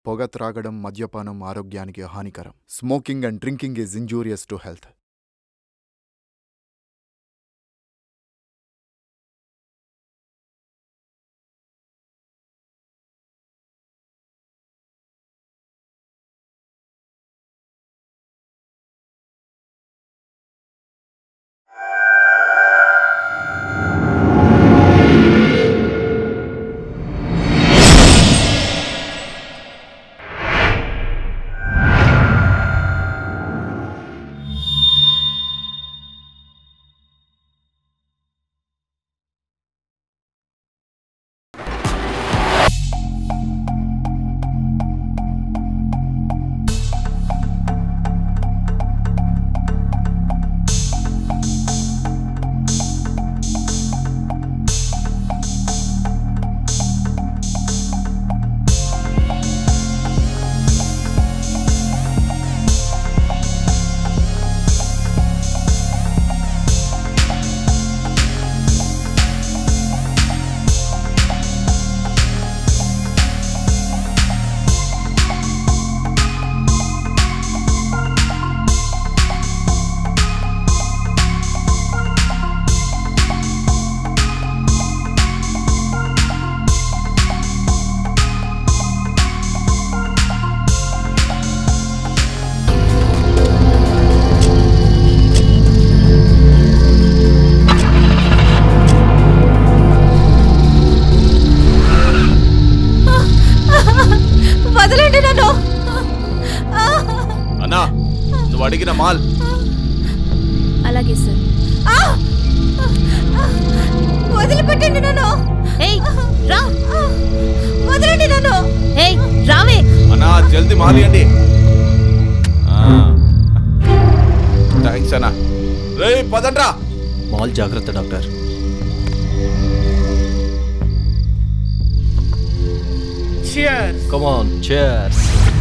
పొగ త్రాగడం మద్యపానం ఆరోగ్యానికి హానికరం smoking and drinking is injurious to health వదలండి నన్ను అన్నా నువ్వు అడిగిన మాల్ అలాగే సార్ వదిలిపెట్టండి నన్ను ఏయ్ రా వదలండి నన్ను ఏయ్ రావే అన్నా జల్దీ మాల్ ఇవ్వండి థ్యాంక్స్ అన్నా రే పదండ్రా మాల్ జాగ్రత్త డాక్టర్ కమాన్ చేర్స్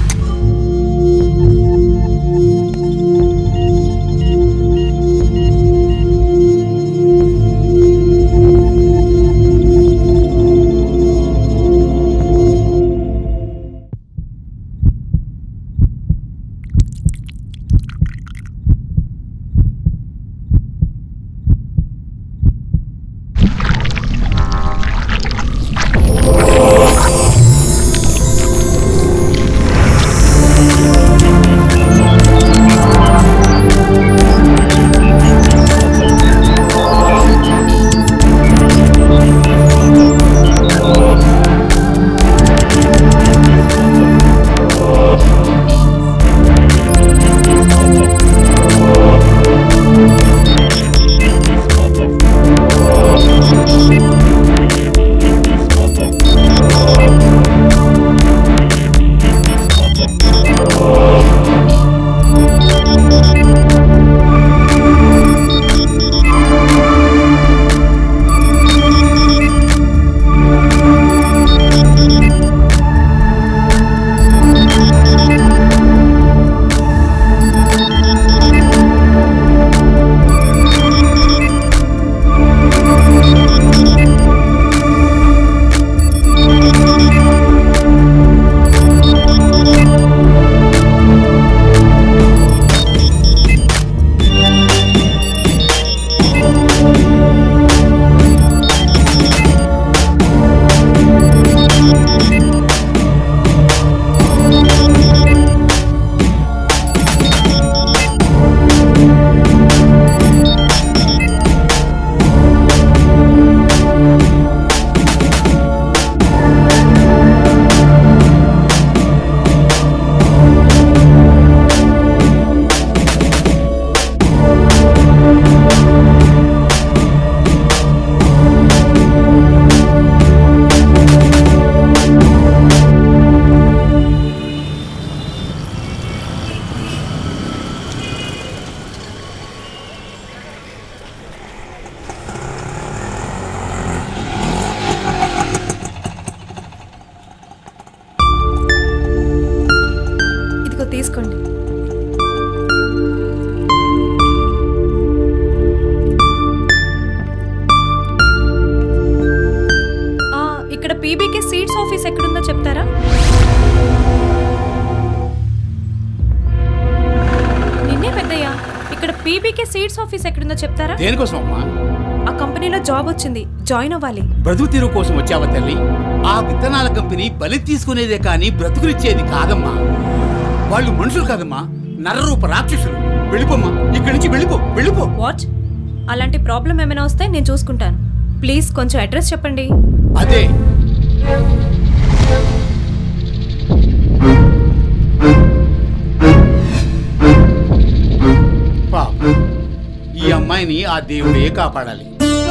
ఇదిగో తీసుకోండి ఆ, ఇక్కడ పీబీకే సీట్స్ ఆఫీస్ ఎక్కడుందో చెప్తారా బీబీకే సీడ్స్ ఆఫీస్ ఎక్కడుందో చెప్తారా దేనికోసం అమ్మా ఆ కంపెనీలో జాబ్ వచ్చింది జాయిన్ అవ్వాలి బ్రతుకు తీరు కోసం వచ్చావా తల్లి ఆ విత్తనాల కంపెనీ బలి తీసుకునేదే కానీ బ్రతుకునిచ్చేది కాదమ్మా వాళ్ళు మనుషులు కాదమ్మా నరరూప రాక్షసులు వెళ్ళిపోమ్మా ఇక్కడి నుంచి వెళ్ళిపో వెళ్ళిపో వాట్ అలాంటి ప్రాబ్లం ఏమైనా వస్తే నేను చూసుకుంటాను ప్లీజ్ కొంచెం అడ్రస్ చెప్పండి అదే పాప ఈ అమ్మాయిని ఆ దేవుడే కాపాడాలి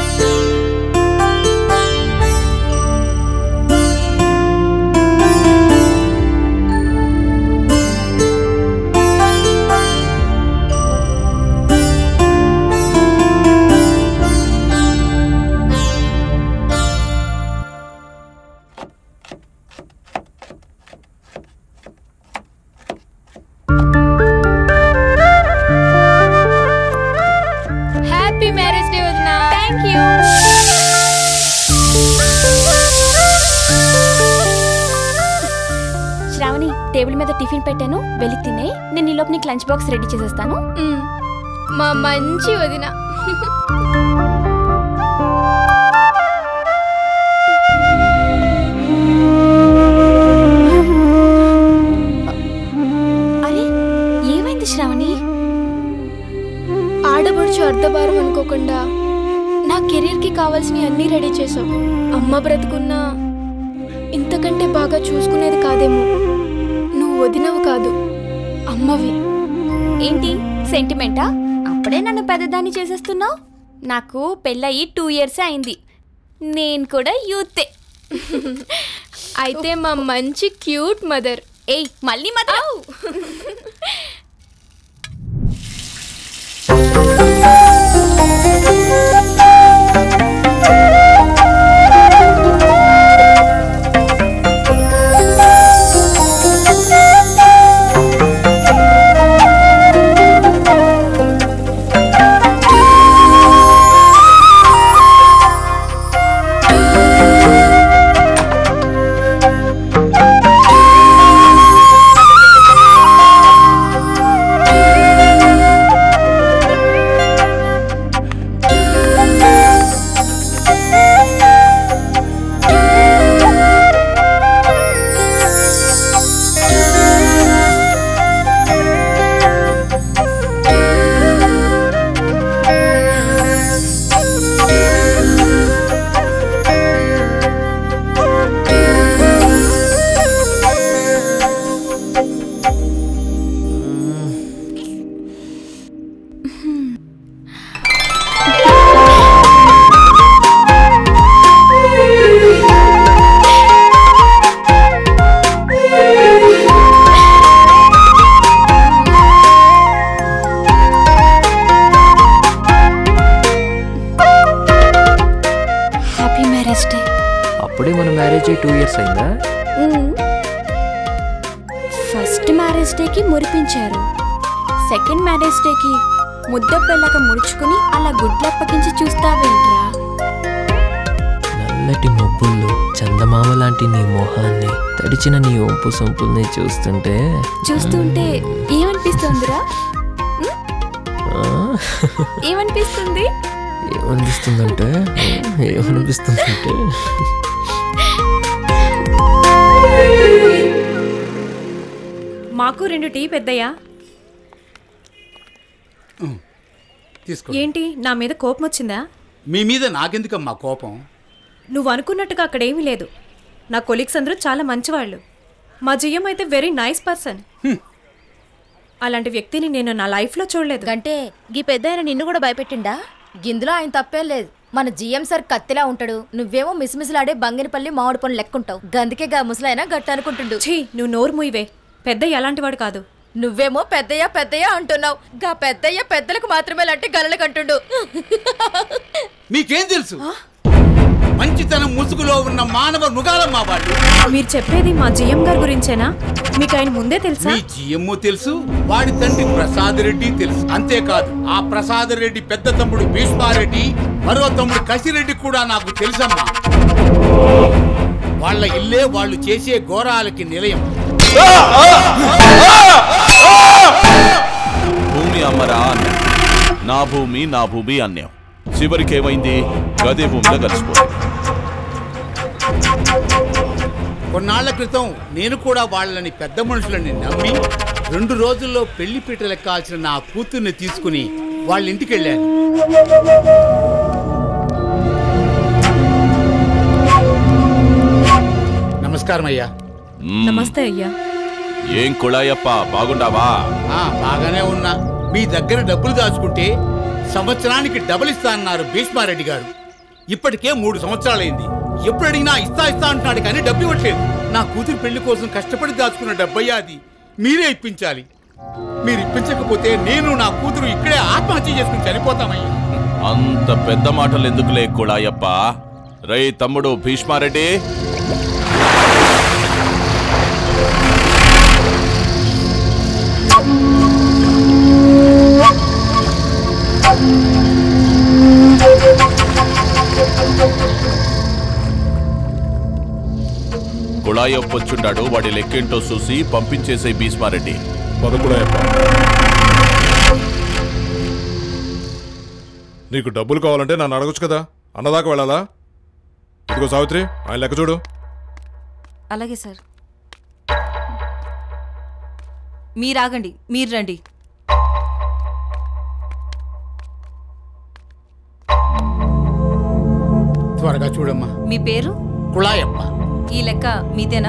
హ్యాపీ మ్యారేజ్ డే వదిన థ్యాంక్ యూ శ్రావణి టేబుల్ మీద టిఫిన్ పెట్టాను వెళ్ళి తినే నేను ఈ లోపు నీకు లంచ్ బాక్స్ రెడీ చేసేస్తాను మా మంచి వదిన అరే ఏమైంది శ్రావణి ఆడబడుచు అర్ధభారం అనుకోకుండా నా కెరీర్కి కావాల్సినవి అన్నీ రెడీ చేసావు అమ్మ బ్రతుకున్నా ఇంతకంటే బాగా చూసుకునేది కాదేమో నువ్వు వదినవు కాదు అమ్మవి ఏంటి సెంటిమెంటా అప్పుడే నన్ను పెద్దదాన్ని చేసేస్తున్నావు నాకు పెళ్ళయి టూ ఇయర్స్ అయింది నేను కూడా యూతే అయితే మా మంచి క్యూట్ మదర్ ఏయ్ మళ్ళీ మాత్రం హ్యాపీ మ్యారేజ్ డే అప్పుడే మన మ్యారేజ్ అయ్యి టూ ఇయర్స్ అయిందా ఫస్ట్ మ్యారేజ్ డేకి మురిపించారు సెకండ్ మ్యారేజ్ డేకి ముద్ద పెళ్ళక ముడుచుకుని అలా గుడ్లు అప్పగించి చూస్తావేంట్రా నల్లటి మబ్బుల్లో చందమామ లాంటి నీ మొహాన్ని తడిచిన నీ ఒంపు సొంపుల్ని చూస్తుంటే చూస్తుంటే ఏమనిపిస్తుందిరా ఆ, ఏమనిపిస్తుంది ఏమనిపిస్తుందంటే ఏమనిపిస్తుందంటే మాకు రెండు టీ పెద్దయ్యా తీసుకో ఏంటి నా మీద కోపం వచ్చిందా మీ మీద నాకెందుకమ్మా కోపం నువ్వు అనుకున్నట్టుగా అక్కడ ఏమీ లేదు నా కొలీగ్స్ అందరూ చాలా మంచివాళ్ళు మా జిఎం అయితే వెరీ నైస్ పర్సన్ అలాంటి వ్యక్తిని నేను నా లైఫ్లో చూడలేదు గంటే గీ పెద్ద నిన్ను కూడా భయపెట్టిండా గిందులో ఆయన తప్పేం లేదు మన జిఎం సార్ కత్తిలా ఉంటాడు నువ్వేమో మిసిమిసిలాడే బంగినపల్లి మామిడి పనులు లెక్కుంటావు గందుకే గా ముసలాయన గట్ట అనుకుంటుండు ఛీ నువ్వు నోరు మూయివే పెద్ద ఎలాంటివాడు కాదు నువ్వేమో పెద్దయ్య పెద్దయ్య అంటున్నావు గా పెద్దయ్య పెద్దలకు మాత్రమే లాంటి గలలకు అంటుండు మీకేం తెలుసు మంచితనం ముసుగులో ఉన్న మానవ మృగాలమ్మా వాళ్ళు మీరు చెప్పేది మా జిఎం గారి గురించేనా మీకు ఆయన ముందే తెలుసా మీ జిఎమ్ము తెలుసు వాడి తండ్రి ప్రసాద్ రెడ్డి తెలుసు అంతేకాదు ఆ ప్రసాద్ రెడ్డి పెద్ద తమ్ముడు భీష్మారెడ్డి మరో తమ్ముడు కసిరెడ్డి కూడా నాకు తెలుసమ్మా వాళ్ళ ఇల్లే వాళ్ళు చేసే ఘోరాలకి నిలయం భూమి అమ్మరా అన్న నా భూమి నా భూమి అన్నాం చివరికి ఏమైంది గదే భూమిలో కలిసిపోయింది కొన్నాళ్ల క్రితం నేను కూడా వాళ్ళని పెద్ద మనుషులని నమ్మి రెండు రోజుల్లో పెళ్లి పీటలు ఎక్కాల్సిన నా కూతుర్ని తీసుకుని వాళ్ళ ఇంటికి వెళ్ళాను నమస్కారం అయ్యా మ్మ్. నమస్తే అయ్యా ఏం కుళాయప్ప బాగుండావా ఆ, బాగానే ఉన్నా మీ దగ్గర డబ్బులు దాచుకుంటే సంవత్సరానికి డబుల్ ఇస్తా అన్నారు భీష్మారెడ్డి గారు ఇప్పటికే మూడు సంవత్సరాలైంది ఎప్పుడు అడిగినా ఇస్తా ఇస్తా అంటున్నాడు కానీ డబ్బు ఇవ్వట్లేదు నా కూతురు పెళ్లి కోసం కష్టపడి దాచుకున్న డబ్బయ్యా అది మీరే ఇప్పించాలి మీరు ఇప్పించకపోతే నేను నా కూతురు ఇక్కడే ఆత్మహత్య చేసుకుని చనిపోతామయ్యా అంత పెద్ద మాటలు ఎందుకులే కుళాయప్ప రై తమ్ముడు భీష్మారెడ్డి కుళాయప్ప వచ్చుండాడు వాడి లెక్కేంటో చూసి పంపించేసే భీష్మారెడ్డి పదకుడాయప్ప నీకు డబ్బులు కావాలంటే నన్ను అడగొచ్చు కదా అన్నదాకా వెళ్ళాలా ఇదిగో సావిత్రి ఆయన లెక్క చూడు అలాగే సార్ మీరు ఆగండి మీరు రండి త్వరగా చూడమ్మా మీ పేరు కుళాయప్ప ఈ లెక్క మీదేనా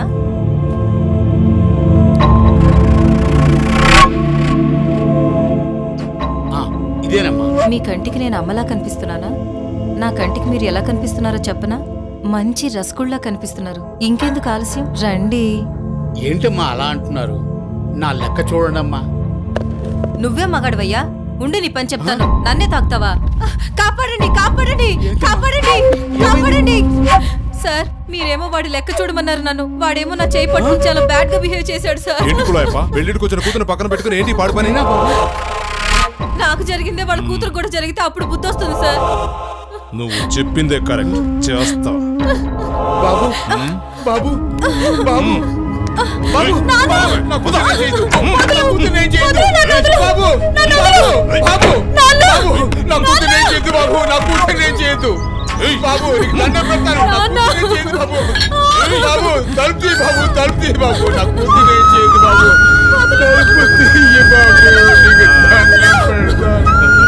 ఆ, ఇదేనమ్మా మీ కంటికి నేను అమ్మలా కనిపిస్తున్నానా నా కంటికి మీరు ఎలా కనిపిస్తున్నారో చెప్పనా మంచి రసగుళ్ళా కనిపిస్తున్నారు ఇంకెందుకు ఆలస్యం రండి ఏంటమ్మా అలా అంటున్నారు నా లెక్క చూడండమ్మా నువ్వే మగాడవయ్యా ఉండి నీ పని చెప్తాను నన్నే తాకుతావా కాపాడండి కాపాడండి కాపాడండి కాపాడండి సార్ మీరేమో వాడి లెక్క చూడమన్నారు నన్ను వాడేమో నా చేయి పట్టుకుని చాలా బ్యాడ్ గా బిహేవ్ చేశాడు సార్ ఏంటి కులాయప్ప పెళ్లిడికి వచ్చిన కూతురు పక్కన పెట్టుకుని ఏంటి పాడు పని నాకు జరిగిందే వాళ్ళ కూతురు కూడా జరిగితే అప్పుడు బుద్ధి వస్తుంది సార్ నువ్వు చెప్పిందే కరెక్ట్ చేస్తా బాబు బాబు బాబు బాబు నా కూతురు ఏం చేయదు. నా కూతురు ఏం చేయదు. బాబు బాబు బాబు బాబు నా కూతురు ఏం చేయదు బాబు నా కూతురు ఏం చేయదు బాబు నీకు దండం పెడతాను నా కూతురు ఏం చేయదు బాబు బాబు తలుపు బాబు తలుపు బాబు నా కూతురు ఏం చేయదు బాబు తలుపు తీయి బాబు నీకు దండం పెడతాను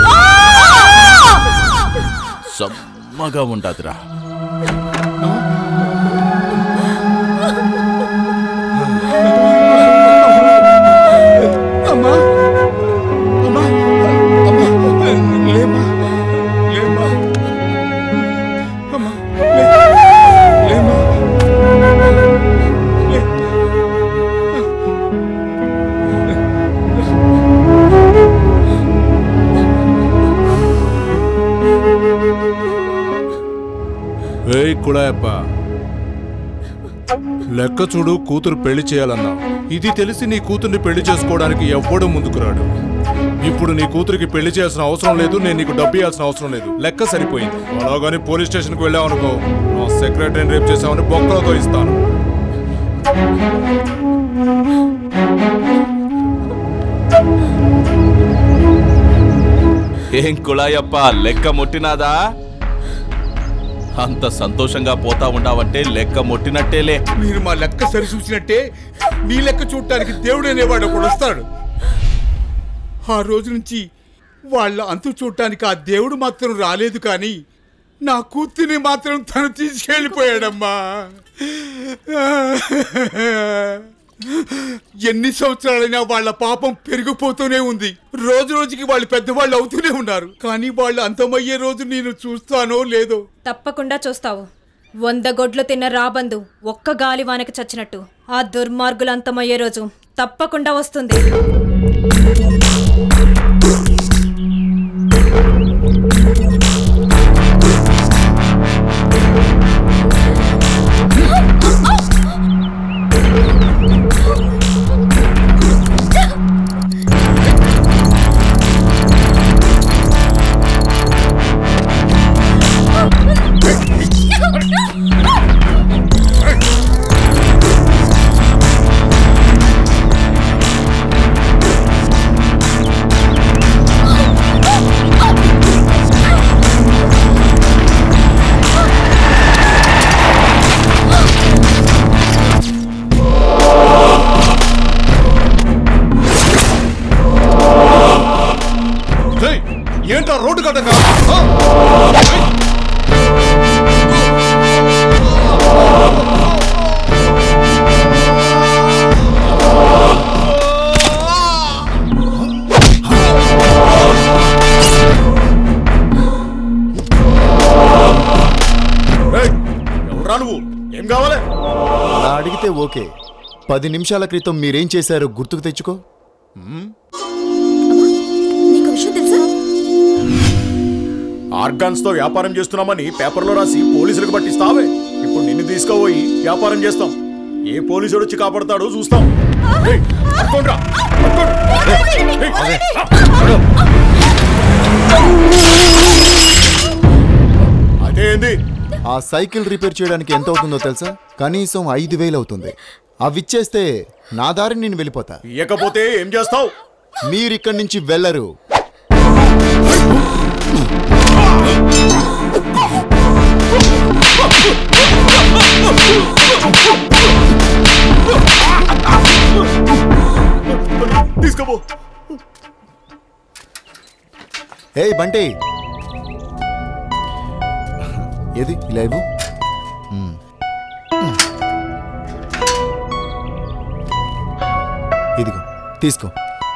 సమ్మగా ఉండదురా అమ్మా అమ్మా అమ్మా లేమ్మా లేమ్మా అమ్మా లే- లేమ్మా లే. ఏయ్ కుళాయప్ప లెక్క చూడు కూతురు పెళ్లి చేయాలన్నా ఇది తెలిసి నీ కూతుర్ని పెళ్లి చేసుకోవడానికి ఎవ్వడు ముందుకు రాడు ఇప్పుడు నీ కూతురికి పెళ్లి చేయాల్సిన అవసరం లేదు నేను నీకు డబ్బు ఇవ్వాల్సిన అవసరం లేదు లెక్క సరిపోయింది అలాగని పోలీస్ స్టేషన్కి వెళ్ళావనుకో నా సెక్రటరీని రేపు చేసామని బొక్కలతో ఇస్తాను ఏం కుళాయప్ప లెక్క ముట్టినాదా అంత సంతోషంగా పోతా ఉండావంటే లెక్క ముట్టినట్టేలే మీరు మా లెక్క సరి చూసినట్టే మీ లెక్క చూడటానికి దేవుడు అనేవాడు ఒకడు వస్తాడు ఆ రోజు నుంచి వాళ్ళ అంతు చూడటానికి ఆ దేవుడు మాత్రం రాలేదు కానీ నా కూతుర్ని మాత్రం తను తీసుకెళ్ళిపోయాడమ్మా ఎన్ని సంవత్సరాలైనా వాళ్ళ పాపం పెరిగిపోతూనే ఉంది రోజు రోజుకి వాళ్ళు పెద్దవాళ్ళు అవుతూనే ఉన్నారు కానీ వాళ్ళు అంతమయ్యే రోజు నేను చూస్తానో లేదో తప్పకుండా చూస్తావు వంద గొడ్లు తిన్న రాబందు ఒక్క గాలి వానకి చచ్చినట్టు ఆ దుర్మార్గులు అంతమయ్యే రోజు తప్పకుండా వస్తుంది ఆ అడిగితే ఓకే పది నిమిషాల క్రితం మీరేం చేశారో గుర్తుకు తెచ్చుకో నీకు విషయం తెలుసా ఆర్గాన్స్ తో వ్యాపారం చేస్తున్నామని పేపర్లో రాసి పోలీసులకు పట్టిస్తావే ఇప్పుడు నిన్ను తీసుకుపోయి వ్యాపారం చేస్తాం ఏ పోలీసుడు వచ్చి కాపాడతాడో చూస్తాం ఏయ్, పట్టుకోండ్రా, పట్టుకోండి. ఏయ్, అదేంది ఆ సైకిల్ రిపేర్ చేయడానికి ఎంత అవుతుందో తెలుసా కనీసం ఐదు వేలు అవుతుంది అవిచ్చేస్తే నా దారి నేను వెళ్ళిపోతా ఇయ్యకపోతే ఏం చేస్తావు మీరిక్కడి నుంచి వెళ్ళరు తీసుకోపో ఏయ్ బంటి ఏది ఇలా ఇవ్వు మ్మ్. ఇదిగో తీసుకో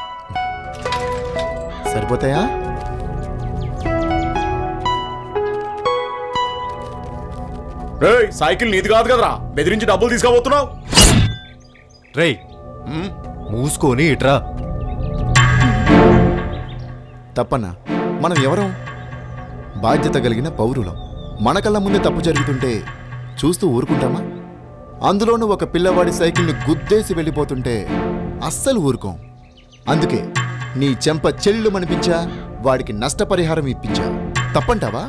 సరిపోతాయా రేయ్ సైకిల్ నీది కాదు కదరా బెదిరించి డబ్బులు తీసుకోబోతున్నావు రేయ్ మూసుకొని ఇట్రా తప్పన్నా మనం ఎవరం బాధ్యత కలిగిన పౌరులం మన కళ్ళ ముందే తప్పు జరుగుతుంటే చూస్తూ ఊరుకుంటామా అందులోనూ ఒక పిల్లవాడి సైకిల్ని గుద్దేసి వెళ్ళిపోతుంటే అస్సలు ఊరుకోం అందుకే నీ చెంప చెల్లు మనిపించా వాడికి నష్టపరిహారం ఇప్పించా తప్పంటావా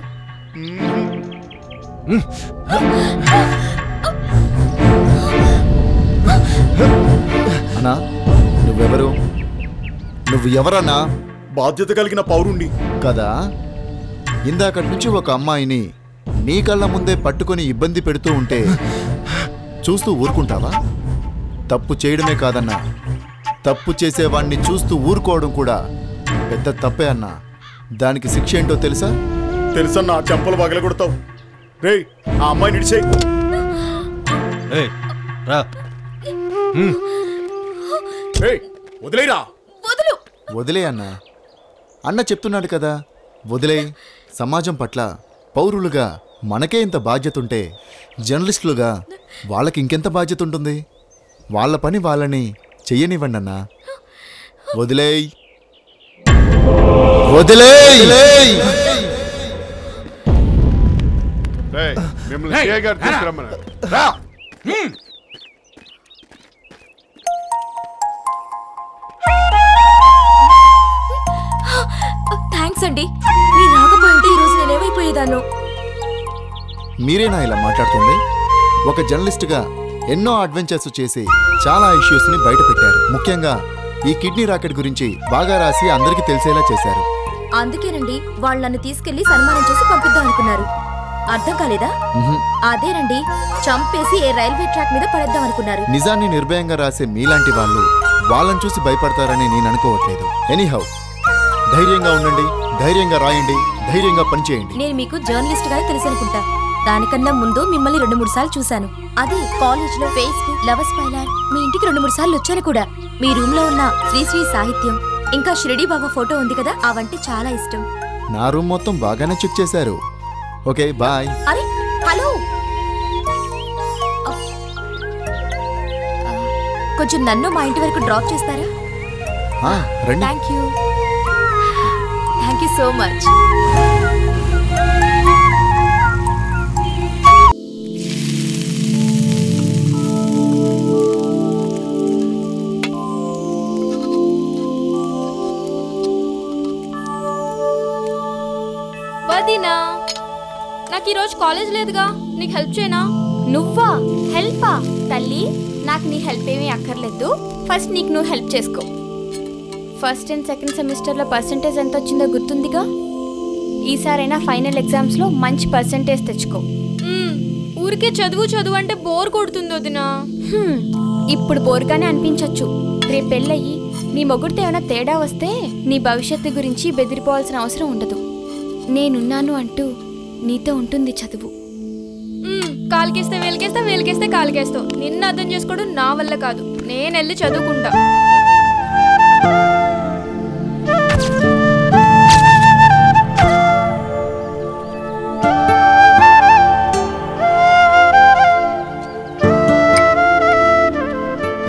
అన్నా నువ్వెవరు నువ్వు ఎవరన్నా బాధ్యత కలిగిన పౌరుండి కదా ఇందాకటి నుంచి ఒక అమ్మాయిని నీ కళ్ళ ముందే పట్టుకొని ఇబ్బంది పెడుతూ ఉంటే చూస్తూ ఊరుకుంటావా తప్పు చేయడమే కాదన్నా తప్పు చేసేవాణ్ణి చూస్తూ ఊరుకోవడం కూడా పెద్ద తప్పే అన్నా దానికి శిక్ష ఏంటో తెలుసా తెలుసన్నా చెంపలు పగల కొడతావు రేయ్ ఆ అమ్మాయి నిడిచేయి రా రేయ్ వదిలేరా వదులు వదిలే అన్నా అన్న చెప్తున్నాడు కదా వదిలే సమాజం పట్ల పౌరులుగా మనకే ఇంత బాధ్యత ఉంటే జర్నలిస్టులుగా వాళ్ళకి ఇంకెంత బాధ్యత ఉంటుంది వాళ్ళ పని వాళ్ళని చెయ్యనివ్వండి అన్నా వదిలేయ్ వదిలేయ్ మిమ్మల్ని సిఐ గారు తీసుకురమ్మన్నారు రా థ్యాంక్స్ అండి మీరు రాకపోయింటే ఈ రోజు నేను ఏమైపోయేదాన్ని మీరేనా ఇలా మాట్లాడుతుంది ఒక జర్నలిస్ట్గా ఎన్నో అడ్వెంచర్స్ చేసి చాలా ఇష్యూస్ని బయట పెట్టారు ముఖ్యంగా ఈ కిడ్నీ రాకెట్ గురించి బాగా రాసి అందరికీ తెలిసేలా చేశారు అందుకేనండి వాళ్ళు నన్ను తీసుకెళ్లి సన్మానం చేసి పంపిద్దాం అనుకున్నారు అర్థం కాలేదా మ్హూ. అదేనండి చంపేసి ఏ రైల్వే ట్రాక్ మీద పడేద్దాం అనుకున్నారు నిజాన్ని నిర్భయంగా రాసే మీలాంటి వాళ్ళు వాళ్ళని చూసి భయపడతారని నేను అనుకోవట్లేదు ఎనీహౌ ధైర్యంగా ఉండండి ధైర్యంగా రాయండి ధైర్యంగా పనిచేయండి నేను మీకు జర్నలిస్ట్ గా తెలుసు అనుకుంటా దానికన్నా ముందు మిమ్మల్ని రెండు మూడు సార్లు చూశాను అదే కాలేజ్ లో ఫేస్బుక్ లవర్స్ పైలార్ మీ ఇంటికి రెండు మూడు సార్లు వచ్చాను కూడా మీ రూమ్ లో ఉన్న శ్రీశ్రీ సాహిత్యం ఇంకా షిరిడి బాబా ఫోటో ఉంది కదా అవంటే చాలా ఇష్టం నా రూమ్ మొత్తం బాగానే చెక్ చేశారు ఓకే బాయ్ అరే హలో ఆ, కొంచెం నన్ను మా ఇంటి వరకు డ్రాప్ చేస్తారా ఆ, రండి thank you thank you so much వదినా నాకు ఈరోజు కాలేజ్ లేదుగా నీకు హెల్ప్ చేయనా నువ్వా హెల్పా తల్లి నాకు నీ హెల్ప్ ఏమీ అక్కర్లేదు ఫస్ట్ నీకు నువ్వు హెల్ప్ చేసుకో ఫస్ట్ అండ్ సెకండ్ సెమిస్టర్లో పర్సంటేజ్ ఎంత వచ్చిందో గుర్తుందిగా ఈసారైనా ఫైనల్ ఎగ్జామ్స్లో మంచి పర్సంటేజ్ తెచ్చుకో మ్మ్, ఊరికే చదువు చదువు అంటే బోర్ కొడుతుంది వదినా హ్మ్, ఇప్పుడు బోర్గానే అనిపించవచ్చు రేపు పెళ్ళయి నీ మొగుడితో ఏమైనా తేడా వస్తే నీ భవిష్యత్తు గురించి బెదిరిపోవాల్సిన అవసరం ఉండదు నేనున్నాను అంటూ నీతో ఉంటుంది చదువు మ్మ్, కాలికేస్తే వేలికేస్తే వేలికేస్తే కాలికేస్తావు నిన్ను అర్థం చేసుకోవడం నా వల్ల కాదు నేను వెళ్ళి చదువుకుంటా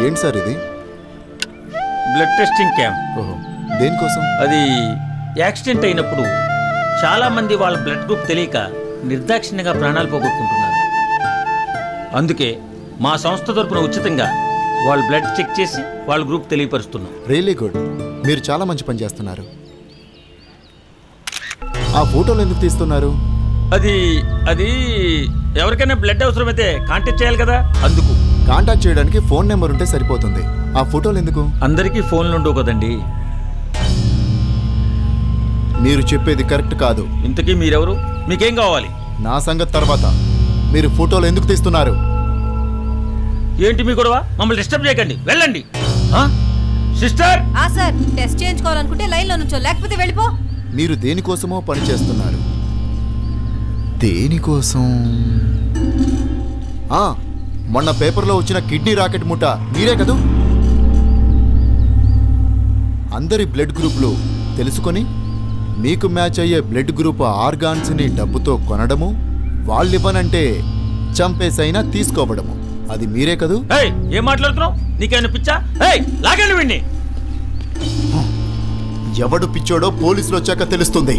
ఏంటి సార్ ఇది బ్లడ్ టెస్టింగ్ క్యాంప్ ఓహో దేనికోసం అది యాక్సిడెంట్ అయినప్పుడు చాలా మంది వాళ్ళ బ్లడ్ గ్రూప్ తెలియక నిర్దాక్షిణ్యంగా ప్రాణాలు పోగొట్టుకుంటున్నారు అందుకే మా సంస్థ తరపున ఉచితంగా వాళ్ళ బ్లడ్ చెక్ చేసి వాళ్ళ గ్రూప్ తెలియపరుస్తున్నాం రియలీ గుడ్ మీరు చాలా మంచి పని చేస్తున్నారు ఆ ఫోటోలు ఎందుకు తీస్తున్నారు అది అది ఎవరికైనా బ్లడ్ అవసరమైతే కాంటాక్ట్ చేయాలి కదా అందుకు కాంటాక్ట్ చేయడానికి ఫోన్ నెంబర్ ఉంటే సరిపోతుంది ఆ ఫోటోలు ఎందుకు అందరికీ ఫోన్లు ఉండవు కదండి మీరు చెప్పేది కరెక్ట్ కాదు ఇంతకీ మీరెవరు మీకేం కావాలి నా సంగతి తర్వాత మీరు ఫోటోలు ఎందుకు తీస్తున్నారు ఏంటి మీ గొడవ మమ్మల్ని డిస్టర్బ్ చేయకండి వెళ్ళండి సిస్టర్ ఆ సార్ టెస్ట్ చేయించుకోవాలనుకుంటే లైన్లో నుంచో లేకపోతే వెళ్ళిపో మీరు దేనికోసమో పని చేస్తున్నారు దేనికోసం ఆ, మొన్న పేపర్లో వచ్చిన కిడ్నీ రాకెట్ ముఠ మీరే కదూ అందరి బ్లడ్ గ్రూపులు తెలుసుకొని మీకు మ్యాచ్ అయ్యే బ్లడ్ గ్రూప్ ఆర్గాన్స్ని డబ్బుతో కొనడము వాళ్ళివ్వనంటే చంపేసైనా తీసుకోవడము అది మీరే కదూ ఏయ్ ఏం మాట్లాడుతున్నావు నీకేమైనా పిచ్చా ఏయ్ లాగండి వీడిని ఎవడు పిచ్చోడో పోలీసులు వచ్చాక తెలుస్తుంది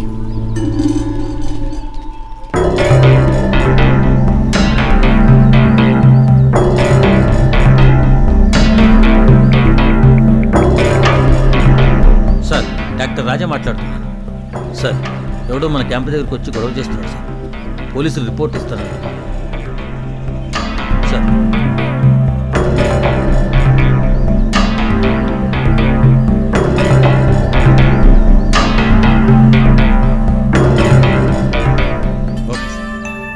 సార్ డాక్టర్ రాజా మాట్లాడుతున్నాను సార్ ఎవడో మన క్యాంప్ దగ్గరికి వచ్చి గొడవ చేస్తున్నాడు సార్ పోలీసులు రిపోర్ట్ ఇస్తారు సార్ ఓకే సార్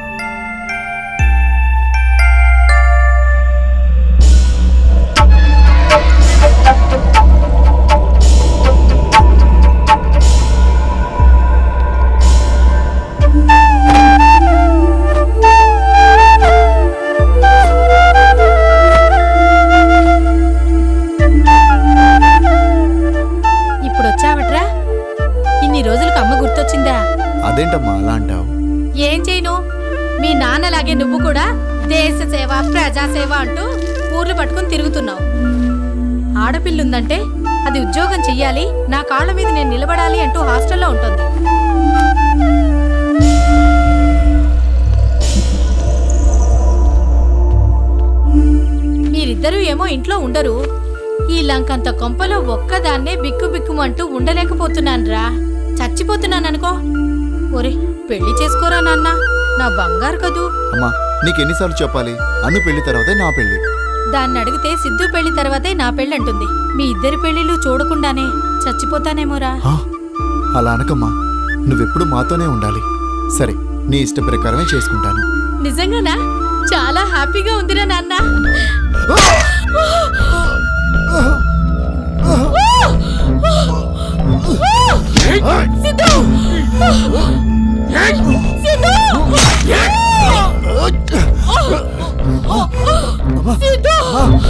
ఇప్పుడు వచ్చావట్రా ఇన్ని రోజులకు అమ్మ గుర్తొచ్చిందా అదేంటమ్మా అలా అంటావు ఏం చేయను మీ నాన్నలాగే నువ్వు కూడా దేశ సేవ ప్రజా సేవ అంటూ ఊర్లు పట్టుకుని తిరుగుతున్నావు ఆడపిల్లుందంటే అది ఉద్యోగం చెయ్యాలి నా కాళ్ళ మీద నేను నిలబడాలి అంటూ హాస్టల్లో ఉంటుంది మీరిద్దరూ ఏమో ఇంట్లో ఉండరు ఈ లంకంత కొంపలో ఒక్కదాన్నే బిక్కు బిక్కుమంటూ ఉండలేకపోతున్నానురా చచ్చిపోతున్నాననుకో ఒరే పెళ్లి చేసుకోరా నాన్న నా బంగారు కదూ అమ్మా నీకు ఎన్నిసార్లు చెప్పాలి అను పెళ్లి తర్వాతే నా పెళ్లి దాన్ని అడిగితే సిద్ధు పెళ్లి తర్వాతే నా పెళ్ళి అంటుంది మీ ఇద్దరి పెళ్లిళ్ళు చూడకుండానే చచ్చిపోతానేమోరా అలా అనకమ్మా నువ్వెప్పుడు మాతోనే ఉండాలి సరే నీ ఇష్ట ప్రకారమే చేసుకుంటాను నిజంగానా చాలా హ్యాపీగా ఉందిరా నాన్న సిద్ధు! సిద్ధు! సిద్ధు!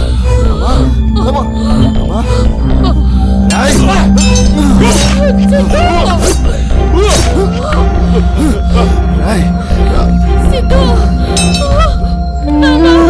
సిద్ధు! నాన్న!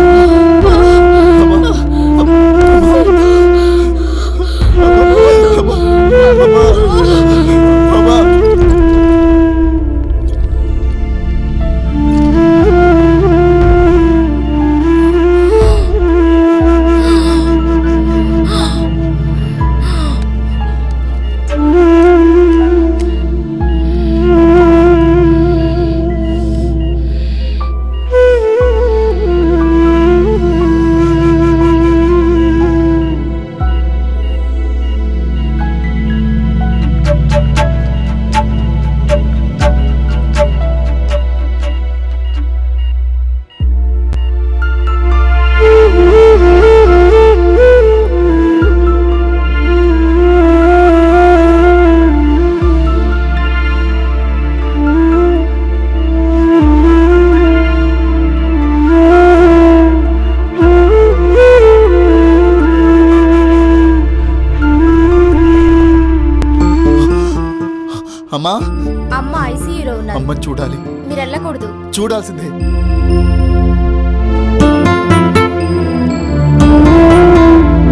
అమ్మా అమ్మ ఐసీయూలో ఉన్నారు అమ్మని చూడాలి మీరు వెళ్ళకూడదు చూడాల్సిందే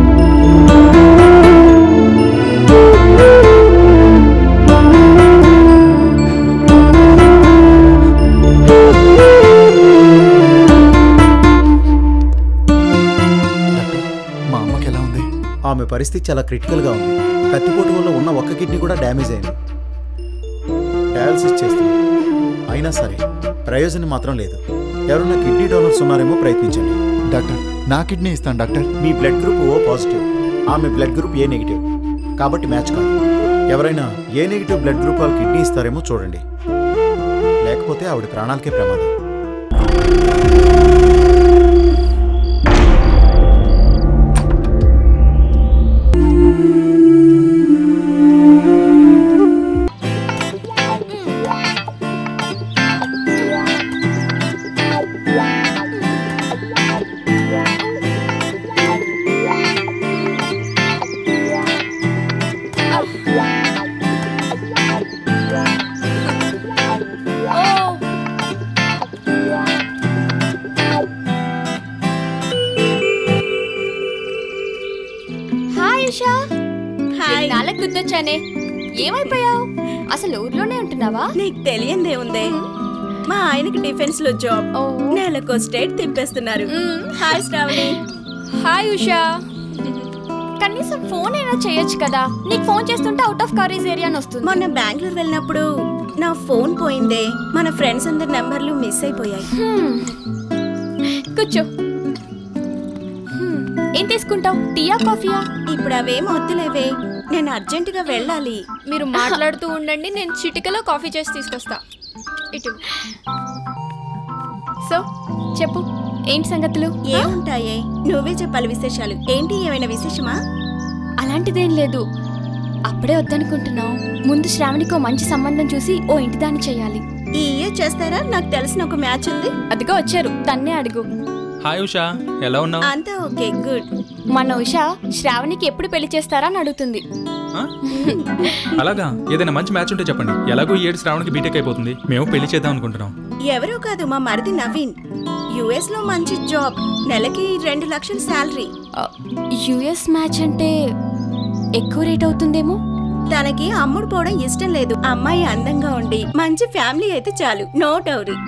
ఆమె పరిస్థితి చాలా క్రిటికల్గా ఉంది కత్తిపోటు వల్ల ఉన్న ఒక్క కిడ్నీ కూడా డ్యామేజ్ అయింది డయాలసిస్ చేస్తుంది అయినా సరే ప్రయోజనం మాత్రం లేదు ఎవరైనా కిడ్నీ డోనర్స్ ఉన్నారేమో ప్రయత్నించండి డాక్టర్ నా కిడ్నీ ఇస్తాను డాక్టర్ మీ బ్లడ్ గ్రూప్ ఓ పాజిటివ్ ఆమె బ్లడ్ గ్రూప్ ఏ నెగిటివ్ కాబట్టి మ్యాచ్ కాదు ఎవరైనా ఏ నెగిటివ్ బ్లడ్ గ్రూప్ వాళ్ళు కిడ్నీ ఇస్తారేమో చూడండి లేకపోతే ఆవిడ ప్రాణాలకే ప్రమాదం హాయ్ ఉషా హాయ్ నాలకు గుర్తొచ్చానే ఏమైపోయావు అసలు ఊర్లోనే ఉంటున్నావా నీకు తెలియందే ఉందే మా ఆయనకి డిఫెన్స్ లో జాబ్ నెలకో స్టేట్ తిప్పేస్తున్నారు హాయ్ శ్రావణి హాయ్ ఉషా కనీసం ఫోన్ అయినా చేయొచ్చు కదా నీకు ఫోన్ చేస్తుంటే అవుట్ ఆఫ్ కవరేజ్ ఏరియా అని వస్తుంది మొన్న బెంగళూరు వెళ్ళినప్పుడు నా ఫోన్ పోయిందే మన ఫ్రెండ్స్ అందరి నెంబర్లు మిస్ అయిపోయాయి కూర్చో హ్మ్, ఏం తీసుకుంటావు టీయా కాఫీయా ఇప్పుడు అవేం వద్దులేవే నేను అర్జెంటుగా వెళ్ళాలి మీరు మాట్లాడుతూ ఉండండి నేను చిటికలో కాఫీ చేసి తీసుకొస్తా ఇటు సో చెప్పు ఏంటి సంగతులు ఏముంటాయే నువ్వే చెప్పాలి విశేషాలు ఏంటి ఏమైనా విశేషమా అలాంటిదేం లేదు అప్పుడే వద్దనుకుంటున్నావు ముందు శ్రావణికో మంచి సంబంధం చూసి ఓ ఇంటి దాన్ని చేయాలి ఈ ఇయర్ చేస్తారా నాకు తెలిసిన ఒక మ్యాచ్ ఉంది అదిగో వచ్చారు తన్నే అడుగు హాయ్ ఉషా ఎలా ఉన్నావు అంతా ఓకే గుడ్ మన ఉష శ్రావణికి ఎప్పుడు పెళ్లి చేస్తారా అని అడుగుతుంది అలాగా ఏదైనా మంచి మ్యాచ్ ఉంటే చెప్పండి ఎలాగో ఈ ఏడు శ్రావణికి బీటెక్ అయిపోతుంది మేము పెళ్లి చేద్దాం అనుకుంటున్నాం ఎవరో కాదు మా మరిది నవీన్ యుఎస్ లో మంచి జాబ్ నెలకి రెండు లక్షల శాలరీ యుఎస్ మ్యాచ్ అంటే ఎక్కువ రేట్ అవుతుందేమో తనకి అమ్ముడు పోవడం ఇష్టం లేదు అమ్మాయి అందంగా ఉండి మంచి ఫ్యామిలీ అయితే చాలు నో డౌరీ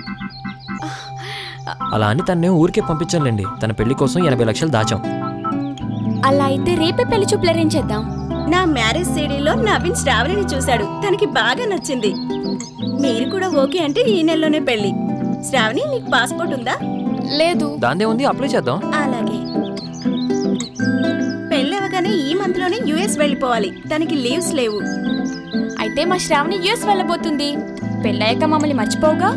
అలా అని తన్నే ఊరికే పంపించాలండి తన పెళ్లి కోసం ఎనభై లక్షలు దాచాం అలా అయితే రేపే పెళ్లి చూపులు arrange చేద్దాం నా మ్యారేజ్ సీడీలో నవీన్ శ్రావణిని చూశాడు తనకి బాగా నచ్చింది మీరు కూడా ఓకే అంటే ఈ నెలలోనే పెళ్లి శ్రావణి నీకు పాస్పోర్ట్ ఉందా లేదు దాందే ఉంది అప్లై చేద్దాం అలాగే పెళ్ళి అవగానే ఈ మంత్ లోనే యుఎస్ వెళ్ళిపోవాలి తనకి లీవ్స్ లేవు అయితే మా శ్రావణి యుఎస్ వెళ్ళబోతుంది పెళ్ళాక మమ్మల్ని మర్చిపోగా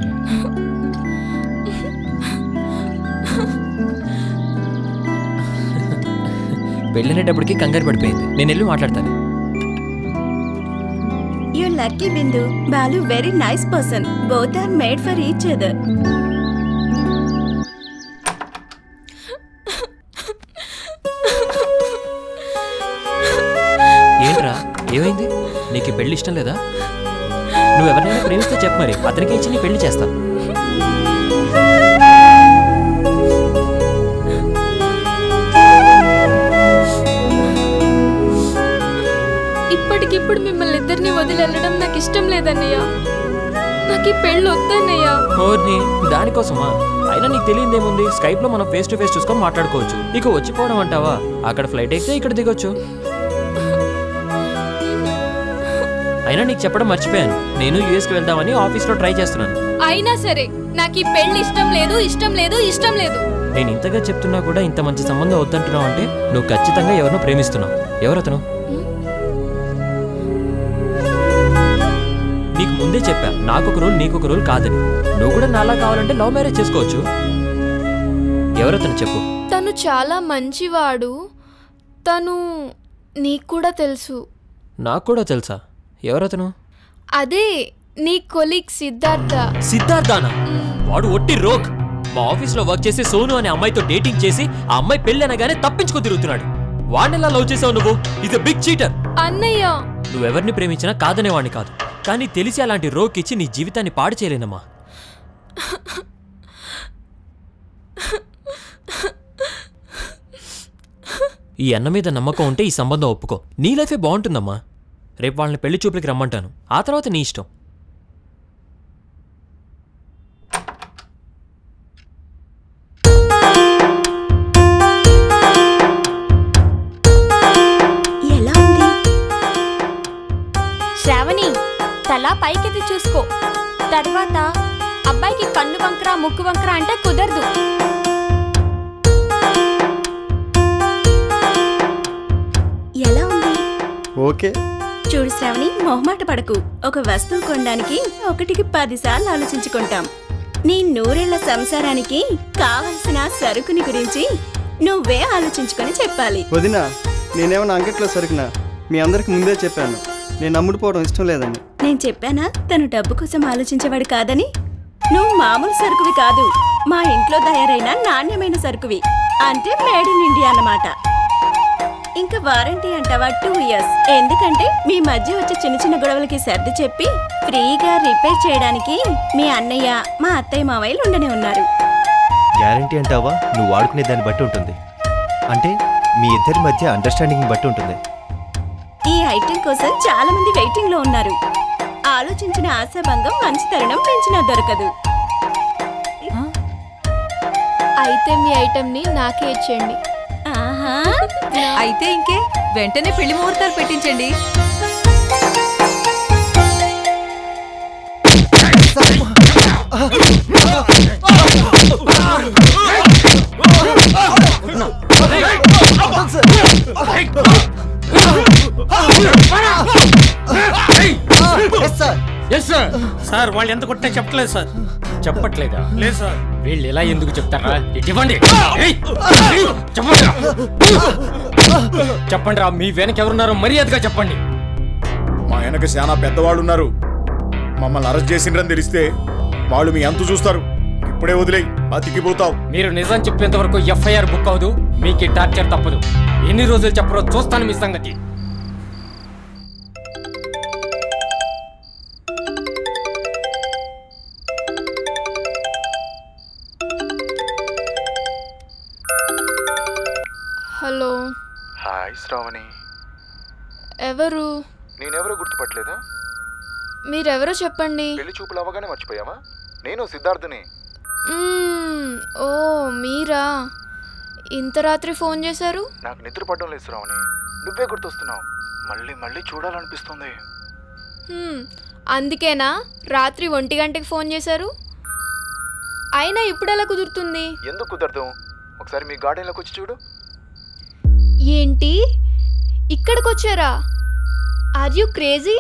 వెళ్ళినేటప్పటికి కంగారు పడిపోయింది నేను వెళ్ళి మాట్లాడతాను you lucky Bindu Balu very nice person both are made for each other ఏంట్రా ఏమైంది నీకు ఈ పెళ్లి ఇష్టం లేదా నువ్వు ఎవరినైనా ప్రేమిస్తే చెప్పు మరి అతనికి ఇచ్చి నీ పెళ్లి చేస్తా ఇప్పటికిప్పుడు మిమ్మల్ని ఇద్దరిని వదిలి వెళ్ళడం నాకు ఇష్టం లేదన్నయ్య నాకు ఈ పెళ్ళి వద్దన్నయ్య ఓర్ని దానికోసమా అయినా నీకు తెలియదేముంది స్కైప్ లో మనం ఫేస్ టు ఫేస్ చూసుకొని మాట్లాడుకోవచ్చు ఇక వచ్చిపోవడం అంటావా అక్కడ ఫ్లైట్ ఎక్కితే ఇక్కడ దిగొచ్చు అయినా నీకు చెప్పడం మర్చిపోయాను నేను యూఎస్కి వెళ్దామని ఆఫీస్లో ట్రై చేస్తున్నాను అయినా సరే నాకు ఈ పెళ్ళి ఇష్టం లేదు ఇష్టం లేదు ఇష్టం లేదు నేను ఇంతగా చెప్తున్నా కూడా ఇంత మంచి సంబంధం వద్దంటున్నావు అంటే నువ్వు ఖచ్చితంగా ఎవరినో ప్రేమిస్తున్నావు ఎవరతను నీకు ముందే చెప్పా నాకు ఒక రోల్ నీకు ఒక రోల్ కాదని నువ్వు కూడా నాలా కావాలంటే లవ్ మ్యారేజ్ చేసుకోవచ్చు ఎవరతను చెప్పు తను చాలా మంచివాడు తను నీకు కూడా తెలుసు నాకు కూడా తెలుసా ఎవరతను అదే నీ కొలీగ్ సిద్ధార్థ సిద్ధార్థానా వాడు ఒట్టి రోగ్ మా ఆఫీస్లో వర్క్ చేసే సోను అనే అమ్మాయితో డేటింగ్ చేసి ఆ అమ్మాయి పెళ్ళి అనగానే తప్పించుకు తిరుగుతున్నాడు వాడిని లవ్ చేసావు నువ్వు ఇది బిగ్ చీటర్ అన్నయ్య నువ్వెవరిని ప్రేమించినా కాదనేవాడిని కాదు కానీ తెలిసి అలాంటి రోగ్ ఇచ్చి నీ జీవితాన్ని పాడు చేయలేనమ్మా ఈ అన్న మీద నమ్మకం ఉంటే ఈ సంబంధం ఒప్పుకో నీ లైఫే బాగుంటుందమ్మా రేపు వాళ్ళని పెళ్లి చూపులకి రమ్మంటాను ఆ తర్వాత నీ ఇష్టం చూసుకో తర్వాత అబ్బాయికి కన్ను వంకర ముక్కు వంకర అంటే కుదరదు ఎలా ఉంది ఓకే చూడు శ్రావణి మొహమాట పడకు ఒక వస్తువు కొనడానికి ఒకటికి పదిసార్లు ఆలోచించుకుంటాం నీ నూరేళ్ల సంసారానికి కావలసిన సరుకుని గురించి నువ్వే ఆలోచించుకొని చెప్పాలి వదినా నేనేమన్నా అంగట్లో సరుకునా మీ అందరికి ముందే చెప్పాను నేను అమ్ముడుపోవడం ఇష్టం లేదండి నేను చెప్పానా తను డబ్బు కోసం ఆలోచించేవాడు కాదని నువ్వు మామూలు సరుకువి కాదు మా ఇంట్లో తయారైన నాణ్యమైన సరుకువి అంటే మేడ్ ఇన్ ఇండియా అన్నమాట ఇంకా వారంటీ అంటావా టూ ఇయర్స్ ఎందుకంటే మీ మధ్య వచ్చే చిన్న చిన్న గొడవలకి సర్ది చెప్పి ఫ్రీగా రిపేర్ చేయడానికి మీ అన్నయ్య మా అత్తయ్య మావయ్యలు ఉండనే ఉన్నారు గ్యారంటీ అంటావా నువ్వు వాడుకునే దాన్ని బట్టి ఉంటుంది అంటే మీ ఇద్దరి మధ్య అండర్స్టాండింగ్ బట్టి ఉంటుంది ఈ ఐటెం కోసం చాలా మంది వెయిటింగ్ లో ఉన్నారు ఆలోచించిన ఆశాభంగం మంచి తరుణం పెంచినా దొరకదు అయితే మీ ఐటెంని నాకే ఇచ్చేయండి ఆహా అయితే ఇంకే వెంటనే పెళ్లి ముహూర్తాలు పెట్టించండి ఎస్ సార్ సార్ వాళ్ళు ఎంత కొట్టినా చెప్పట్లేదు సార్ చెప్పట్లేదా లేదు సార్ వీళ్ళు ఇలా ఎందుకు చెప్తారా ఇటు ఇవ్వండి ఏయ్! ఏయ్! చెప్పండి రా. చెప్పండి రా మీ వెనక ఎవరున్నారో మర్యాదగా చెప్పండి మా వెనక చాలా పెద్దవాళ్ళు ఉన్నారు మమ్మల్ని అరెస్ట్ చేసిండ్రని తెలిస్తే వాళ్ళు మీ అంతు చూస్తారు ఇప్పుడే వదిలేయి బతికిపోతావు మీరు నిజం చెప్పేంత వరకు ఎఫ్ఐఆర్ బుక్ అవదు మీకు ఈ టార్చర్ తప్పదు ఎన్ని రోజులు చెప్పరో చూస్తాను మీ సంగతి హలో హాయ్ శ్రావణి ఎవరు నేనెవరో గుర్తుపట్టలేదా మీరెవరో చెప్పండి పెళ్లి చూపులు అవ్వగానే మర్చిపోయావా నేను సిద్ధార్థని మ్మ్, ఓ మీరా ఇంత రాత్రి ఫోన్ చేశారు నాకు నిద్ర పడడం లేదు శ్రావణి నువ్వే గుర్తొస్తున్నావు మళ్ళీ మళ్ళీ చూడాలనిపిస్తుంది హ్మ్, అందుకేనా రాత్రి ఒంటి గంటకి ఫోన్ చేశారు అయినా ఇప్పుడు ఎలా కుదురుతుంది ఎందుకు కుదరదు ఒకసారి మీ గార్డెన్లోకి వచ్చి చూడు ఏంటి ఇక్కడికి వచ్చారా ఆర్ యూ క్రేజీ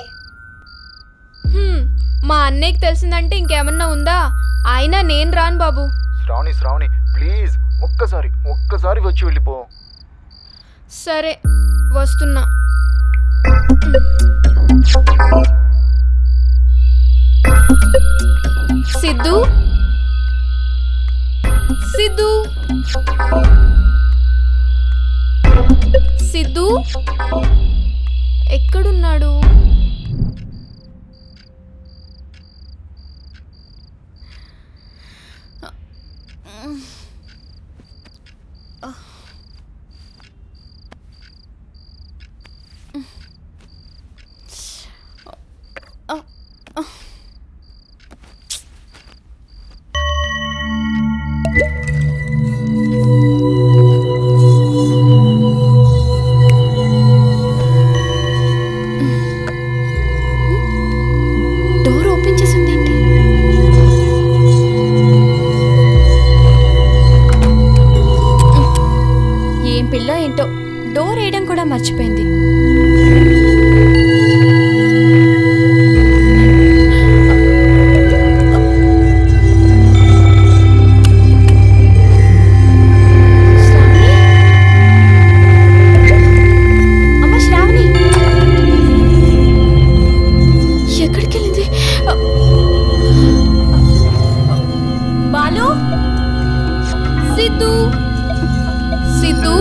మా అన్నయ్యకి తెలిసిందంటే ఇంకేమన్నా ఉందా అయినా నేను రాను బాబు శ్రావణి శ్రావణి ప్లీజ్ ఒక్కసారి ఒక్కసారి వచ్చి వెళ్ళిపో సరే వస్తున్నా సిద్ధు సిద్ధు సిద్ధు ఎక్కడున్నాడు డోర్ ఓపెన్ చేసింది ఏంటి ఏం పిల్ల ఏంటో డోర్ వేయడం కూడా మర్చిపోయింది అమ్మ శ్రావణి ఎక్కడికి వెళ్ళింది బాలు సిద్ధు సిద్ధు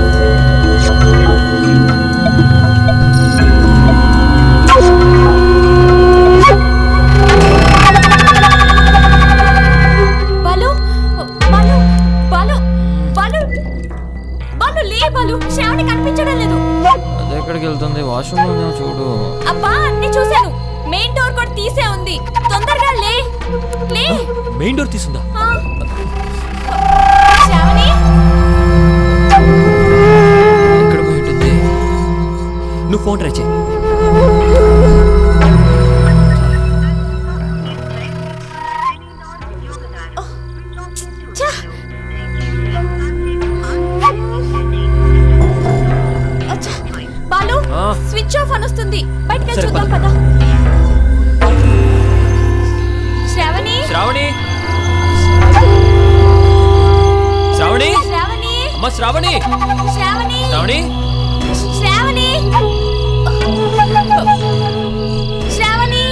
బాలు బాలు బాలు బాలు బాలు లే బాలు శ్రావణి కనిపించడం లేదు అది ఎక్కడికి వెళ్తుంది వాష్రూమ్ చూడు అబ్బా అన్ని చూశాను మెయిన్ డోర్ కూడా తీసే ఉంది తొందరగా లే లే మెయిన్ డోర్ తీసుందా ఆ. శ్రావణి ఎక్కడ పోయి ఉంటుంది నువ్వు ఫోన్ ట్రై చేయి షో ఫన్ వస్తుంది బయటకి సరే, చూద్దాం పద శ్రావణి శ్రావణి శ్రావణి శ్రావణి అమ్మ శ్రావణి శ్రావణి శ్రావణి శ్రావణి శ్రావణి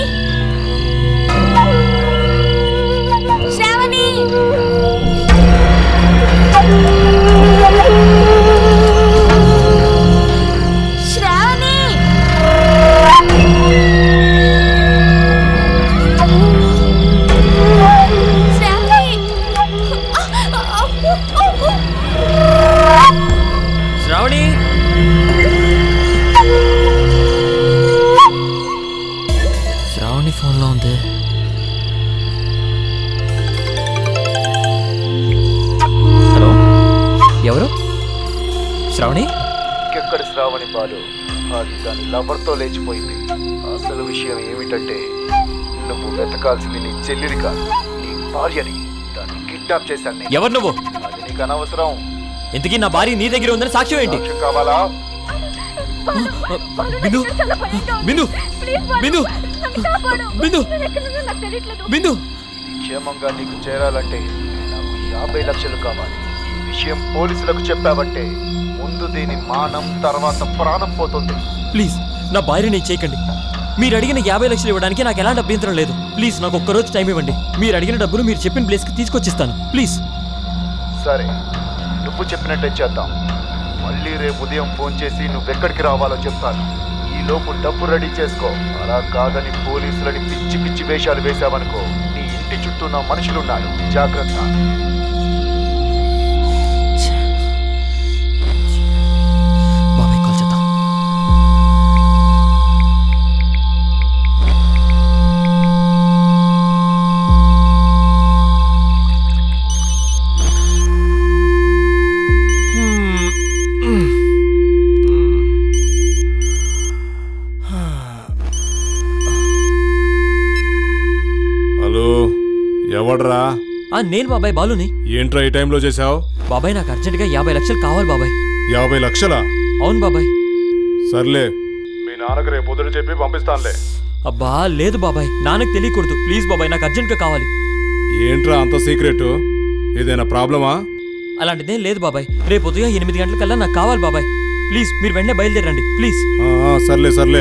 శ్రావణి శ్రావణి శ్రావణి శ్రావణి ఫోన్లో ఉంది హలో ఎవరు శ్రావణి ఎక్కడ శ్రావణి బాలు అది దాని లవర్తో లేచిపోయింది అసలు విషయం ఏమిటంటే నువ్వు వెతకాల్సింది నీ చెల్లిని కాదు నీ భార్యని దాన్ని కిడ్నాప్ చేశాను నేను. ఎవరు నువ్వు అది నీకు అనవసరం ఇంతకీ నా భార్య నీ దగ్గర ఉందని సాక్ష్యం ఏంటి సాక్ష్యం కావాలా బిందు బిందు బిందు బిందు బిందు క్షేమంగా నీకు చేరాలంటే నాకు యాభై లక్షలు కావాలి ఈ విషయం పోలీసులకు చెప్పావంటే ముందు దీని మానం తర్వాత ప్రాణం పోతుంది ప్లీజ్ నా భార్యని చేయకండి మీరు అడిగిన యాభై లక్షలు ఇవ్వడానికి నాకు ఎలాంటి అభ్యంతరం లేదు ప్లీజ్ నాకు ఒక్క రోజు టైం ఇవ్వండి మీరు అడిగిన డబ్బులు మీరు చెప్పిన ప్లేస్కి తీసుకొచ్చిస్తాను ప్లీజ్ సరే నువ్వు చెప్పినట్టే చేద్దాం మళ్ళీ రేపు ఉదయం ఫోన్ చేసి నువ్వెక్కడికి రావాలో చెప్తాను ఈ లోపు డబ్బు రెడీ చేసుకో అలా కాదని పోలీసులని పిచ్చి పిచ్చి వేషాలు వేశావనుకో నీ ఇంటి చుట్టూ నా మనుషులున్నారు జాగ్రత్త బాబాయ్ కాల్ చేద్దాం హలో ఎవడ్రా ఆ నేను బాబాయ్ బాలుని ఏంట్రా ఈ టైంలో చేశావు బాబాయ్ నాకు అర్జెంటుగా యాభై లక్షలు కావాలి బాబాయ్ యాభై లక్షలా అవును బాబాయ్ సర్లే మీ నాన్నకు రేపు పొద్దున చెప్పి పంపిస్తానులే అబ్బా లేదు బాబాయ్ నాన్నకు తెలియకూడదు ప్లీజ్ బాబాయ్ నాకు అర్జెంట్గా కావాలి ఏంట్రా అంత సీక్రెట్ ఏదైనా ప్రాబ్లమా అలాంటిదేం లేదు బాబాయ్ రేపు ఉదయం ఎనిమిది గంటలకల్లా నాకు కావాలి బాబాయ్ ప్లీజ్ మీరు వెంటనే బయలుదేరండి ప్లీజ్ ఆ, ఆ, సర్లే సర్లే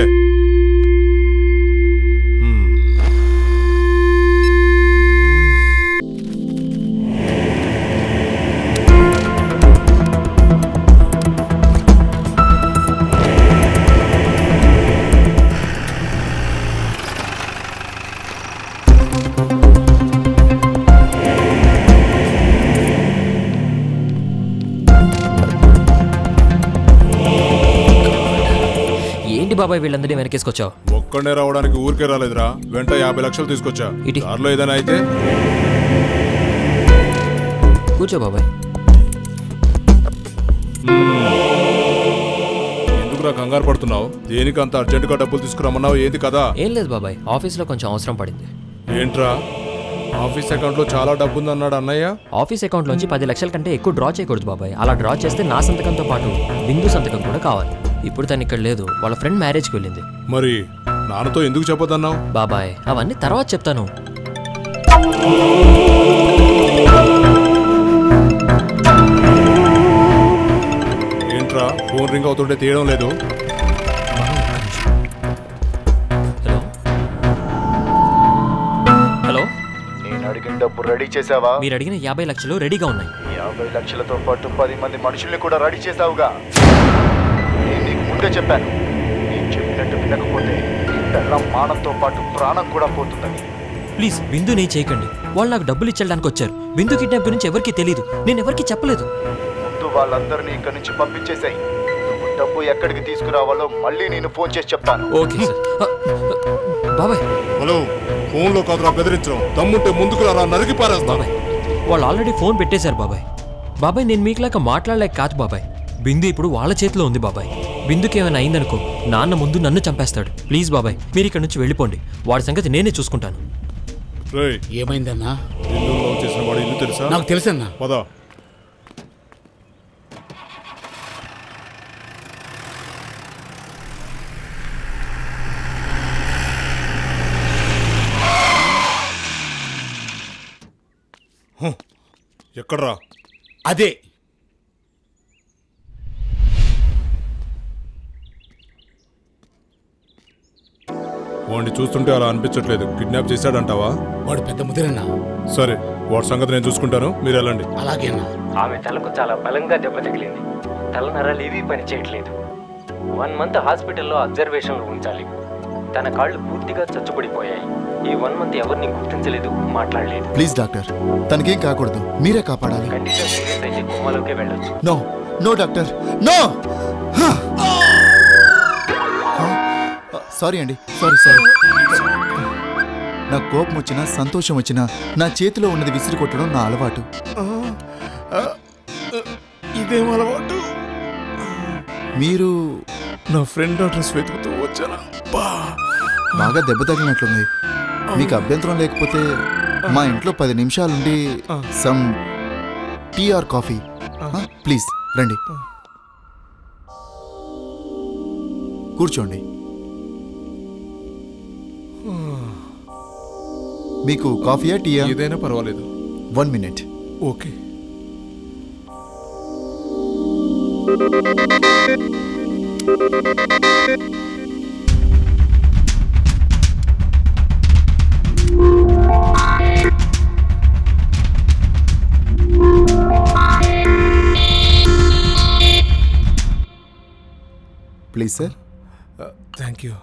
ఏంటి బాబాయ్ వీళ్ళందరినీ వెనకేసుకొచ్చావు ఒక్కడే రావడానికి ఊరికే రాలేదురా వెంట యాభై లక్షలు తీసుకొచ్చా దారిలో ఏదైనా అయితే కూర్చో బాబాయ్ ఎందుకురా కంగారు పడుతున్నావు దేనికి అంత అర్జెంటుగా డబ్బులు తీసుకురమ్మన్నావు ఏంది కదా ఏం లేదు బాబాయ్ ఆఫీస్లో కొంచెం అవసరం పడింది ఏంట్రా ఆఫీస్ అకౌంట్లో చాలా డబ్బు ఉందన్నాడు అన్నయ్య ఆఫీస్ అకౌంట్లోంచి పది లక్షల కంటే ఎక్కువ డ్రా చేయకూడదు బాబాయ్ అలా డ్రా చేస్తే నా సంతకంతో పాటు బిందు సంతకం కూడా కావాలి ఇప్పుడు తను ఇక్కడ లేదు వాళ్ళ ఫ్రెండ్ మ్యారేజ్కి వెళ్ళింది మరి నాన్నతో ఎందుకు చెప్పొద్దన్నావు బాబాయ్ అవన్నీ తర్వాత చెప్తాను ఏంట్రా ఫోన్ రింగ్ అవుతుంటే తీయడం లేదు హలో నేను అడిగిన డబ్బు రెడీ చేసావా మీరు అడిగిన యాభై లక్షలు రెడీగా ఉన్నాయి యాభై లక్షలతో పాటు పది మంది మనుషుల్ని కూడా రెడీ చేసావుగా నేను నీకు ముందే చెప్పాను నేను చెప్పినట్టు వినకపోతే నీ పెళ్ళం మానంతో పాటు ప్రాణం కూడా పోతుందని ప్లీజ్ బిందు నేను చేయకండి వాళ్ళు నాకు డబ్బులు ఇచ్చడానికి వచ్చారు బిందు కిడ్నాప్ గురించి ఎవరికీ తెలియదు నేను ఎవరికీ చెప్పలేదు ముందు వాళ్ళందరినీ ఇక్కడి నుంచి పంపించేసాయి నువ్వు డబ్బు ఎక్కడికి తీసుకురావాలో మళ్ళీ నేను ఫోన్ చేసి చెప్తాను ఓకే సార్ బాబాయ్ హలో ఫోన్లో కాదురా బెదిరించడం దమ్ముంటే ముందుకు రారా నరికి పారేస్తా వాళ్ళు ఆల్రెడీ ఫోన్ పెట్టేశారు బాబాయ్ బాబాయ్ నేను మీకులాగా మాట్లాడలేక కాదు బాబాయ్ బిందు ఇప్పుడు వాళ్ళ చేతిలో ఉంది బాబాయ్ బిందుకి ఏమైనా అయిందనుకో నాన్న ముందు నన్ను చంపేస్తాడు ప్లీజ్ బాబాయ్ మీరు ఇక్కడ నుంచి వెళ్ళిపోండి వాడి సంగతి నేనే చూసుకుంటాను ఏమైందన్నా ఇల్లు లవ్ చేసిన వాడు ఇల్లు తెలుసా నాకు తెలుసన్నా పద ఎక్కడ్రా అదే వాడిని చూస్తుంటే అలా అనిపించట్లేదు కిడ్నాప్ చేశాడంటావా వాడు పెద్ద ముదిరన్నా సరే వాడి సంగతి నేను చూసుకుంటాను మీరు వెళ్ళండి అలాగేనా ఆమె తలకు చాలా బలంగా దెబ్బ తగిలింది తల నరాలు ఏవీ పనిచేయట్లేదు వన్ మంత్ హాస్పిటల్లో అబ్జర్వేషన్లో ఉంచాలి తన కాళ్ళు పూర్తిగా చచ్చుపడిపోయాయి ఈ వన్ మంత్ ఎవరిని గుర్తించలేదు మాట్లాడలేదు ప్లీజ్ డాక్టర్ తనకేం కాకూడదు మీరే కాపాడాలి కండిషన్ సీరియస్ అయితే కోమాలోకే వెళ్ళొచ్చు no no doctor no sorry అండి సారీ సారీ నా కోపం వచ్చినా సంతోషం వచ్చినా నా చేతిలో ఉన్నది విసిరి కొట్టడం నా అలవాటు ఇదేం అలవాటు మీరు నా ఫ్రెండ్ అడ్రస్ వెతుకుతూ వచ్చానా బాగా దెబ్బ తగిలినట్లుంది మీకు అభ్యంతరం లేకపోతే మా ఇంట్లో పది నిమిషాలుండి some tea or coffee please రండి కూర్చోండి మీకు కాఫీయా టీయా ఏదైనా పర్వాలేదు one minute okay please sir thank you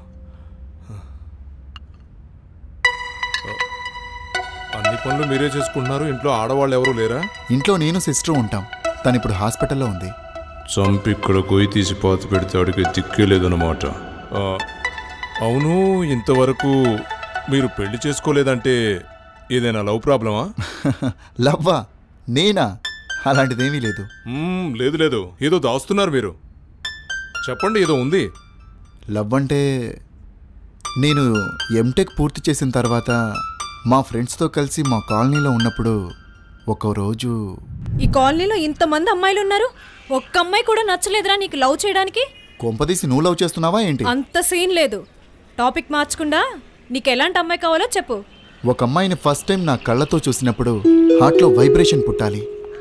అన్ని పనులు మీరే చేసుకుంటున్నారు ఇంట్లో ఆడవాళ్ళు ఎవరు లేరా ఇంట్లో నేను సిస్టర్ ఉంటాం తను ఇప్పుడు హాస్పిటల్లో ఉంది చంపి ఇక్కడ గొయ్యి తీసి పాత పెడితే అడిగే దిక్కే లేదన్నమాట ఆ, అవును ఇంతవరకు మీరు పెళ్లి చేసుకోలేదంటే ఏదైనా లవ్ ప్రాబ్లమా లవ్వా నేనా అలాంటిదేమీ లేదు మ్మ్, లేదు లేదు ఏదో దాస్తున్నారు మీరు చెప్పండి ఏదో ఉంది లవ్ అంటే నేను ఎంటెక్ పూర్తి చేసిన తర్వాత మా ఫ్రెండ్స్తో కలిసి మా కాలనీలో ఉన్నప్పుడు ఒక రోజు ఈ కాలనీలో ఇంతమంది అమ్మాయిలు ఉన్నారు ఒక్క అమ్మాయి కూడా నచ్చలేదురా నీకు లవ్ చేయడానికి కొంపదీసి నువ్వు లవ్ చేస్తున్నావా ఏంటి అంత సీన్ లేదు టాపిక్ మార్చకుండా నీకు ఎలాంటి అమ్మాయి కావాలో చెప్పు ఒక అమ్మాయిని ఫస్ట్ టైం నా కళ్ళతో చూసినప్పుడు హార్ట్లో వైబ్రేషన్ పుట్టాలి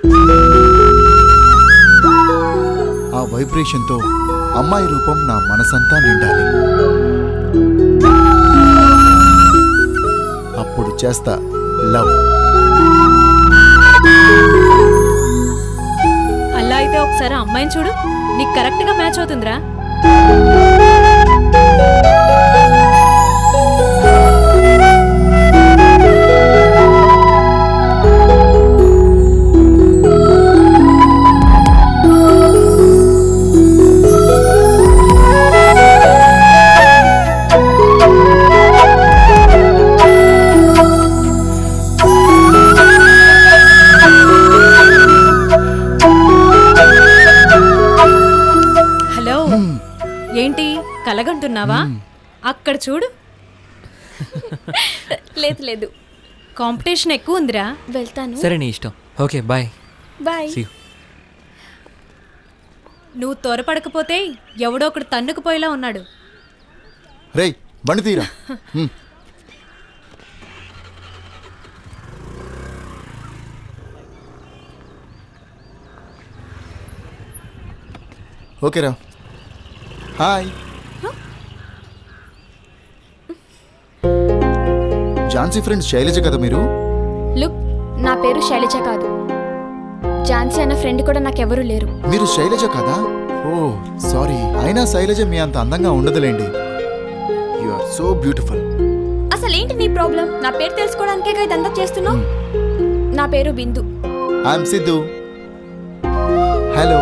ఆ వైబ్రేషన్తో అమ్మాయి రూపం నా మనసంతా నిండాలి అప్పుడు చేస్తా లవ్ అలా అయితే ఒకసారి ఆ అమ్మాయిని చూడు నీకు కరెక్ట్గా మ్యాచ్ అవుతుందిరా హలో ఏంటి కలగంటున్నావా అక్కడ చూడు లేదు లేదు కాంపిటీషన్ ఎక్కువ ఉందిరా వెళ్తాను సరే నీ ఇష్టం okay bye bye See you. నువ్వు త్వరపడకపోతే ఎవడో ఒకడు తన్నుకుపోయేలా ఉన్నాడు రేయ్ బండి తీరా హ్మ్. ఓకేరా హాయ్ ఝాన్సీ ఫ్రెండ్స్ శైలజ కదా మీరు లుక్ నా పేరు శైలజ కాదు ఝాన్సీ అన్న ఫ్రెండ్ కూడా నాకెవరూ లేరు మీరు శైలజ కదా ఓ సారీ అయినా శైలజ మీ అంత అందంగా ఉండదులేండి యు ఆర్ సో బ్యూటిఫుల్ అసలు ఏంటి నీ ప్రాబ్లం నా పేరు తెలుసుకోవడానికే కదా ఇదంతా చేస్తున్నావు నా పేరు బిందు ఐఎమ్ సిద్ధు హలో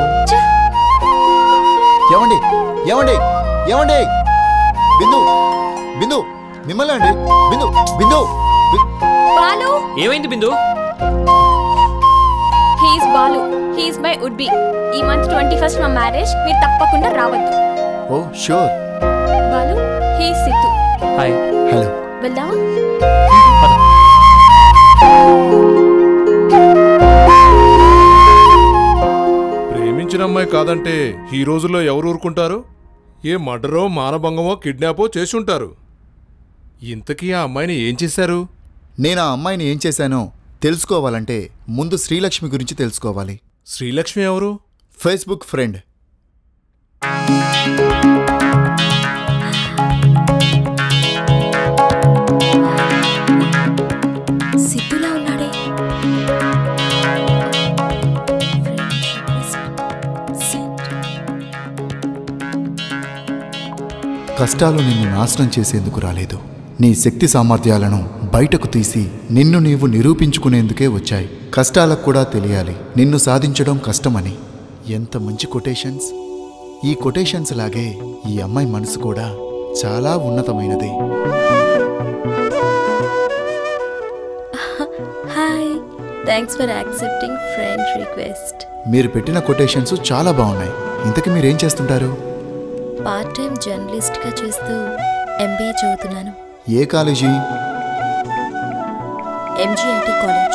ఏమండి ఏమండి ఏమండి బిందు బిందు మిమ్మల్ని అండి బిందు బిందు బి- బాలు ఏమైంది Bindu he's Balu he's my would be ఈ మంత్ ట్వంటీ ఫస్ట్ మా మ్యారేజ్ మీరు తప్పకుండా రావద్దు oh sure Balu he's Siddhu hi hello వెళ్దామా ప్రేమించిన అమ్మాయి కాదంటే ఈ రోజుల్లో ఎవరు ఊరుకుంటారు ఏ మర్డరో మానభంగమో కిడ్నాపో చేసి ఉంటారు ఇంతకీ ఆ అమ్మాయిని ఏం చేశారు నేను ఆ అమ్మాయిని ఏం చేశానో తెలుసుకోవాలంటే ముందు శ్రీలక్ష్మి గురించి తెలుసుకోవాలి శ్రీలక్ష్మి ఎవరు ఫేస్బుక్ ఫ్రెండ్ సిద్ధులా ఉన్నాడే కష్టాలు నిన్ను నాశనం చేసేందుకు రాలేదు నీ శక్తి సామర్థ్యాలను బయటకు తీసి నిన్ను నీవు నిరూపించుకునేందుకే వచ్చాయి కష్టాలకు కూడా తెలియాలి నిన్ను సాధించడం కష్టమని ఎంత మంచి కొటేషన్స్ ఈ కొటేషన్స్ లాగే ఈ అమ్మాయి మనసు కూడా చాలా ఉన్నతమైనది hi thanks for accepting friend request మీరు పెట్టిన కొటేషన్స్ చాలా బాగున్నాయి ఇంతకీ మీరేం చేస్తుంటారు పార్ట్ టైం జర్నలిస్ట్గా చేస్తూ ఎంబీఏ చదువుతున్నాను ఏ కాలేజీ ఎంజీఐటి కాలేజ్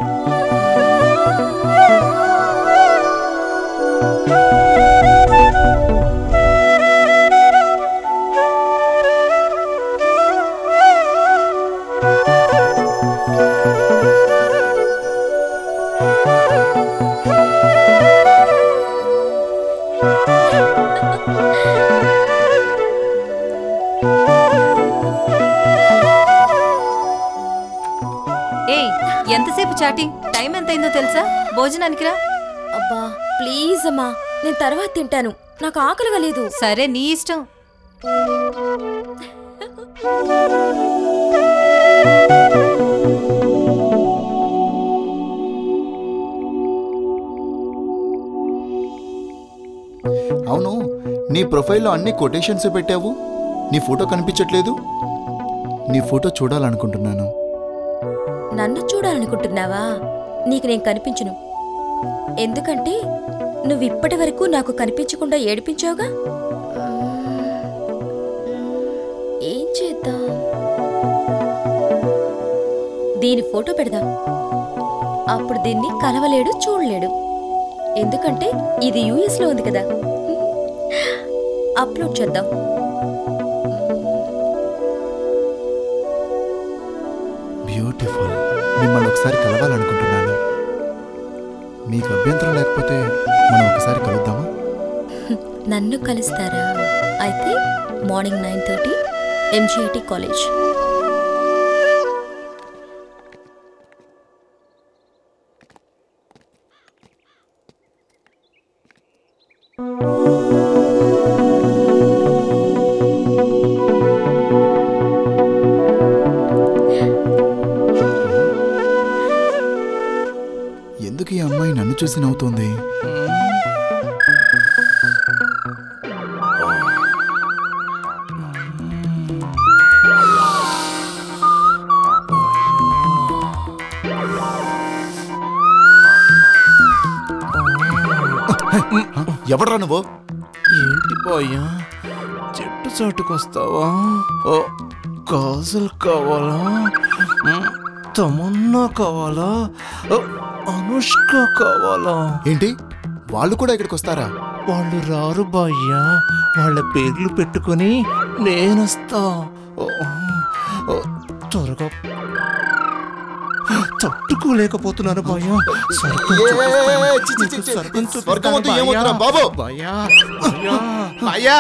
ఏయ్ ఎంతసేపు చాటింగ్ టైం ఎంత అయిందో తెలుసా భోజనానికి రా అబ్బా ప్లీజ్ అమ్మా నేను తర్వాత తింటాను నాకు ఆకలిగా లేదు సరే నీ ఇష్టం అవును నీ ప్రొఫైల్లో అన్ని కొటేషన్స్ పెట్టావు నీ ఫోటో కనిపించట్లేదు నీ ఫోటో చూడాలనుకుంటున్నాను నన్ను చూడాలనుకుంటున్నావా నీకు నేను కనిపించును ఎందుకంటే నువ్వు ఇప్పటి వరకు నాకు కనిపించకుండా ఏడిపించావుగా ఏం చేద్దాం దీని ఫోటో పెడదాం అప్పుడు దీన్ని కలవలేడు చూడలేడు ఎందుకంటే ఇది యూఎస్ లో ఉంది కదా అప్లోడ్ చేద్దాం బ్యూటిఫుల్ మిమ్మల్ని ఒకసారి కలవాలనుకుంటున్నాను మీకు అభ్యంతరం లేకపోతే మనం ఒకసారి కలుద్దామా నన్ను కలుస్తారా అయితే morning nine thirty MGIT college ఎందుకు ఈ అమ్మాయి నన్ను చూసి నవ్వుతోంది ఎవడ్రా నువ్వు ఏంటి బాయ్యా చెట్టు చాటుకొస్తావా ఓ కాజల్ కావాలా మ్, తమన్నా కావాలా ఓ, అనుష్క కావాలా ఏంటి వాళ్ళు కూడా ఇక్కడికి వస్తారా వాళ్ళు రారు బాయ్యా వాళ్ళ పేర్లు పెట్టుకొని నేనొస్తా ఓ, ఓ, త్వరగా తట్టుకోలేకపోతున్నాను బాయ్యా స్వర్గం చూపిస్తాను. నీకు స్వర్గం స్వర్గం వద్దు, చూపిస్తాను ఏమొద్దురా బాయ్యా. బాబు. బాయ్యా బాయ్యా బాయ్యా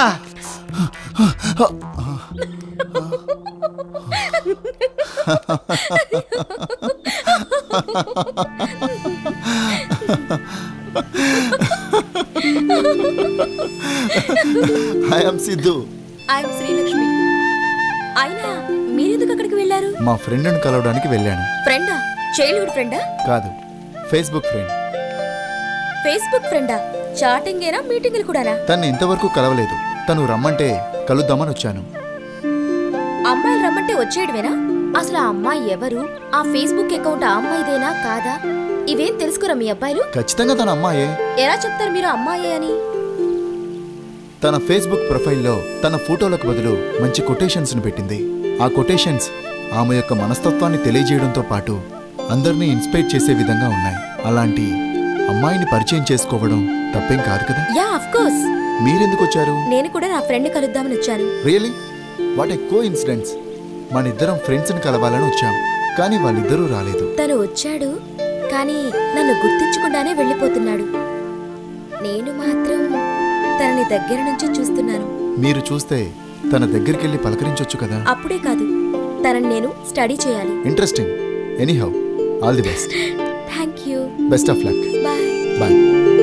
I am Siddhu I'm Srilakshmi అయినా మీరెందుకు అక్కడికి వెళ్ళారు మా ఫ్రెండ్ని కలవడానికి వెళ్ళాను ఫ్రెండా చైల్డ్హుడ్ ఫ్రెండా కాదు ఫేస్బుక్ ఫ్రెండ్ ఫేస్బుక్ ఫ్రెండా చాటింగేనా మీటింగులు కూడానా తను ఇంతవరకు కలవలేదు తను రమ్మంటే కలుద్దామని వచ్చాను అమ్మాయిలు రమ్మంటే వచ్చేయడమేనా అసలు ఆ అమ్మాయి ఎవరు ఆ ఫేస్బుక్ అకౌంట్ ఆ అమ్మాయిదేనా కాదా ఇవేం తెలుసుకోరా మీ అబ్బాయిలు ఖచ్చితంగా తన అమ్మాయే ఎలా చెప్తారు మీరు అమ్మాయే అని తన ఫేస్బుక్ ప్రొఫైల్లో తన ఫోటోలకు బదులు మంచి కొటేషన్స్ను పెట్టింది ఆ కొటేషన్స్ ఆమె యొక్క మనస్తత్వాన్ని తెలియజేయడంతో పాటు అందరినీ ఇన్స్పైర్ చేసే విధంగా ఉన్నాయి అలాంటి అమ్మాయిని పరిచయం చేసుకోవడం తప్పేం కాదు కదా యా అఫ్ కోర్స్ మీరెందుకు వచ్చారు నేను కూడా నా ఫ్రెండ్ కలుద్దామని వచ్చాను really what a coincidence మన ఇద్దరం ఫ్రెండ్స్ని కలవాలని వచ్చాం కానీ వాళ్ళిద్దరూ రాలేదు తను వచ్చాడు కానీ నన్ను గుర్తించకుండానే వెళ్ళిపోతున్నాడు నేను మాత్రం తనని దగ్గర నుంచి చూస్తున్నాను మీరు చూస్తే తన దగ్గరికి వెళ్ళి పలకరించొచ్చు కదా అప్పుడే కాదు తనని నేను స్టడీ చేయాలి interesting anyhow all the best thank you best of luck bye bye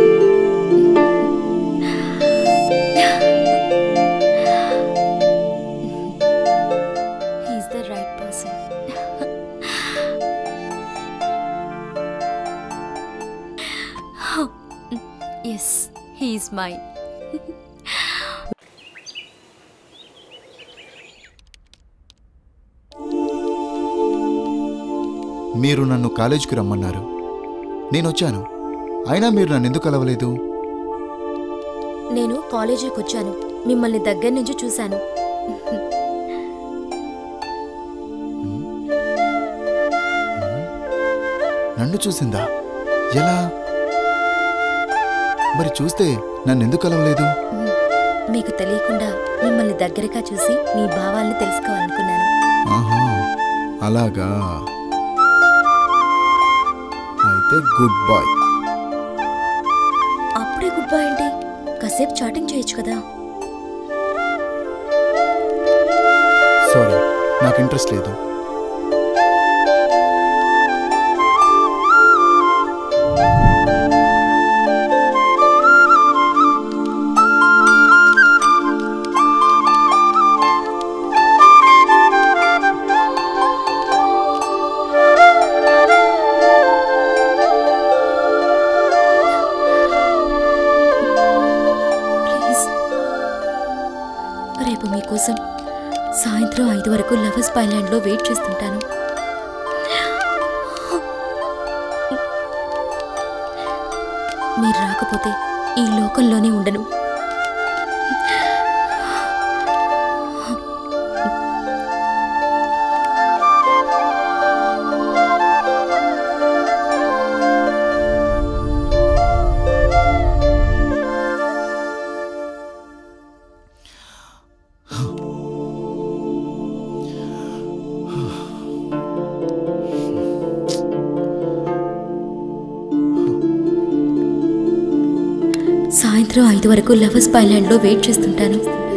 he's the right person yes he's mine మీరు నన్ను కాలేజీకి రమ్మన్నారు నేను వచ్చాను అయినా మీరు నన్ను ఎందుకు కలవలేదు నేను కాలేజీకి వచ్చాను మిమ్మల్ని దగ్గర నుంచి చూశాను నన్ను చూసిందా ఎలా మరి చూస్తే నన్ను ఎందుకు కలవలేదు మీకు తెలియకుండా మిమ్మల్ని దగ్గరగా చూసి మీ భావాల్ని తెలుసుకోవాలనుకున్నాను ఆహా అలాగా అయితే గుడ్ బాయ్ అప్పుడే గుడ్ బై ఏంటి కాసేపు చాటింగ్ చేయొచ్చు కదా సారీ నాకు ఇంట్రెస్ట్ లేదు ప్లీజ్ రేపు మీకోసం సాయంత్రం ఐదు వరకు లవర్స్ పైలాండ్లో వెయిట్ చేస్తుంటాను మీరు రాకపోతే ఈ లోకంలోనే ఉండను సాయంత్రం ఐదు వరకు లవర్స్ పైలాండ్లో వెయిట్ చేస్తుంటాను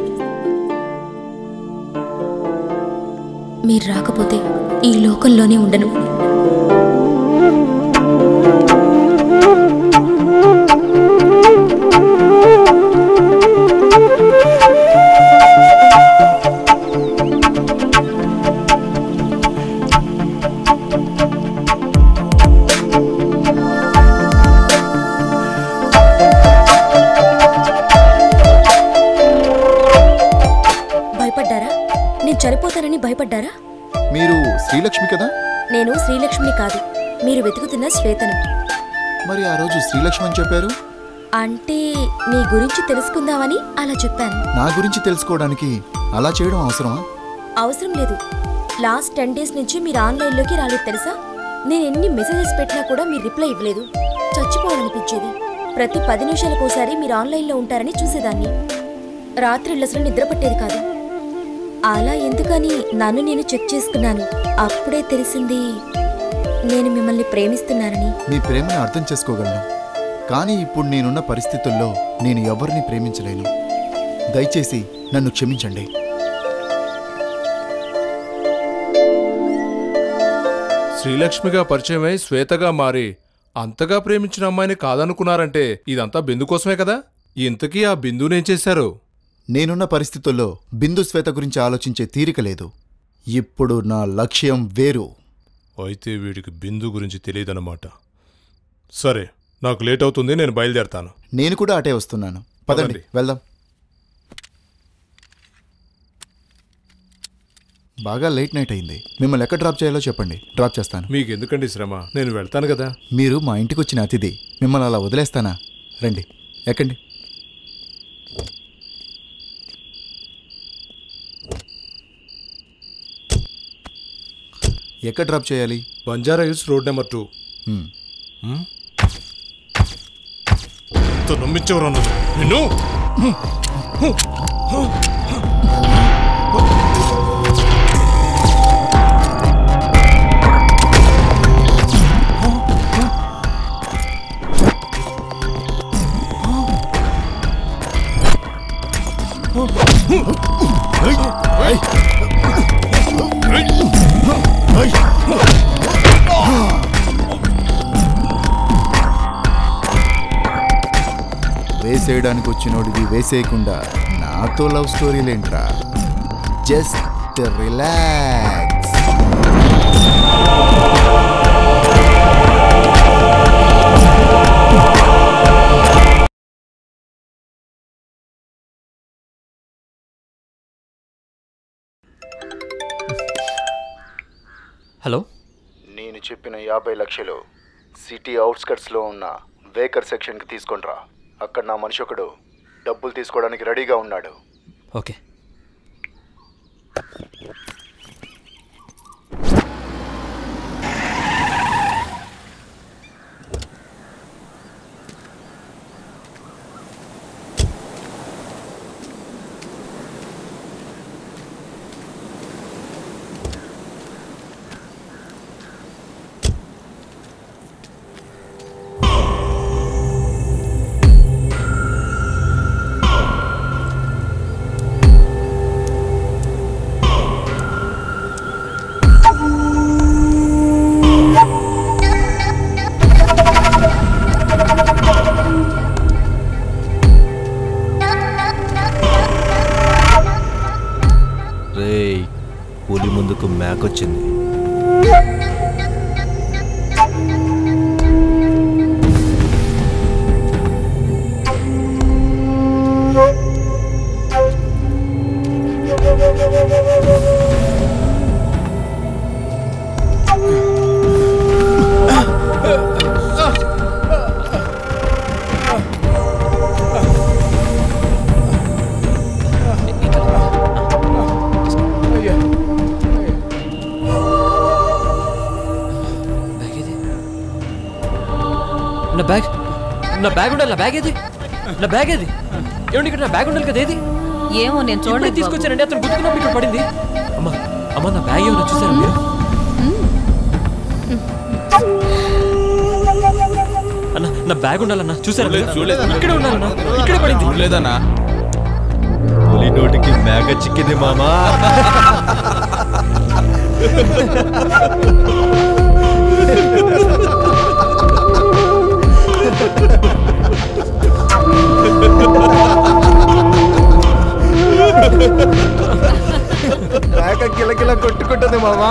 మీరు రాకపోతే ఈ లోకంలోనే ఉండను భయపడ్డారా నేను చనిపోతానని భయపడ్డారా మీరు శ్రీలక్ష్మి కదా నేను శ్రీలక్ష్మిని కాదు మీరు వెతుకుతున్న శ్వేతను మరి ఆ రోజు శ్రీలక్ష్మి అని చెప్పారు అంటే మీ గురించి తెలుసుకుందామని అలా చెప్పాను నా గురించి తెలుసుకోవడానికి అలా చేయడం అవసరమా అవసరం లేదు లాస్ట్ టెన్ డేస్ నుంచి మీరు ఆన్లైన్లోకి రాలేదు తెలుసా నేను ఎన్ని మెసేజెస్ పెట్టినా కూడా మీరు రిప్లై ఇవ్వలేదు చచ్చిపోవాలనిపించేది ప్రతి పది నిమిషాలకు ఒకసారి మీరు ఆన్లైన్లో ఉంటారని చూసేదాన్ని రాత్రి అసలు నిద్ర పట్టేది కాదు అలా ఎందుకని నన్ను నేను చెక్ చేసుకున్నాను అప్పుడే తెలిసింది నేను మిమ్మల్ని ప్రేమిస్తున్నానని మీ ప్రేమను అర్థం చేసుకోగలను కానీ ఇప్పుడు నేనున్న పరిస్థితుల్లో నేను ఎవరిని ప్రేమించలేను దయచేసి నన్ను క్షమించండి శ్రీలక్ష్మిగా పరిచయమై శ్వేతగా మారి అంతగా ప్రేమించిన అమ్మాయిని కాదనుకున్నారంటే ఇదంతా బిందు కోసమే కదా ఇంతకీ ఆ బిందునేం చేశారు నేనున్న పరిస్థితుల్లో బిందు శ్వేత గురించి ఆలోచించే తీరిక లేదు ఇప్పుడు నా లక్ష్యం వేరు అయితే వీడికి బిందు గురించి తెలియదన్నమాట సరే నాకు లేట్ అవుతుంది నేను బయలుదేరతాను నేను కూడా అటే వస్తున్నాను పదండి పదండి. వెళ్దాం బాగా లేట్ నైట్ అయింది మిమ్మల్ని ఎక్కడ డ్రాప్ చేయాలో చెప్పండి డ్రాప్ చేస్తాను మీకు ఎందుకండి శ్రమ నేను వెళ్తాను కదా మీరు మా ఇంటికి వచ్చిన అతిథి మిమ్మల్ని అలా వదిలేస్తానా రండి ఎక్కండి ఎక్కడ డ్రాప్ చేయాలి Banjara Hills road number two hmm. ఎంత నమ్మించవరా నన్ను నిన్ను వేసేయడానికి వచ్చినోడివి వేసేయకుండా నాతో లవ్ స్టోరీలేంట్రా జస్ట్ రిలాక్స్ హలో నేను చెప్పిన యాభై లక్షలు సిటీ అవుట్స్కట్స్లో ఉన్న వేకర్ సెక్షన్కి తీసుకొనిరా అక్కడ నా మనిషి ఒకడు డబ్బులు తీసుకోవడానికి రెడీగా ఉన్నాడు ఓకే రేయ్ పులి ముందుకు మేకొచ్చింది నా బ్యాగ్ నా బ్యాగ్ ఉండాలి నా బ్యాగ్ ఏది నా బ్యాగ్ ఏది ఏమండి ఇక్కడ నా బ్యాగ్ ఉండాలి కదా ఏది ఏమో నేను ఇప్పుడే చూడలేదు బాబు. తీసుకొచ్చానండి అతను గుర్తుకున్నప్పుడు ఇక్కడ పడింది అమ్మా అమ్మా నా బ్యాగ్ ఏమైనా చూసారా మీరు అన్న నా బ్యాగ్ ఉండాలన్నా చూసారా మీరు? చూడలేదు, చూడలేదు. ఇక్కడే ఉండాలన్నా ఇక్కడే పడింది చూడలేదన్నా పులి నోటికి మేక చిక్కింది మామా మేక గిలగిల కొట్టుకుంటుంది మామా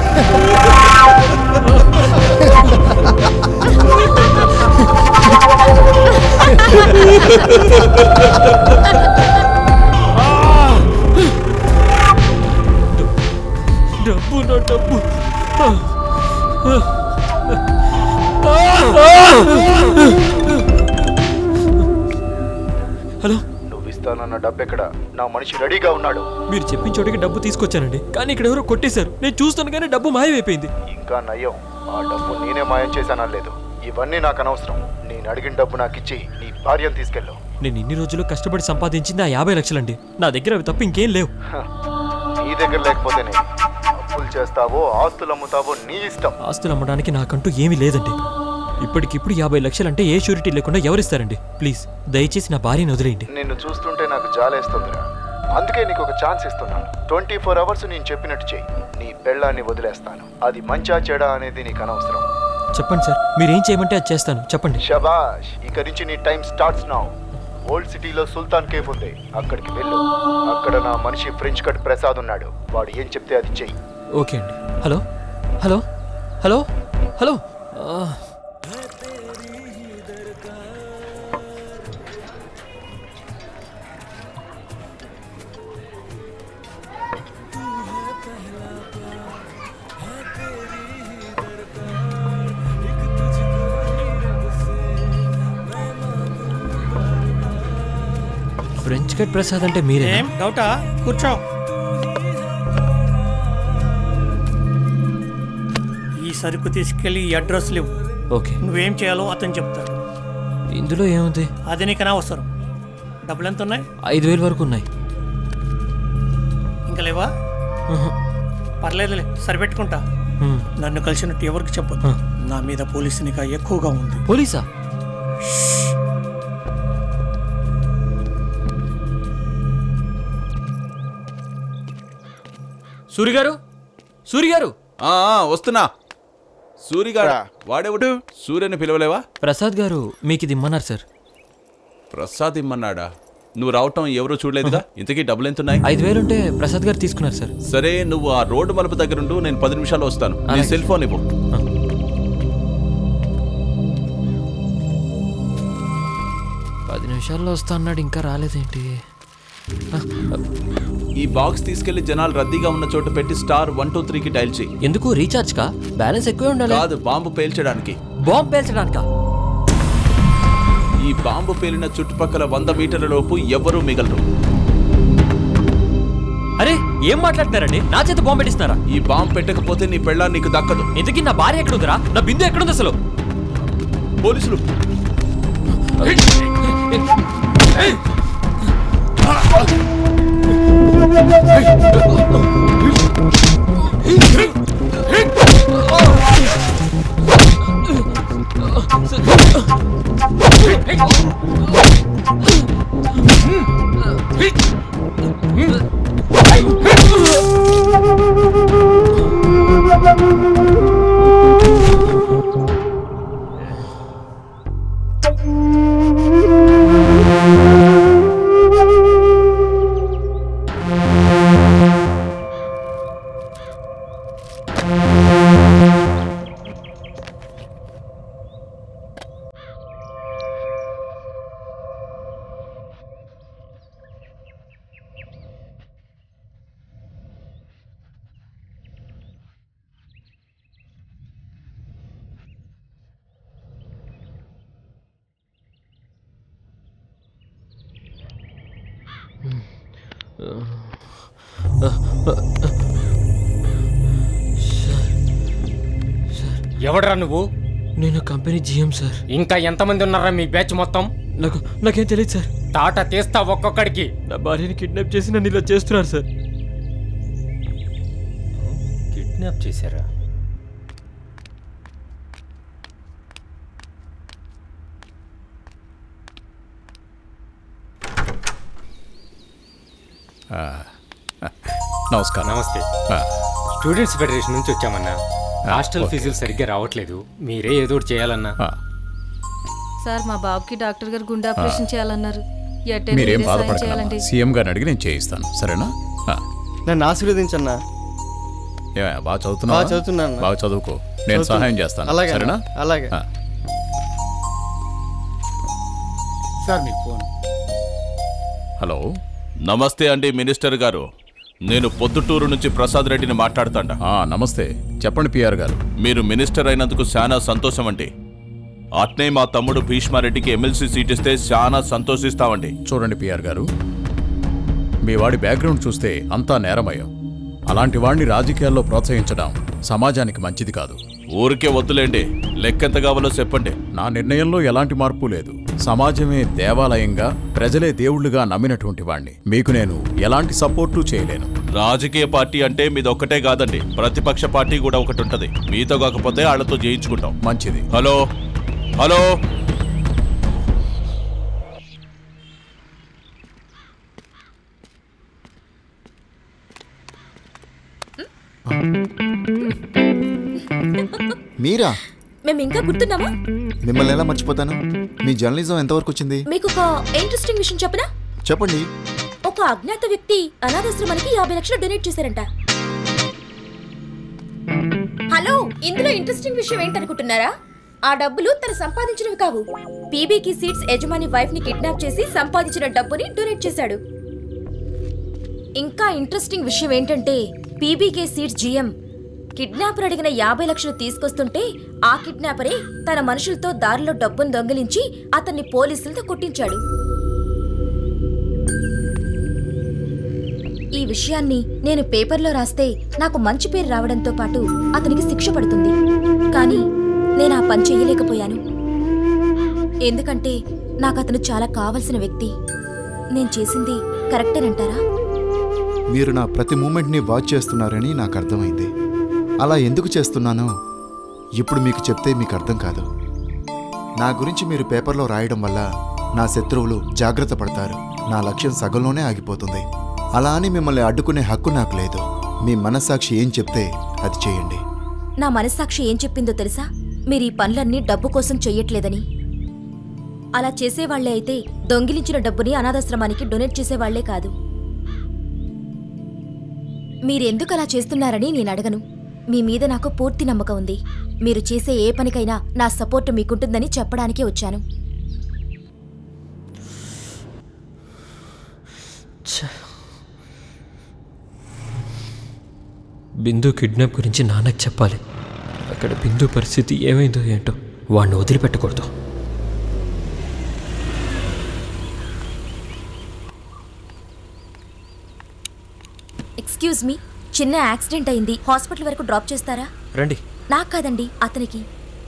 డబ్బు నా డబ్బు హలో నువ్వు ఇస్తానన్న డబ్బు ఎక్కడ నా మనిషి రెడీగా ఉన్నాడు మీరు చెప్పిన చోటికి డబ్బు తీసుకొచ్చానండి కానీ ఇక్కడ ఎవరో కొట్టేశారు నేను చూస్తాను కానీ డబ్బు మాయమైపోయింది ఇంకా నయ్యం ఆ డబ్బు నేనే మాయం చేశానా లేదు ఇవన్నీ నాకు అనవసరం నేను అడిగిన డబ్బు నాకు ఇచ్చి నీ భార్యను తీసుకెళ్ళు నేను ఇన్ని రోజులు కష్టపడి సంపాదించింది ఆ యాభై లక్షలండి నా దగ్గర అవి తప్ప ఇంకేం లేవు హ, నీ దగ్గర లేకపోతేనే అప్పులు చేస్తావో ఆస్తులు అమ్ముతావో నీ ఇష్టం ఆస్తులు అమ్మడానికి నాకంటూ ఏమీ లేదండి ఇప్పటికిప్పుడు యాభై లక్షలంటే ఏ షూరిటీ లేకుండా ఎవరిస్తారండి ప్లీజ్ దయచేసి నా భార్యను వదిలేయండి నిన్ను చూస్తుంటే నాకు జాలేస్తుందిరా అందుకే నీకు ఒక ఛాన్స్ ఇస్తున్నాను ట్వంటీ ఫోర్ అవర్స్ నేను చెప్పినట్టు చెయ్యి నీ పెళ్ళాన్ని వదిలేస్తాను అది మంచా చెడా అనేది నీకు అనవసరం చెప్పండి సార్ మీరేం చేయమంటే అది చేస్తాను చెప్పండి షబాష్ ఇక నుంచి నీ టైం స్టార్ట్స్ నౌ ఓల్డ్ సిటీలో సుల్తాన్ కేఫ్ ఉంది అక్కడికి వెళ్ళు అక్కడ నా మనిషి ఫ్రెంచ్ కట్ ప్రసాద్ ఉన్నాడు వాడు ఏం చెప్తే అది చెయ్యి ఓకే అండి హలో హలో హలో హలో ఆ, ఫ్రెంచ్ కట్ ప్రసాద్ అంటే మీరే ఏం డౌటా కూర్చో ఈ సరుకు తీసుకెళ్లి ఈ అడ్రస్ లేవు ఓకే నువ్వేం చేయాలో అతను చెప్తాడు ఇందులో ఏముంది అది నీకు అనవసరం డబ్బులు ఎంత ఉన్నాయి ఐదు వేలు వరకు ఉన్నాయి ఇంకా లేవా ఉహు. పర్లేదులే సరిపెట్టుకుంటా ఉమ్. నన్ను కలిసినట్టు ఎవరికి చెప్పొద్దు నా మీద పోలీసు నిఘా ఎక్కువగా ఉంది పోలీసా సూరి గారు సూరి గారు ఆ, ఆ, వస్తున్నా సూరిగాడ వాడెవడు సూర్యని పిలవలేవా ప్రసాద్ గారు మీకు ఇది ఇమ్మన్నారు సార్ ప్రసాద్ ఇమ్మన్నాడా నువ్వు రావటం ఎవరు చూడలేదుగా ఇంతకీ డబ్బులు ఎంత ఉన్నాయి ఐదు వేలు ఉంటే ప్రసాద్ గారు తీసుకున్నారు సార్ సరే నువ్వు ఆ రోడ్డు మలుపు దగ్గర ఉండు నేను పది నిమిషాలు వస్తాను నీ అలాగే. సెల్ ఫోన్ ఇవ్వు పది నిమిషాల్లో వస్తా అన్నాడు ఇంకా రాలేదేంటి ఈ బాక్స్ తీసుకెళ్లి జనాలు రద్దీగా ఉన్న చోట పెట్టి స్టార్ వన్ టూ త్రీకి డైల్ చేయి ఎందుకు రీఛార్జ్ కా బ్యాలెన్స్ ఎక్కువే ఉండాలి కాదు బాంబు పేల్చడానికి బాంబు పేల్చడానికా ఈ బాంబు పేలిన చుట్టుపక్కల వంద మీటర్ల లోపు ఎవరూ మిగలరు అరే ఏం మాట్లాడుతున్నారండి నా చేత బాంబు పెట్టిస్తున్నారా ఈ బాంబు పెట్టకపోతే నీ పెళ్ళా నీకు దక్కదు ఇంతకీ నా భార్య ఎక్కడుందిరా నా బిందు ఎక్కడుంది అసలు పోలీసులు ఎవడరా నువ్వు నేను కంపెనీ జిఎం సార్ ఇంకా ఎంతమంది ఉన్నారా మీ బ్యాచ్ మొత్తం నాకు నాకేం తెలియదు సార్ తాట తీస్తా ఒక్కొక్కడికి నా భార్యని కిడ్నాప్ చేసి నన్ను ఇలా చేస్తున్నారు సార్ కిడ్నాప్ చేశారా నమస్కారం నమస్తే ఆ, స్టూడెంట్స్ ఫెడరేషన్ నుంచి వచ్చామన్నా హాస్టల్ ఓకే. ఫీజులు సరిగ్గా రావట్లేదు మీరే ఏదో ఒకటి చేయాలన్నా సార్ మా బాబుకి డాక్టర్ గారు గుండె ఆపరేషన్ చేయాలన్నారు ఎట్టైనా మీరేం మీరే సాయం బాధపడకండి చేయాలండి సీఎం గారిని అడిగి నేను చేయిస్తాను సరేనా ఆ, నన్ను ఆశీర్వదించన్నా ఏమయ్య, బాగా చదువుతున్నావా బాగా చదువుతున్నాను. బాగా చదువుకో నేను చదువుతున్నా. సహాయం చేస్తాను అలాగే సరేనా అన్న, అలాగే. ఆ, సార్ మీకు ఫోన్ హలో నమస్తే అండి మినిస్టర్ గారు నేను పొద్దుటూరు నుంచి ప్రసాద్ రెడ్డిని మాట్లాడుతాండా నమస్తే చెప్పండి పిఆర్ గారు మీరు మినిస్టర్ అయినందుకు చాలా సంతోషం అండి అట్నే మా తమ్ముడు భీష్మారెడ్డికి ఎమ్మెల్సీ సీట్ ఇస్తే చాలా సంతోషిస్తామండి చూడండి పిఆర్ గారు మీ వాడి బ్యాక్గ్రౌండ్ చూస్తే అంతా నేరమయం అలాంటి వాడిని రాజకీయాల్లో ప్రోత్సహించడం సమాజానికి మంచిది కాదు ఊరికే వద్దులేండి లెక్కెంత కావాలో చెప్పండి నా నిర్ణయంలో ఎలాంటి మార్పు లేదు సమాజమే దేవాలయంగా ప్రజలే దేవుళ్ళుగా నమ్మినటువంటి వాణ్ణి మీకు నేను ఎలాంటి సపోర్టు చేయలేను రాజకీయ పార్టీ అంటే మీది ఒక్కటే కాదండి ప్రతిపక్ష పార్టీ కూడా ఒకటి ఉంటది మీతో కాకపోతే వాళ్ళతో జయించుకుంటాం మంచిది హలో హలో మీరా మేము ఇంకా గుర్తున్నామా మిమ్మల్ని ఎలా మర్చిపోతాను మీ జర్నలిజం ఎంతవరకు వచ్చింది మీకు ఒక ఇంట్రెస్టింగ్ విషయం చెప్పనా చెప్పండి ఒక అజ్ఞాత వ్యక్తి అనాథాశ్రమానికి యాభై లక్షలు డొనేట్ చేశారంట హలో ఇందులో ఇంట్రెస్టింగ్ విషయం ఏంటనుకుంటున్నారా ఆ డబ్బులు తను సంపాదించినవి కావు పీబీకి సీట్స్ యజమాని వైఫ్ ని కిడ్నాప్ చేసి సంపాదించిన డబ్బుని డొనేట్ చేశాడు ఇంకా ఇంట్రెస్టింగ్ విషయం ఏంటంటే పీబీకే సీట్స్ జీఎం కిడ్నాపర్ అడిగిన యాభై లక్షలు తీసుకొస్తుంటే ఆ కిడ్నాపరే తన మనుషులతో దారిలో డబ్బును దొంగిలించి అతన్ని పోలీసులతో కొట్టించాడు ఈ విషయాన్ని నేను పేపర్లో రాస్తే నాకు మంచి పేరు రావడంతో పాటు అతనికి శిక్ష పడుతుంది కానీ నేను ఆ పని చెయ్యలేకపోయాను ఎందుకంటే నాకు అతను చాలా కావలసిన వ్యక్తి నేను చేసింది కరెక్టేనంటారా మీరు నా ప్రతి మూమెంట్ని వాచ్ చేస్తున్నారని నాకు అర్థమైంది అలా ఎందుకు చేస్తున్నానో ఇప్పుడు మీకు చెప్తే మీకు అర్థం కాదు నా గురించి మీరు పేపర్లో రాయడం వల్ల నా శత్రువులు జాగ్రత్త పడతారు నా లక్ష్యం సగంలోనే ఆగిపోతుంది అలా అని మిమ్మల్ని అడ్డుకునే హక్కు నాకు లేదు మీ మనస్సాక్షి ఏం చెప్తే అది చేయండి నా మనస్సాక్షి ఏం చెప్పిందో తెలుసా మీరు ఈ పనులన్నీ డబ్బు కోసం చెయ్యట్లేదని అలా చేసేవాళ్లే అయితే దొంగిలించిన డబ్బుని అనాథాశ్రమానికి డొనేట్ చేసేవాళ్లే కాదు మీరెందుకు అలా చేస్తున్నారని నేను అడగను మీ మీద నాకు పూర్తి నమ్మకం ఉంది మీరు చేసే ఏ పనికైనా నా సపోర్ట్ మీకుంటుందని చెప్పడానికే వచ్చాను బిందు కిడ్నాప్ గురించి నాన్నకు చెప్పాలి అక్కడ బిందు పరిస్థితి ఏమైందో ఏంటో వాడిని వదిలిపెట్టకూడదు ఎక్స్క్యూజ్ మీ చిన్న యాక్సిడెంట్ అయింది హాస్పిటల్ వరకు డ్రాప్ చేస్తారా రండి నాకు కాదండి అతనికి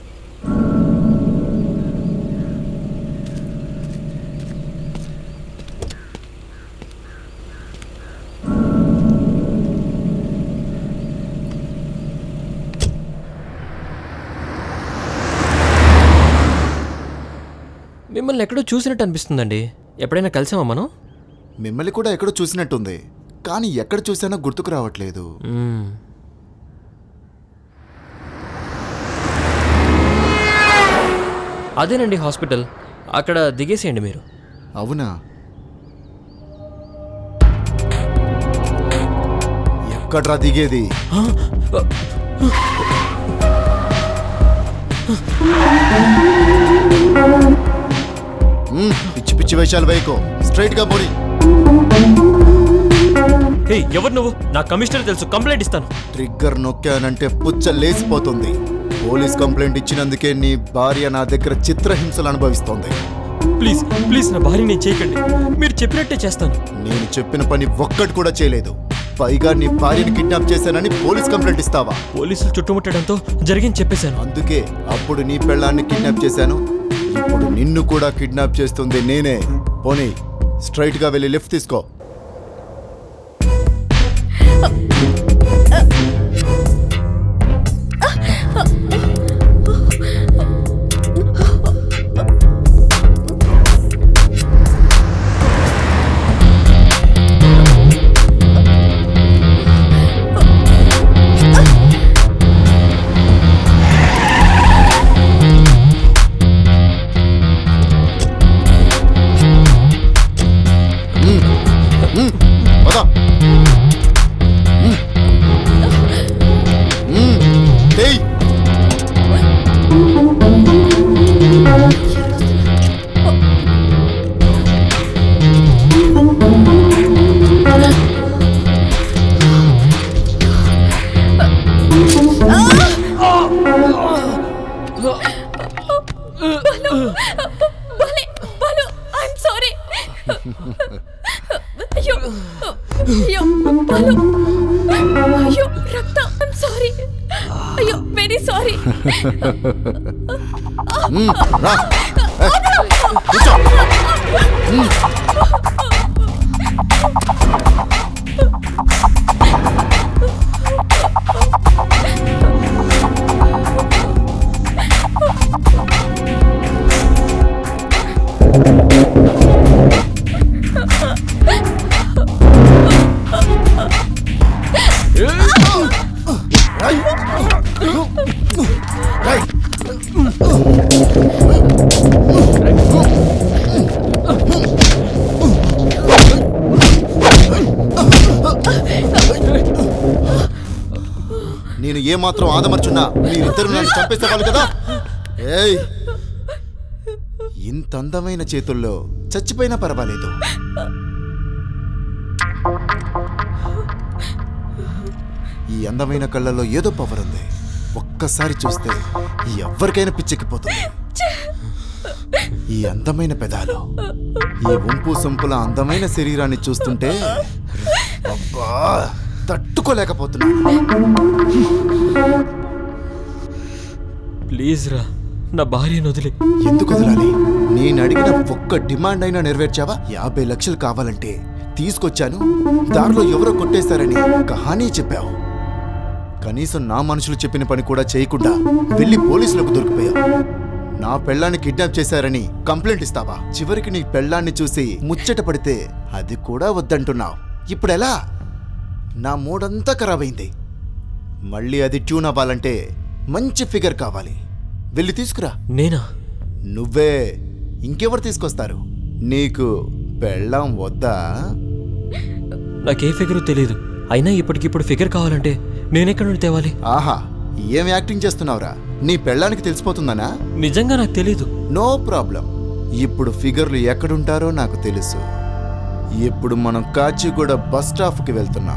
మిమ్మల్ని ఎక్కడో చూసినట్టు అనిపిస్తుందండి ఎప్పుడైనా కలిసామా మనం మిమ్మల్ని కూడా ఎక్కడో చూసినట్టుంది కానీ ఎక్కడ చూసానో గుర్తుకు రావట్లేదు మ్మ్. అదేనండి హాస్పిటల్ అక్కడ దిగేసేయండి మీరు అవునా ఎక్కడ్రా దిగేది మ్మ్, పిచ్చి పిచ్చి వేషాలు వేయకో స్ట్రైట్ గా పోనీ హే ఎవరు నువ్వు నా కమిషనర్ తెలుసు కంప్లైంట్ ఇస్తాను ట్రిగ్గర్ నొక్కానంటే పుచ్చ లేచిపోతుంది పోలీస్ కంప్లైంట్ ఇచ్చినందుకే నీ భార్య నా దగ్గర చిత్రహింసలు అనుభవిస్తోంది ప్లీజ్ ప్లీజ్ నా భార్య నేను చేయకండి మీరు చెప్పినట్టే చేస్తాను నేను చెప్పిన పని ఒక్కటి కూడా చేయలేదు పైగా నీ భార్యని కిడ్నాప్ చేశానని పోలీస్ కంప్లైంట్ ఇస్తావా పోలీసులు చుట్టుముట్టడంతో జరిగింది చెప్పేశాను అందుకే అప్పుడు నీ పెళ్ళాన్ని కిడ్నాప్ చేశాను ఇప్పుడు నిన్ను కూడా కిడ్నాప్ చేస్తుంది నేనే పోనీ స్ట్రైట్ గా వెళ్ళి లిఫ్ట్ తీసుకో మ్మ్, పద. మ్మ్. మ్మ్, ఏయ్. బలు బలే బలు ఐఎమ్ సారీ అయ్యో అయ్యో బలు అయ్యో రక్తం ఐఎమ్ సారీ అయ్యో వెరీ సారీ మ్మ్, రా. ఏ, కూర్చో. మ్మ్. నేను ఏమాత్రం ఆదమర్చున్నా మీరిద్దరు నన్ను చంపేసేవాళ్ళు కదా ఏయ్ ఇంత అందమైన చేతుల్లో చచ్చిపోయినా పర్వాలేదు ఈ అందమైన కళ్ళలో ఏదో పవర్ ఉంది ఒక్కసారి చూస్తే ఎవరికైనా పిచ్చెక్కిపోతుంది ఈ అందమైన పెదాలు ఈ వంపు సొంపుల అందమైన శరీరాన్ని చూస్తుంటే అబ్బా తట్టుకోలేకపోతున్నాను ప్లీజ్ రా నా భార్యను వదిలే ఎందుకు వదలాలి నేను అడిగిన ఒక్క డిమాండ్ అయినా నెరవేర్చావా యాభై లక్షలు కావాలంటే తీసుకొచ్చాను దారిలో ఎవరో కొట్టేశారని కహానీ చెప్పావు కనీసం నా మనుషులు చెప్పిన పని కూడా చేయకుండా వెళ్ళి పోలీసులకు దొరికిపోయావు నా పెళ్ళాన్ని కిడ్నాప్ చేశారని కంప్లైంట్ ఇస్తావా చివరికి నీ పెళ్ళాన్ని చూసి ముచ్చట పడితే అది కూడా వద్దంటున్నావు ఇప్పుడెలా నా మూడంతా ఖరాబ్ అయింది మళ్ళీ అది ట్యూన్ అవ్వాలంటే మంచి ఫిగర్ కావాలి వెళ్ళి తీసుకురా నేనా నువ్వే ఇంకెవరు తీసుకొస్తారు నీకు పెళ్ళాం వద్దా నాకే ఫిగర్ తెలియదు అయినా ఇప్పటికిప్పుడు ఫిగర్ కావాలంటే నేనెక్కడి నుండి తేవాలి ఆహా ఏం యాక్టింగ్ చేస్తున్నావురా నీ పెళ్ళానికి తెలిసిపోతుందనా నిజంగా నాకు తెలీదు నో ప్రాబ్లం ఇప్పుడు ఫిగర్లు ఎక్కడుంటారో నాకు తెలుసు ఇప్పుడు మనం కాచిగూడ బస్ స్టాప్కి వెళ్తున్నాం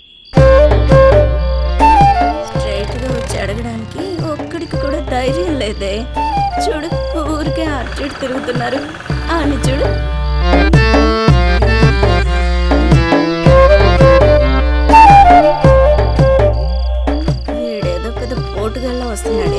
స్ట్రైట్ గా వచ్చి అడగడానికి ఒక్కడికి కూడా ధైర్యం లేదే చూడు ఊరికే అటు ఇటు తిరుగుతున్నారు అని చూడు వీడేదో పెద్ద పోటుగల్లా వస్తున్నాడే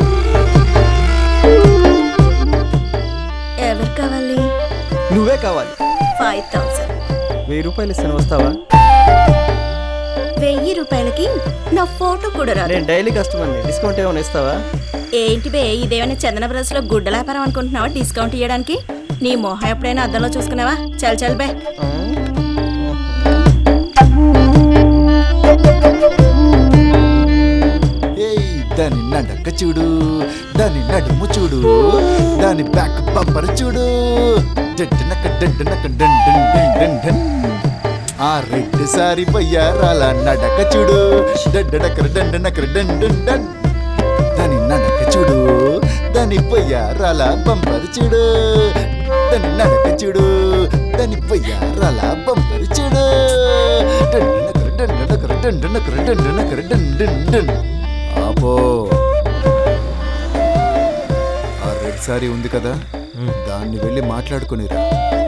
ఎవరు కావాలి నువ్వే కావాలి ఫైవ్ థౌసండ్ వెయ్యి రూపాయలు ఇస్తాను వస్తావా వెయ్యి రూపాయలకి నా ఫోటో కూడా రాదు నేను డైలీ కస్టమర్ని డిస్కౌంట్ ఏమైనా ఇస్తావా ఏంటి బే ఇదేమైనా చందన బ్రదర్స్ లో గుడ్డ వ్యాపారం అనుకుంటున్నావా డిస్కౌంట్ ఇవ్వడానికి నీ మొహం ఎప్పుడైనా అద్దంలో చూసుకున్నావా చల్ చల్ బే ఏయ్ దాని నడక చూడు దాని నడుము చూడు దాని బ్యాక్ బంపర్ చూడు డడ్డనక డడ్డనక డన్ డన్ డన్ డన్ డన్. ఆ రెడ్ సారి బయ్యారాల నడక చూడు డడ్డనకర డండనకర డన్ డన్ డన్ దాని నడక చూడు దాని బయ్యారాల బంపర్ చూడు దాని నడక చూడు దాని బయ్యారాల బంపర్ చూడు డండనకర డండనకర డండనకర డండనకర డన్ డన్ డన్ ఆపో ఆ రెడ్ సారీ ఉంది కదా దాన్ని వెళ్ళి మాట్లాడుకునిరా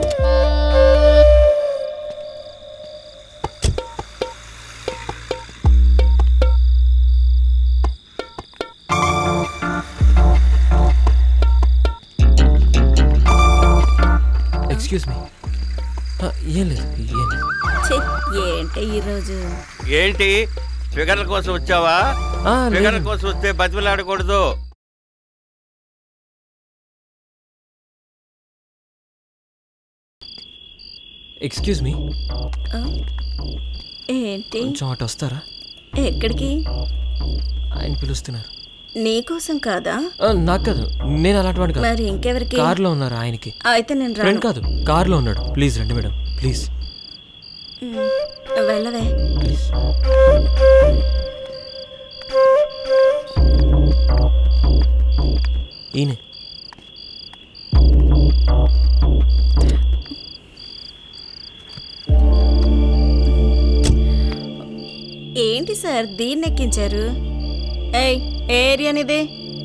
ఎక్స్క్యూజ్ మీ ఏం లేదు ఏం లేదు ఛీ, ఏంటి ఈరోజు ఏంటి ఫిగర్ల కోసం వచ్చావా ఆ, ఫిగర్ల లేదు. కోసం వస్తే బతిమలాడకూడదు ఎక్స్క్యూజ్ మీ ఆ? ఏంటి కొంచెం అటు వస్తారా ఎక్కడికి ఆయన పిలుస్తున్నారు నీకోసం కాదా ఆ, నాకు కాదు నేను అలాంటి వాడిని మరి కాదు ఇంకెవరికి కార్లో ఉన్నారు ఆయనకి అయితే నేను ఫ్రెండ్ రాను కాదు కార్లో ఉన్నాడు ప్లీజ్ రండి మేడం ప్లీజ్ ఉమ్, వెళ్ళవే ఈయనే ఏంటి సార్ దీన్ని ఎక్కించారు ఏయ్ ఏ ఏరియానిదే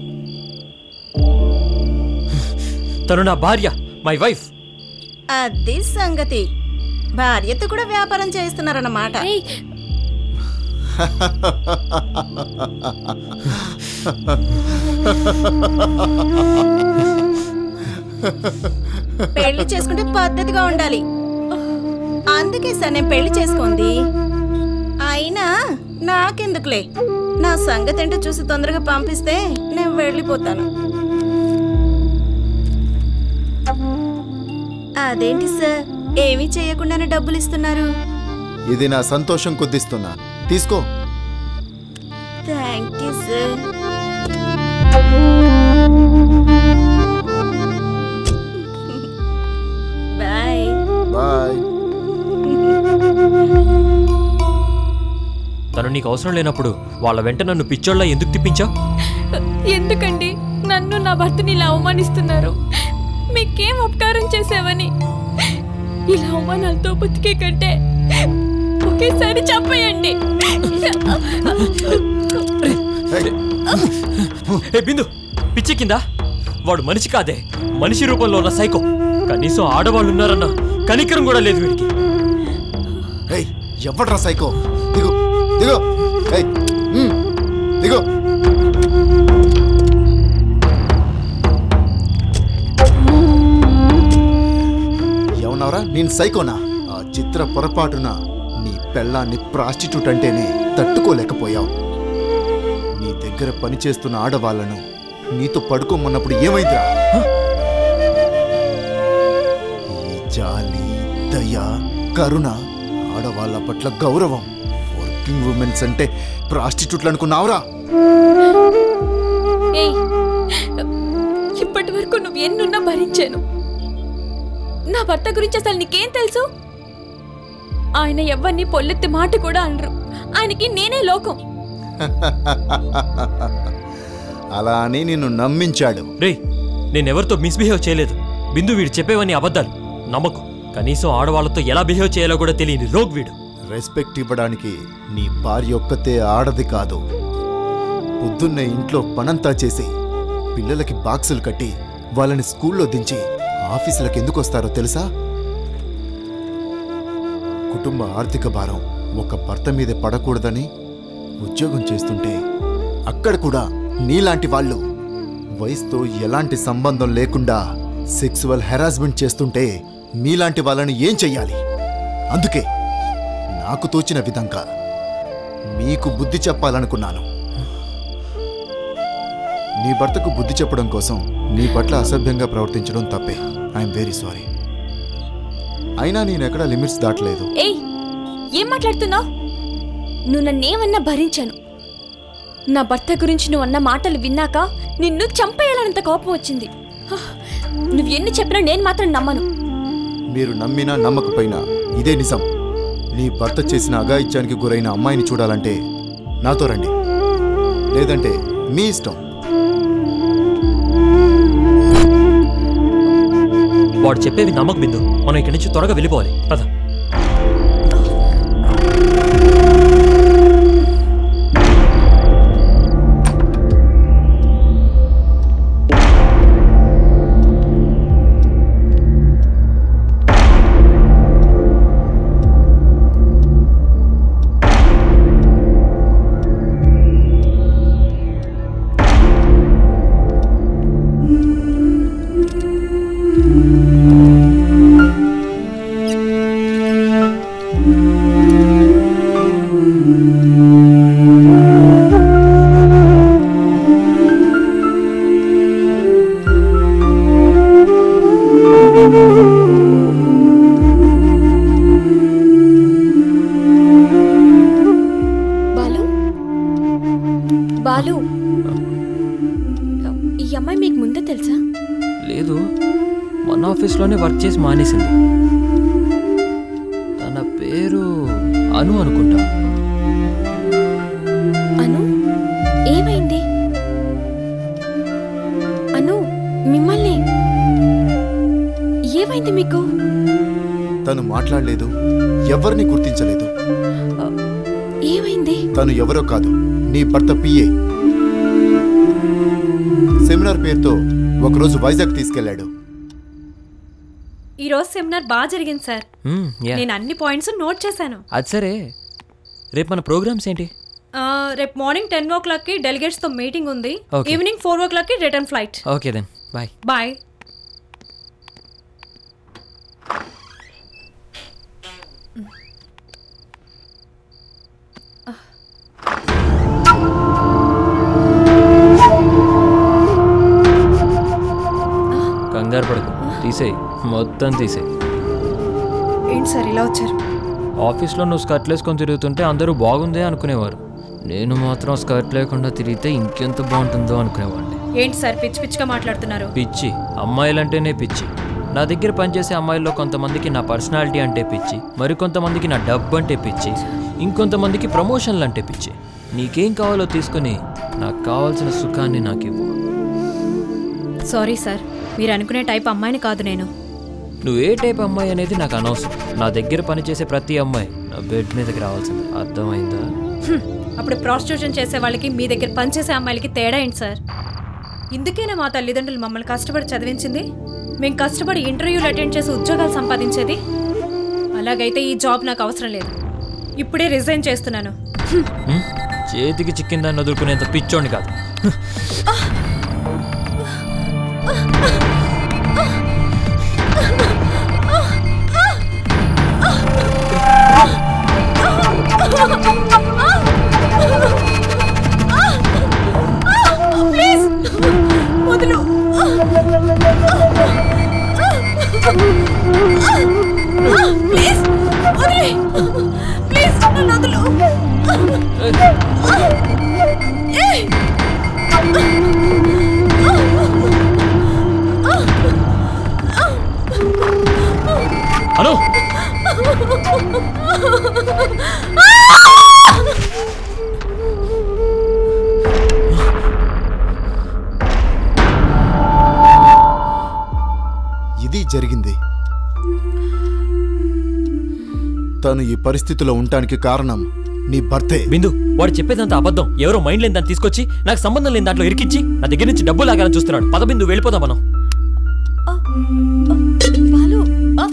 తను నా భార్య మై వైఫ్ అది సంగతి భార్యతో కూడా వ్యాపారం చేస్తున్నారన్నమాట పెళ్లి చేసుకుంటే పద్ధతిగా ఉండాలి అందుకే సార్ నేను పెళ్లి చేసుకుంది అయినా నాకెందుకులే నా సంగతి ఏంటో చూసి తొందరగా పంపిస్తే నేను వెళ్ళిపోతాను అదేంటి సార్ ఏమీ చేయకుండానే డబ్బులు ఇస్తున్నారు ఇది నా సంతోషం కొద్దిస్తున్నా తీసుకో thank you sir bye bye తను నీకు అవసరం లేనప్పుడు వాళ్ళ వెంట నన్ను పిచ్చోళ్ళ ఎందుకు తిప్పించావు ఎందుకండి నన్ను నా భర్తని ఇలా అవమానిస్తున్నారు మీకేం ఉపకారం చేసావని ఇలా అవమానాలతో బతికే కంటే ఒకేసారి చంపేయండి ఏ బిందు పిచ్చి కింద వాడు మనిషి కాదే మనిషి రూపంలో ఉన్న సైకో కనీసం ఆడవాళ్ళు ఉన్నారన్న కనికరం కూడా లేదు వీడికి ఏయ్ ఎవడ్రా సైకో దిగు దిగు ఏయ్ మ్, దిగు ఏమన్నావురా నేను సైకోనా ఆ చిత్ర పొరపాటున నీ పెళ్ళాన్ని ప్రాస్టిట్యూట్ అంటేనే తట్టుకోలేకపోయావు నీ దగ్గర పనిచేస్తున్న ఆడవాళ్లను నీతో పడుకోమన్నప్పుడు ఏమైందిరా ఈ జాలి దయ కరుణ ఆడవాళ్ళ పట్ల గౌరవం వర్కింగ్ ఉమెన్స్ అంటే ప్రాస్టిట్యూట్లు అనుకున్నావురా ఏయ్ ఇప్పటి వరకు నువ్వు ఎన్నున్నా భరించాను నా భర్త గురించి అసలు నీకేం తెలుసు ఆయన ఎవరిని పొల్లెత్తి మాట కూడా అనరు ఆయనకి నేనే లోకం అలా అని నిన్ను నమ్మించాడు రేయ్ నేనెవరితో మిస్బిహేవ్ చేయలేదు బిందు వీడు చెప్పేవన్నీ అబద్ధాలు నమ్మకు కనీసం ఆడవాళ్ళతో ఎలా బిహేవ్ చేయాలో కూడా తెలియని రోగ్ వీడు రెస్పెక్ట్ ఇవ్వడానికి నీ భార్య ఒక్కతే ఆడది కాదు పొద్దున్నే ఇంట్లో పనంతా చేసి పిల్లలకి బాక్సులు కట్టి వాళ్ళని స్కూల్లో దించి ఆఫీసులకు ఎందుకు వస్తారో తెలుసా కుటుంబ ఆర్థిక భారం ఒక భర్త మీద పడకూడదని ఉద్యోగం చేస్తుంటే అక్కడ కూడా నీలాంటి వాళ్ళు వయసుతో ఎలాంటి సంబంధం లేకుండా సెక్సువల్ హెరాస్మెంట్ చేస్తుంటే మీలాంటి వాళ్ళని ఏం చెయ్యాలి అందుకే నాకు తోచిన విధంగా మీకు బుద్ధి చెప్పాలనుకున్నాను నీ భర్తకు బుద్ధి చెప్పడం కోసం నీ పట్ల అసభ్యంగా ప్రవర్తించడం తప్పే ఐఎమ్ వెరీ సారీ అయినా నేనెక్కడా లిమిట్స్ దాటలేదు ఏయ్ ఏం మాట్లాడుతున్నావు నువ్వు నన్నేమన్నా భరించాను నా భర్త గురించి నువ్వు అన్న మాటలు విన్నాక నిన్ను చంపేయాలన్నంత కోపం వచ్చింది హ, నువ్వు ఎన్ని చెప్పినా నేను మాత్రం నమ్మను మీరు నమ్మినా నమ్మకపోయినా ఇదే నిజం నీ భర్త చేసిన అఘాయిత్యానికి గురైన అమ్మాయిని చూడాలంటే నాతో రండి లేదంటే మీ ఇష్టం వాడు చెప్పేవి నమ్మకు బిందు మనం ఇక్కడి నుంచి త్వరగా వెళ్ళిపోవాలి పద బాలు బాలు ఈ అమ్మాయి మీకు ముందే తెలుసా లేదు మన ఆఫీస్లోనే వర్క్ చేసి మానేసింది తన పేరు అను అనుకుంటా అను ఏమైంది అను మిమ్మల్ని ఏమైంది మీకు తను మాట్లాడలేదు ఎవరిని గుర్తించలేదు ఏమైంది తను ఎవరో కాదు నీ భర్త పిఏ సెమినార్ పేరుతో ఒకరోజు వైజాగ్ తీసుకెళ్లాడు ఈ రోజు సెమినార్ బాగా జరిగింది సార్ మ్మ్, యా. నేను అన్ని పాయింట్స్ నోట్ చేశాను అది సరే రేపు మన ప్రోగ్రామ్స్ ఏంటి ఆ, రేపు మార్నింగ్ టెన్ ఓ క్లాక్కి డెలిగేట్స్తో మీటింగ్ ఉంది Okay. ఈవినింగ్ ఫోర్ ఓ క్లాక్కి return flight okay then bye bye కంగారు పడకు తీసేయి మొత్తం తీసేయి ఏంటి సార్ ఇలా వచ్చారు ఆఫీస్లో నువ్వు స్కర్ట్ వేసుకొని తిరుగుతుంటే అందరూ బాగుందే అనుకునేవారు నేను మాత్రం స్కర్ట్ లేకుండా తిరిగితే ఇంకెంత బాగుంటుందో అనుకునేవాడిని ఏంటి సార్ పిచ్చి పిచ్చిగా మాట్లాడుతున్నారు పిచ్చి అమ్మాయిలంటేనే పిచ్చి నా దగ్గర పనిచేసే అమ్మాయిల్లో కొంతమందికి నా పర్సనాలిటీ అంటే పిచ్చి మరికొంతమందికి నా డబ్బు అంటే పిచ్చి ఇంకొంతమందికి ప్రమోషన్లు అంటే పిచ్చి నీకేం కావాలో తీసుకొని నాకు కావాల్సిన సుఖాన్ని నాకు ఇవ్వు సారీ సార్ మీరు అనుకునే టైప్ అమ్మాయిని కాదు నేను నువ్వు ఏ టైప్ అమ్మాయి అనేది నాకు అనవసరం నా దగ్గర పనిచేసే ప్రతి అమ్మాయి నా బెడ్ మీదకి రావాల్సిందే అర్థమైందా హ్మ్. అప్పుడు ప్రాస్టిట్యూషన్ చేసే వాళ్ళకి మీ దగ్గర పనిచేసే అమ్మాయిలకి తేడా ఏంటి సార్ ఇందుకేనా మా తల్లిదండ్రులు మమ్మల్ని కష్టపడి చదివించింది మేము కష్టపడి ఇంటర్వ్యూలు అటెండ్ చేసి ఉద్యోగాలు సంపాదించేది అలాగైతే ఈ జాబ్ నాకు అవసరం లేదు ఇప్పుడే రిజైన్ చేస్తున్నాను హ్మ్. హ్మ్? చేతికి చిక్కిందాన్ని వదులుకునేంత పిచ్చోండి కాదు ప్లీజ్ వదులు ప్లీజ్ వదిలే ప్లీజ్ నన్ను వదులు అను ఇది జరిగింది తను ఈ పరిస్థితిలో ఉండటానికి కారణం నీ భర్తే బిందు వాడు చెప్పేదంతా అబద్ధం ఎవరో మైండ్ లేని దాన్ని తీసుకొచ్చి నాకు సంబంధం లేని దాంట్లో ఇరికించి నా దగ్గర నుంచి డబ్బు లాగాలని చూస్తున్నాడు పద బిందు వెళ్ళిపోదాం మనం బాలు ఆ,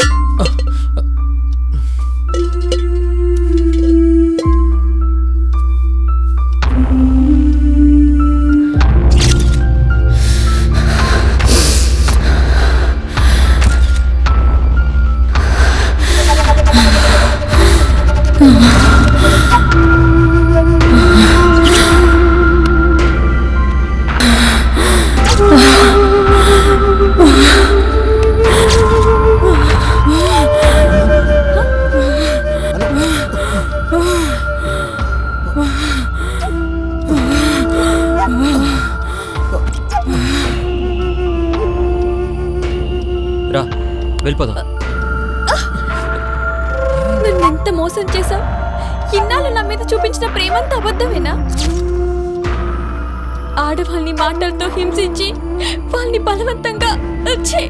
రా వెళ్ళిపోదాం నన్ను ఎంత మోసం చేశావు ఇన్నాళ్ళు నా మీద చూపించిన ప్రేమంత అబద్ధమేనా ఆడవాళ్ళని మాటలతో హింసించి వాళ్ళని బలవంతంగా ఛే!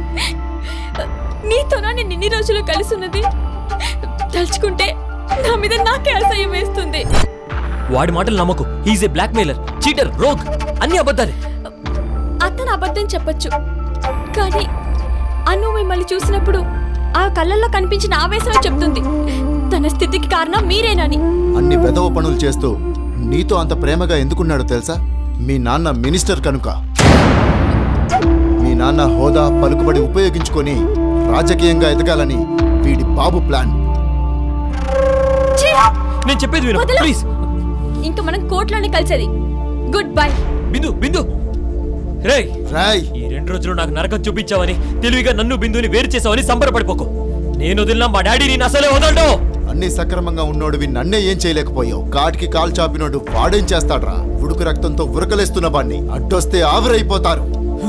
నీతోనా నేను ఇన్ని రోజులు కలిసి ఉన్నది తలుచుకుంటే నా మీద నాకే అసహ్యం వేస్తుంది వాడి మాటలు నమ్మకు he's a blackmailer cheater rogue అన్ని అబద్ధాలే అతను అబద్ధం చెప్పొచ్చు కానీ అను మిమ్మల్ని చూసినప్పుడు ఆ కళ్ళల్లో కనిపించిన ఆవేశమే చెప్తుంది తన స్థితికి కారణం మీరేనని అన్ని వెధవ పనులు చేస్తూ నీతో అంత ప్రేమగా ఎందుకున్నాడో తెలుసా మీ నాన్న మినిస్టర్ కనుక మీ నాన్న హోదా పలుకుబడి ఉపయోగించుకొని రాజకీయంగా ఎదగాలని వీడి బాబు ప్లాన్ ఛీ! నేను చెప్పేది విను వదలు. ప్లీజ్ ఇంకా మనం కోర్టులోనే కలిసేది గుడ్ బై బిందు బిందు రేయ్ రాయ్ ఈ రెండు రోజులు నాకు నరకం చూపించావని తెలివిగా నన్ను బిందుని వేరు చేసావని సంబరపడిపోకు నేను వదిలినా మా డాడీ నేను అసలే వదలడు అన్ని సక్రమంగా ఉన్నోడివి నన్నే ఏం చేయలేకపోయావు కాటికి కాలు చాపినోడు వాడేం చేస్తాడ్రా ఉడుకు రక్తంతో ఉరకలేస్తున్న బాన్ని అడ్డొస్తే ఆవిరైపోతారు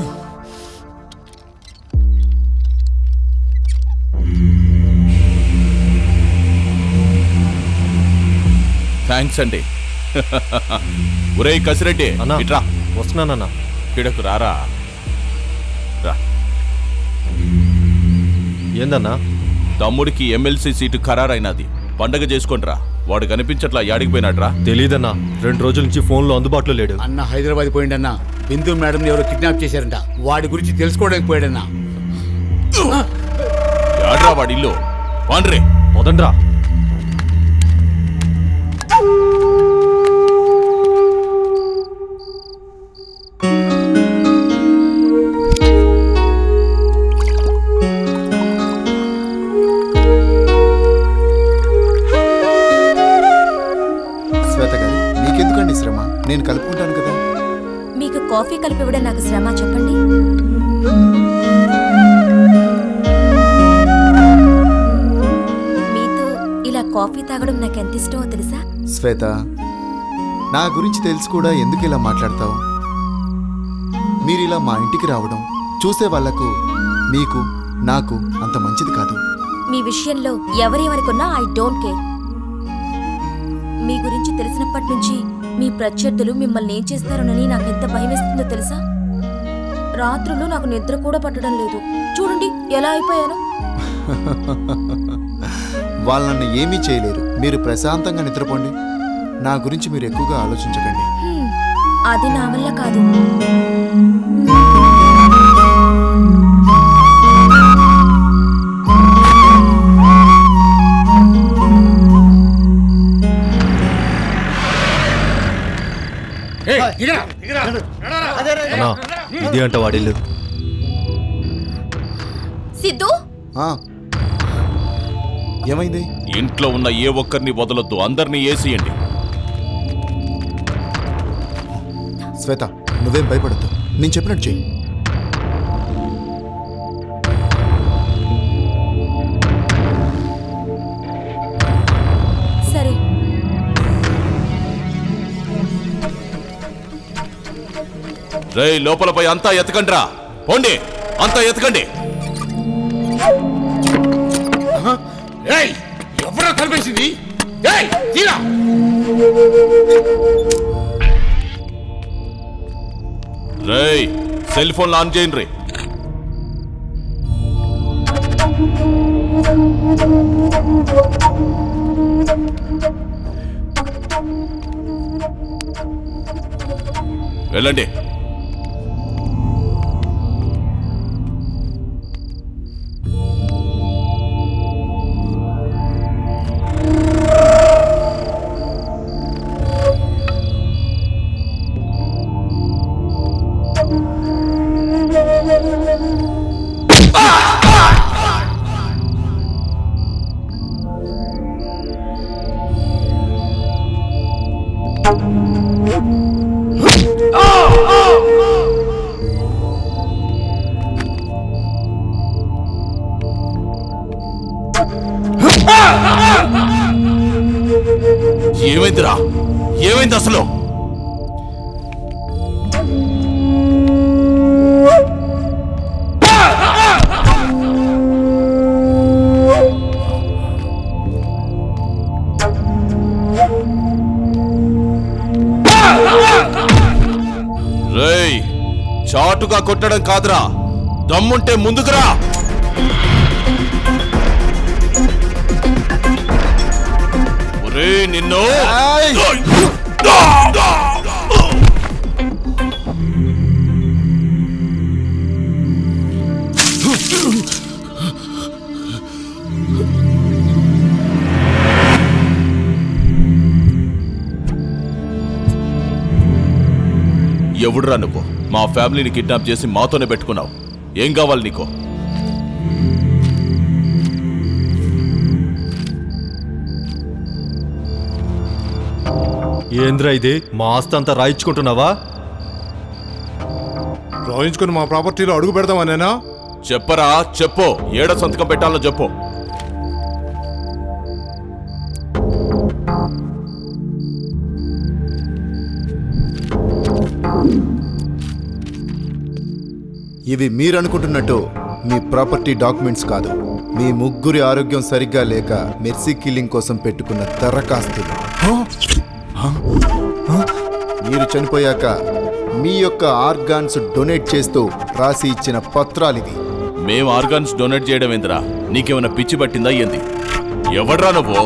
థ్యాంక్స్ అండి ఒరేయ్ కసిరెడ్డి ఇట్రా వస్తున్నానన్నా కిడకు రారా రా ఏందన్నా తమ్ముడికి ఎమ్మెల్సీ సీటు ఖరారైనది పండగ చేసుకుంట్రా వాడు కనిపించట్లా యాడికి పోయినాడ్రా తెలీదన్నా రెండు రోజుల నుంచి ఫోన్లో అందుబాటులో లేడు అన్న హైదరాబాద్ పోయిండన్న బిందు మేడం ఎవరో కిడ్నాప్ చేశారంట వాడి గురించి తెలుసుకోవడానికి పోయాడన్నా యాడ్రా వాడి ఇల్లు వాండ్రే వదండ్రా శ్వేత గారు మీకెందుకండి శ్రమ నేను కలుపుకుంటాను కదా మీకు కాఫీ కలిపివ్వడం నాకు శ్రమ చెప్పండి మీతో ఇలా కాఫీ తాగడం నాకు ఎంత ఇష్టమో తెలుసా శ్వేత నా గురించి తెలిసి కూడా ఎందుకు ఇలా మాట్లాడతావు మీరు ఇలా మా ఇంటికి రావడం చూసే వాళ్లకు మీకు నాకు అంత మంచిది కాదు మీ విషయంలో ఎవరేమనుకున్నా ఐ డోంట్ కేర్ మీ గురించి తెలిసినప్పటి నుంచి మీ ప్రత్యర్థులు మిమ్మల్ని ఏం చేస్తారోనని నాకు ఎంత భయం వేస్తుందో తెలుసా రాత్రులు నాకు నిద్ర కూడా పట్టడం లేదు చూడండి ఎలా అయిపోయాను వాళ్ళు నన్ను ఏమీ చేయలేరు మీరు ప్రశాంతంగా నిద్రపోండి నా గురించి మీరు ఎక్కువగా ఆలోచించకండి హ్మ్, అది నా వల్ల కాదు అన్నా ఇది అంట వాడిల్లు సిద్ధు ఆ, ఏమైంది ఇంట్లో ఉన్న ఏ ఒక్కరిని వదలొద్దు అందరినీ ఏసేయండి శ్వేత నువ్వేం భయపడద్దు నేను చెప్పినట్టు చెయ్యి సరే రే లోపల పోయి అంతా ఎతకండ్రా పోండి అంతా ఎతకండి ఏయ్ ఎవరా కలిపేసింది ఏయ్ తీరా రేయ్ సెల్ ఫోన్ ఆన్ చేయండి రే వెళ్ళండి ఏమైందిరా ఏమైంది అసలు రేయ్ చాటుగా కొట్టడం కాదురా దమ్ముంటే ముందుకురా ఒరే నిన్ను ఎవడురా నువ్వు మా ఫ్యామిలీని కిడ్నాప్ చేసి మాతోనే పెట్టుకున్నావు ఏం కావాలి నీకు ఏంద్రా ఇది మా ఆస్తి అంతా రాయించుకుంటున్నావా రాయించుకుని మా ప్రాపర్టీలో అడుగు పెడదామనేనా చెప్పరా చెప్పు ఏడ సంతకం పెట్టాలో చెప్పు ఇవి మీరనుకుంటున్నట్టు మీ ప్రాపర్టీ డాక్యుమెంట్స్ కాదు మీ ముగ్గురి ఆరోగ్యం సరిగ్గా లేక మెర్సీ కిల్లింగ్ కోసం పెట్టుకున్న దరఖాస్తులు మీరు చనిపోయాక మీ యొక్క ఆర్గాన్స్ డొనేట్ చేస్తూ రాసి ఇచ్చిన పత్రాలివి మేం ఆర్గాన్స్ డొనేట్ చేయడం ఏందిరా నీకేమైనా పిచ్చి పట్టిందా ఏంది ఎవడ్రా నువ్వు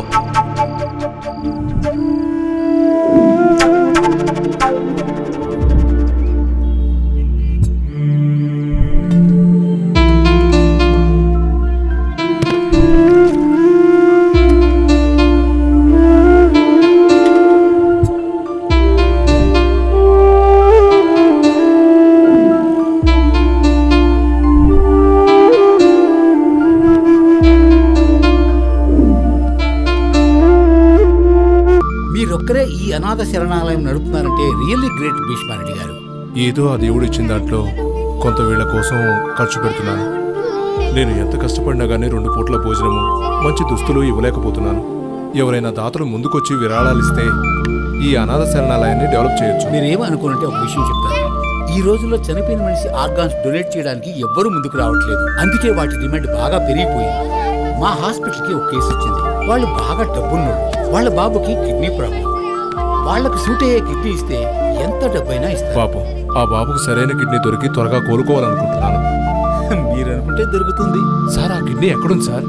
మీరొక్కరే ఈ అనాథ శరణాలయం నడుపుతున్నారంటే రియల్లీ గ్రేట్ భీష్మారెడ్డి గారు ఏదో ఆ దేవుడు ఇచ్చిన దాంట్లో కొంత వీళ్ళ కోసం ఖర్చు పెడుతున్నాను నేను ఎంత కష్టపడినా కానీ రెండు పూట్ల భోజనము మంచి దుస్తులు ఇవ్వలేకపోతున్నాను ఎవరైనా దాతలు ముందుకొచ్చి విరాళాలు ఇస్తే ఈ అనాథ శరణాలయాన్ని డెవలప్ చేయొచ్చు మీరేమో అనుకోనంటే ఒక విషయం చెప్తాను ఈ రోజుల్లో చనిపోయిన మనిషి ఆర్గాన్స్ డొనేట్ చేయడానికి ఎవ్వరూ ముందుకు రావట్లేదు అందుకే వాటి డిమాండ్ బాగా పెరిగిపోయింది మా హాస్పిటల్కి ఒక కేసు వచ్చింది వాళ్ళు బాగా డబ్బున్నోళ్ళు వాళ్ళ బాబుకి కిడ్నీ ప్రాబ్లం వాళ్ళకి సూట్ అయ్యే కిడ్నీ ఇస్తే ఎంత డబ్బైనా ఇస్తారు పాపం ఆ బాబుకు సరైన కిడ్నీ దొరికి త్వరగా కోలుకోవాలనుకుంటున్నాను మీరు అనుకుంటే దొరుకుతుంది సార్ ఆ కిడ్నీ ఎక్కడుంది సార్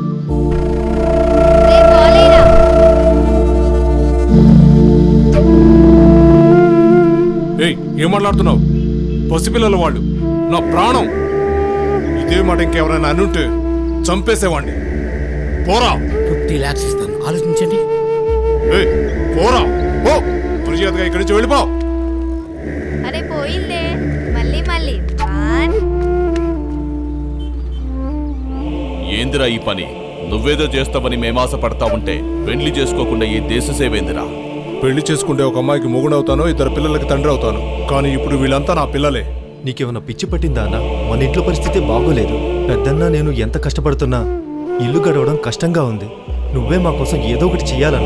ఏయ్ ఏం మాట్లాడుతున్నావు పసిపిల్లల వాళ్ళు నా ప్రాణం ఇదే మాట ఇంకెవరైనా అనుంటే చంపేసేవాడిని పోరా ఫిఫ్టీ ల్యాక్స్ ఇస్తాను ఆలోచించండి ఏయ్ పోరా పో మర్యాదగా ఇక్కడి నుంచి వెళ్ళిపో అరే పోయిందే మళ్ళీ మళ్ళీ వన్ ఏందిరా ఈ పని నువ్వేదో చేస్తావని మేమాస పడతా ఉంటే పెళ్లి చేసుకోకుండా ఈ దేశ సేవేందిరా పెళ్లి చేసుకుంటే ఒక అమ్మాయికి మొగుడవుతాను ఇద్దరు పిల్లలకి తండ్రి అవుతాను కానీ ఇప్పుడు వీళ్ళంతా నా పిల్లలే నీకేమైనా పిచ్చి పట్టిందా అన్న మన ఇంట్లో పరిస్థితి బాగోలేదు పెద్దన్నా నేను ఎంత కష్టపడుతున్నా ఇల్లు గడవడం కష్టంగా ఉంది నువ్వే మా కోసం ఏదో ఒకటి చెయ్యాలన్నా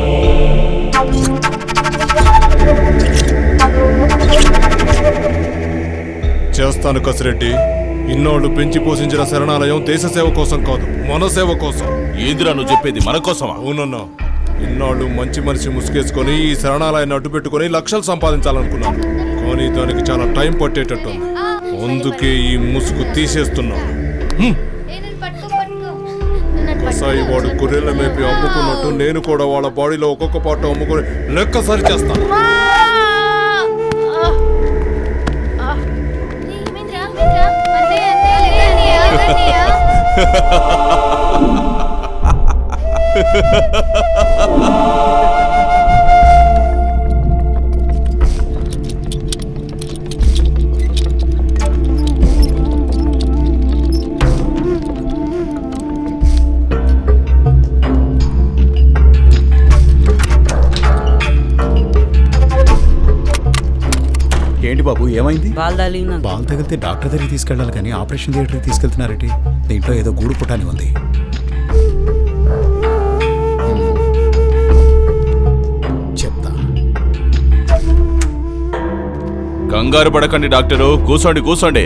చేస్తాను కసిరెడ్డి ఇన్నాళ్ళు పెంచి పోషించిన శరణాలయం దేశ సేవ కోసం కాదు మన సేవ కోసం ఏందిరా నువ్వు చెప్పేది మన కోసమా అవునన్నా ఇన్నాళ్ళు మంచి మనిషి ముసుగేసుకొని ఈ శరణాలయాన్ని అడ్డు పెట్టుకొని లక్షలు సంపాదించాలనుకున్నాను కానీ దానికి చాలా టైం పట్టేటట్టుంది అందుకే ఈ ముసుగు తీసేస్తున్నా హ్మ్. సాయి వాడు గొర్రెల మేపి అమ్ముకున్నట్టు నేను కూడా వాళ్ళ బాడీలో ఒక్కొక్క పాట అమ్ముకుని లెక్క సరి చేస్తాను ఏంటి బాబు ఏమైంది బాల్ తగిలిందంట బాల్ తగిలితే డాక్టర్ దగ్గరికి తీసుకెళ్ళాలి కానీ ఆపరేషన్ థియేటర్కి తీసుకెళ్తున్నారేంటి దీంట్లో ఏదో గూడు పుటాని ఉంది చెప్తా కంగారు పడకండి డాక్టరు కూసోండి కూసోండి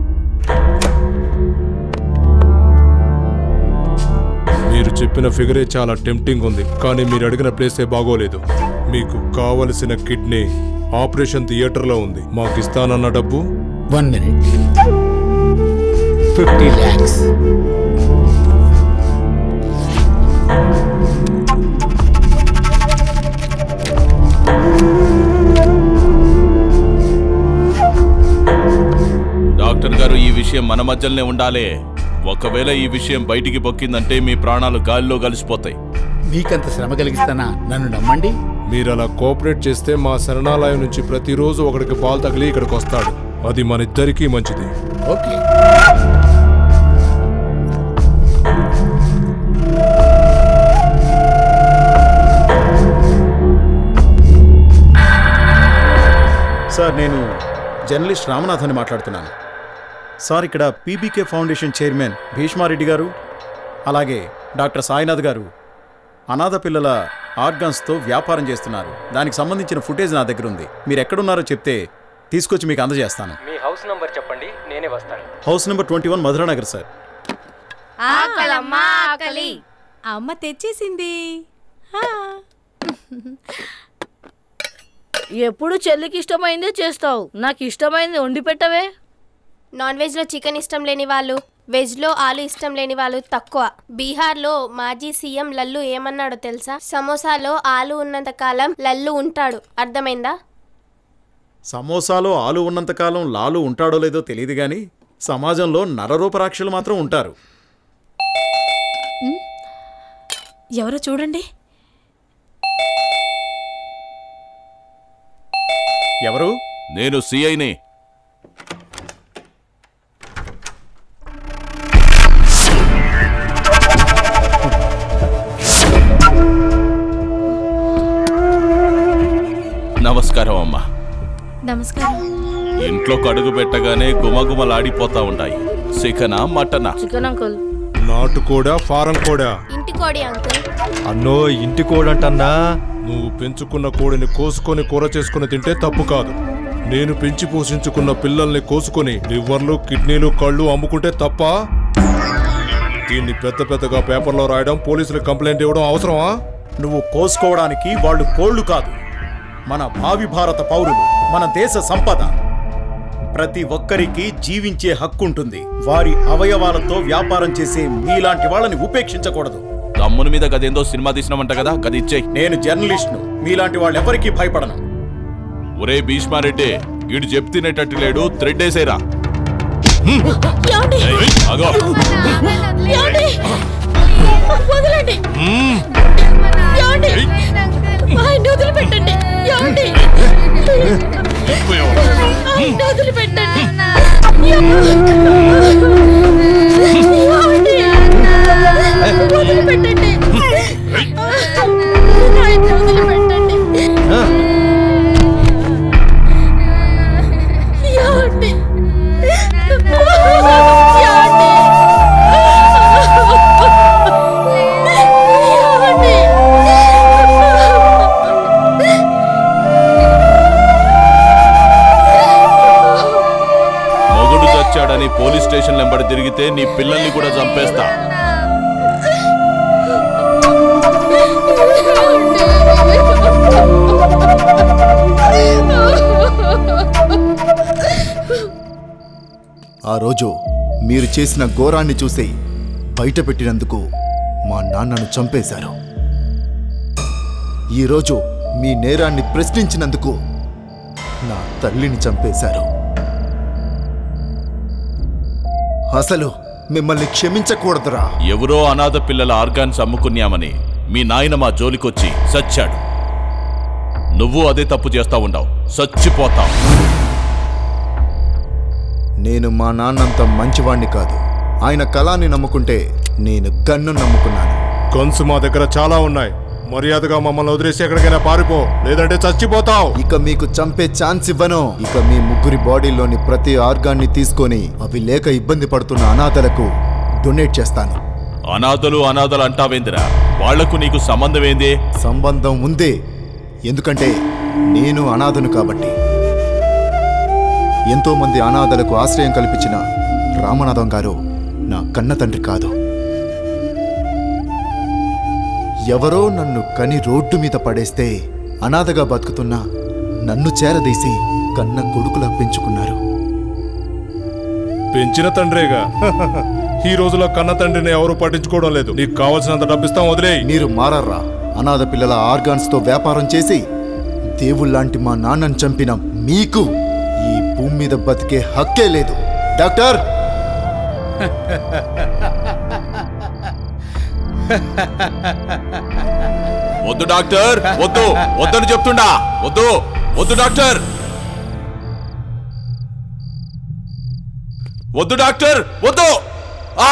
మీరు చెప్పిన ఫిగరే చాలా టెంప్టింగ్ ఉంది కానీ మీరు అడిగిన ప్లేసే బాగోలేదు మీకు కావలసిన కిడ్నీ ఆపరేషన్ థియేటర్లో ఉంది మాకు ఇస్తానన్న డబ్బు one minute fifty lakhs doctor గారు ఈ విషయం మన మధ్యలోనే ఉండాలి ఒకవేళ ఈ విషయం బయటికి పొక్కిందంటే మీ ప్రాణాలు గాలిలో కలిసిపోతాయి మీకంత శ్రమ కలిగిస్తానా నన్ను నమ్మండి మీరు అలా కోఆపరేట్ చేస్తే మా శరణాలయం నుంచి ప్రతిరోజు ఒకడికి బాల్ తగిలి ఇక్కడికి వస్తాడు అది మన ఇద్దరికీ మంచిది ఓకే సార్ నేను జర్నలిస్ట్ రామనాథన్ మాట్లాడుతున్నాను సార్ ఇక్కడ పీబీకే ఫౌండేషన్ చైర్మన్ భీష్మారెడ్డి గారు అలాగే డాక్టర్ సాయినాథ్ గారు అనాథ పిల్లల ఆర్గాన్స్తో వ్యాపారం చేస్తున్నారు దానికి సంబంధించిన ఫుటేజ్ నా దగ్గర ఉంది మీరు ఎక్కడున్నారో చెప్తే తీసుకొచ్చి మీకు అందజేస్తాను మీ హౌస్ నంబర్ చెప్పండి నేనే వస్తాను house number twenty one Madhuranagar sir ఆకలమ్మా ఆకలి అమ్మ తెచ్చేసింది ఎప్పుడు చెల్లికి ఇష్టమైందే చేస్తావు నాకు ఇష్టమైంది వండి పెట్టవే నాన్ వెజ్లో చికెన్ ఇష్టం లేని వాళ్ళు వెజ్లో ఆలు ఇష్టం లేని వాళ్ళు తక్కువ బీహార్లో మాజీ సీఎం లల్లు ఏమన్నాడో తెలుసా సమోసాలో ఆలు ఉన్నంత కాలం లల్లు ఉంటాడు అర్థమైందా సమోసాలో ఆలు ఉన్నంతకాలం లాలు ఉంటాడో లేదో తెలియదు కానీ సమాజంలో నరరూపరాక్షలు మాత్రం ఉంటారు ఎవరో చూడండి ఎవరు నేను సిఐని నమస్కారం అమ్మా నమస్కారం ఇంట్లోకి అడుగు పెట్టగానే గుమగుమలాడిపోతా ఉంటాయి చికెనా మటనా చికెన్ అంకుల్ నాటు కూడా ఫారం కూడా ఇంటి కోడి అంకుల్ అన్నో ఇంటి కోడంటన్నా నువ్వు పెంచుకున్న కోడిని కోసుకొని కూర చేసుకుని తింటే తప్పు కాదు నేను పెంచి పోషించుకున్న పిల్లల్ని కోసుకొని లివర్లు కిడ్నీలు కళ్ళు అమ్ముకుంటే తప్ప దీన్ని పెద్ద పెద్దగా పేపర్లో రాయడం పోలీసులకు కంప్లైంట్ ఇవ్వడం అవసరమా నువ్వు కోసుకోవడానికి వాళ్ళు కోళ్ళు కాదు మన భావి భారత పౌరులు మన దేశ సంపద ప్రతి ఒక్కరికి జీవించే హక్కుంటుంది వారి అవయవాలతో వ్యాపారం చేసే మీలాంటి వాళ్ళని ఉపేక్షించకూడదు తమ్ముని మీద గదేందో సినిమా తీసినామంట కదా గది ఇచ్చేయి నేను జర్నలిస్ట్ను మీలాంటి వాళ్ళెవరికీ భయపడను ఒరే భీష్మారెడ్డి వీడు చెప్తినేటట్టు లేడు థ్రెడ్ వేసేరా అగో వదలండి ఏమండి? ఆయన్ని వదిలిపెట్టండి ఏమండి? ఆయన్ని వదిలిపెట్టండి ఏమండి? వదిలిపెట్టండి ఆయన్ని వదిలిపెట్టండి ఏమండి? ఏమండి? స్టేషన్ వెంబడి తిరిగితే నీ పిల్లల్ని కూడా చంపేస్తా ఆ రోజు మీరు చేసిన ఘోరాన్ని చూసి బయట పెట్టినందుకు మా నాన్నను చంపేశారు ఈరోజు మీ నేరాన్ని ప్రశ్నించినందుకు నా తల్లిని చంపేశారు అసలు మిమ్మల్ని క్షమించకూడదురా ఎవరో అనాథ పిల్లల ఆర్గాన్స్ అమ్ముకున్నామని మీ నాయన మా జోలికొచ్చి సచ్చాడు నువ్వు అదే తప్పు చేస్తా ఉండవు సచ్చిపోతావు నేను మా నాన్నంత మంచివాణ్ణి కాదు ఆయన కళాన్ని నమ్ముకుంటే నేను గన్ను నమ్ముకున్నాను గన్స్ మా దగ్గర చాలా ఉన్నాయి మర్యాదగా మమ్మల్ని వదిలేసి ఎక్కడికైనా పారిపో లేదంటే చచ్చిపోతావు ఇక మీకు చంపే ఛాన్స్ ఇవ్వను ఇక మీ ముగ్గురి బాడీలోని ప్రతి ఆర్గాన్ని తీసుకొని అవి లేక ఇబ్బంది పడుతున్న అనాథలకు డొనేట్ చేస్తాను అనాథలు అనాథలు అంటావేందిరా వాళ్లకు నీకు సంబంధం ఏంది సంబంధం ఉందే ఎందుకంటే నేను అనాథను కాబట్టి ఎంతో మంది అనాథలకు ఆశ్రయం కల్పించిన రామనాథం గారు నా కన్న తండ్రి కాదు ఎవరో నన్ను కని రోడ్డు మీద పడేస్తే అనాథగా బతుకుతున్నా నన్ను చేరదీసి కన్న కొడుకులా పెంచుకున్నారు పెంచిన తండ్రేగా ఈ రోజులో కన్న తండ్రిని ఎవరు పట్టించుకోవడం లేదు నీకు కావాల్సినంత డబ్బిస్తాం వదిలే మీరు మారర్రా అనాథ పిల్లల ఆర్గాన్స్ తో వ్యాపారం చేసి దేవుళ్ళలాంటి మా నాన్నను చంపిన మీకు ఈ భూమి మీద బతికే హక్కే లేదు డాక్టర్ వద్దు డాక్టర్ వద్దు వద్దని చెప్తుండా వద్దు వద్దు డాక్టర్ వద్దు డాక్టర్ వద్దు ఆ!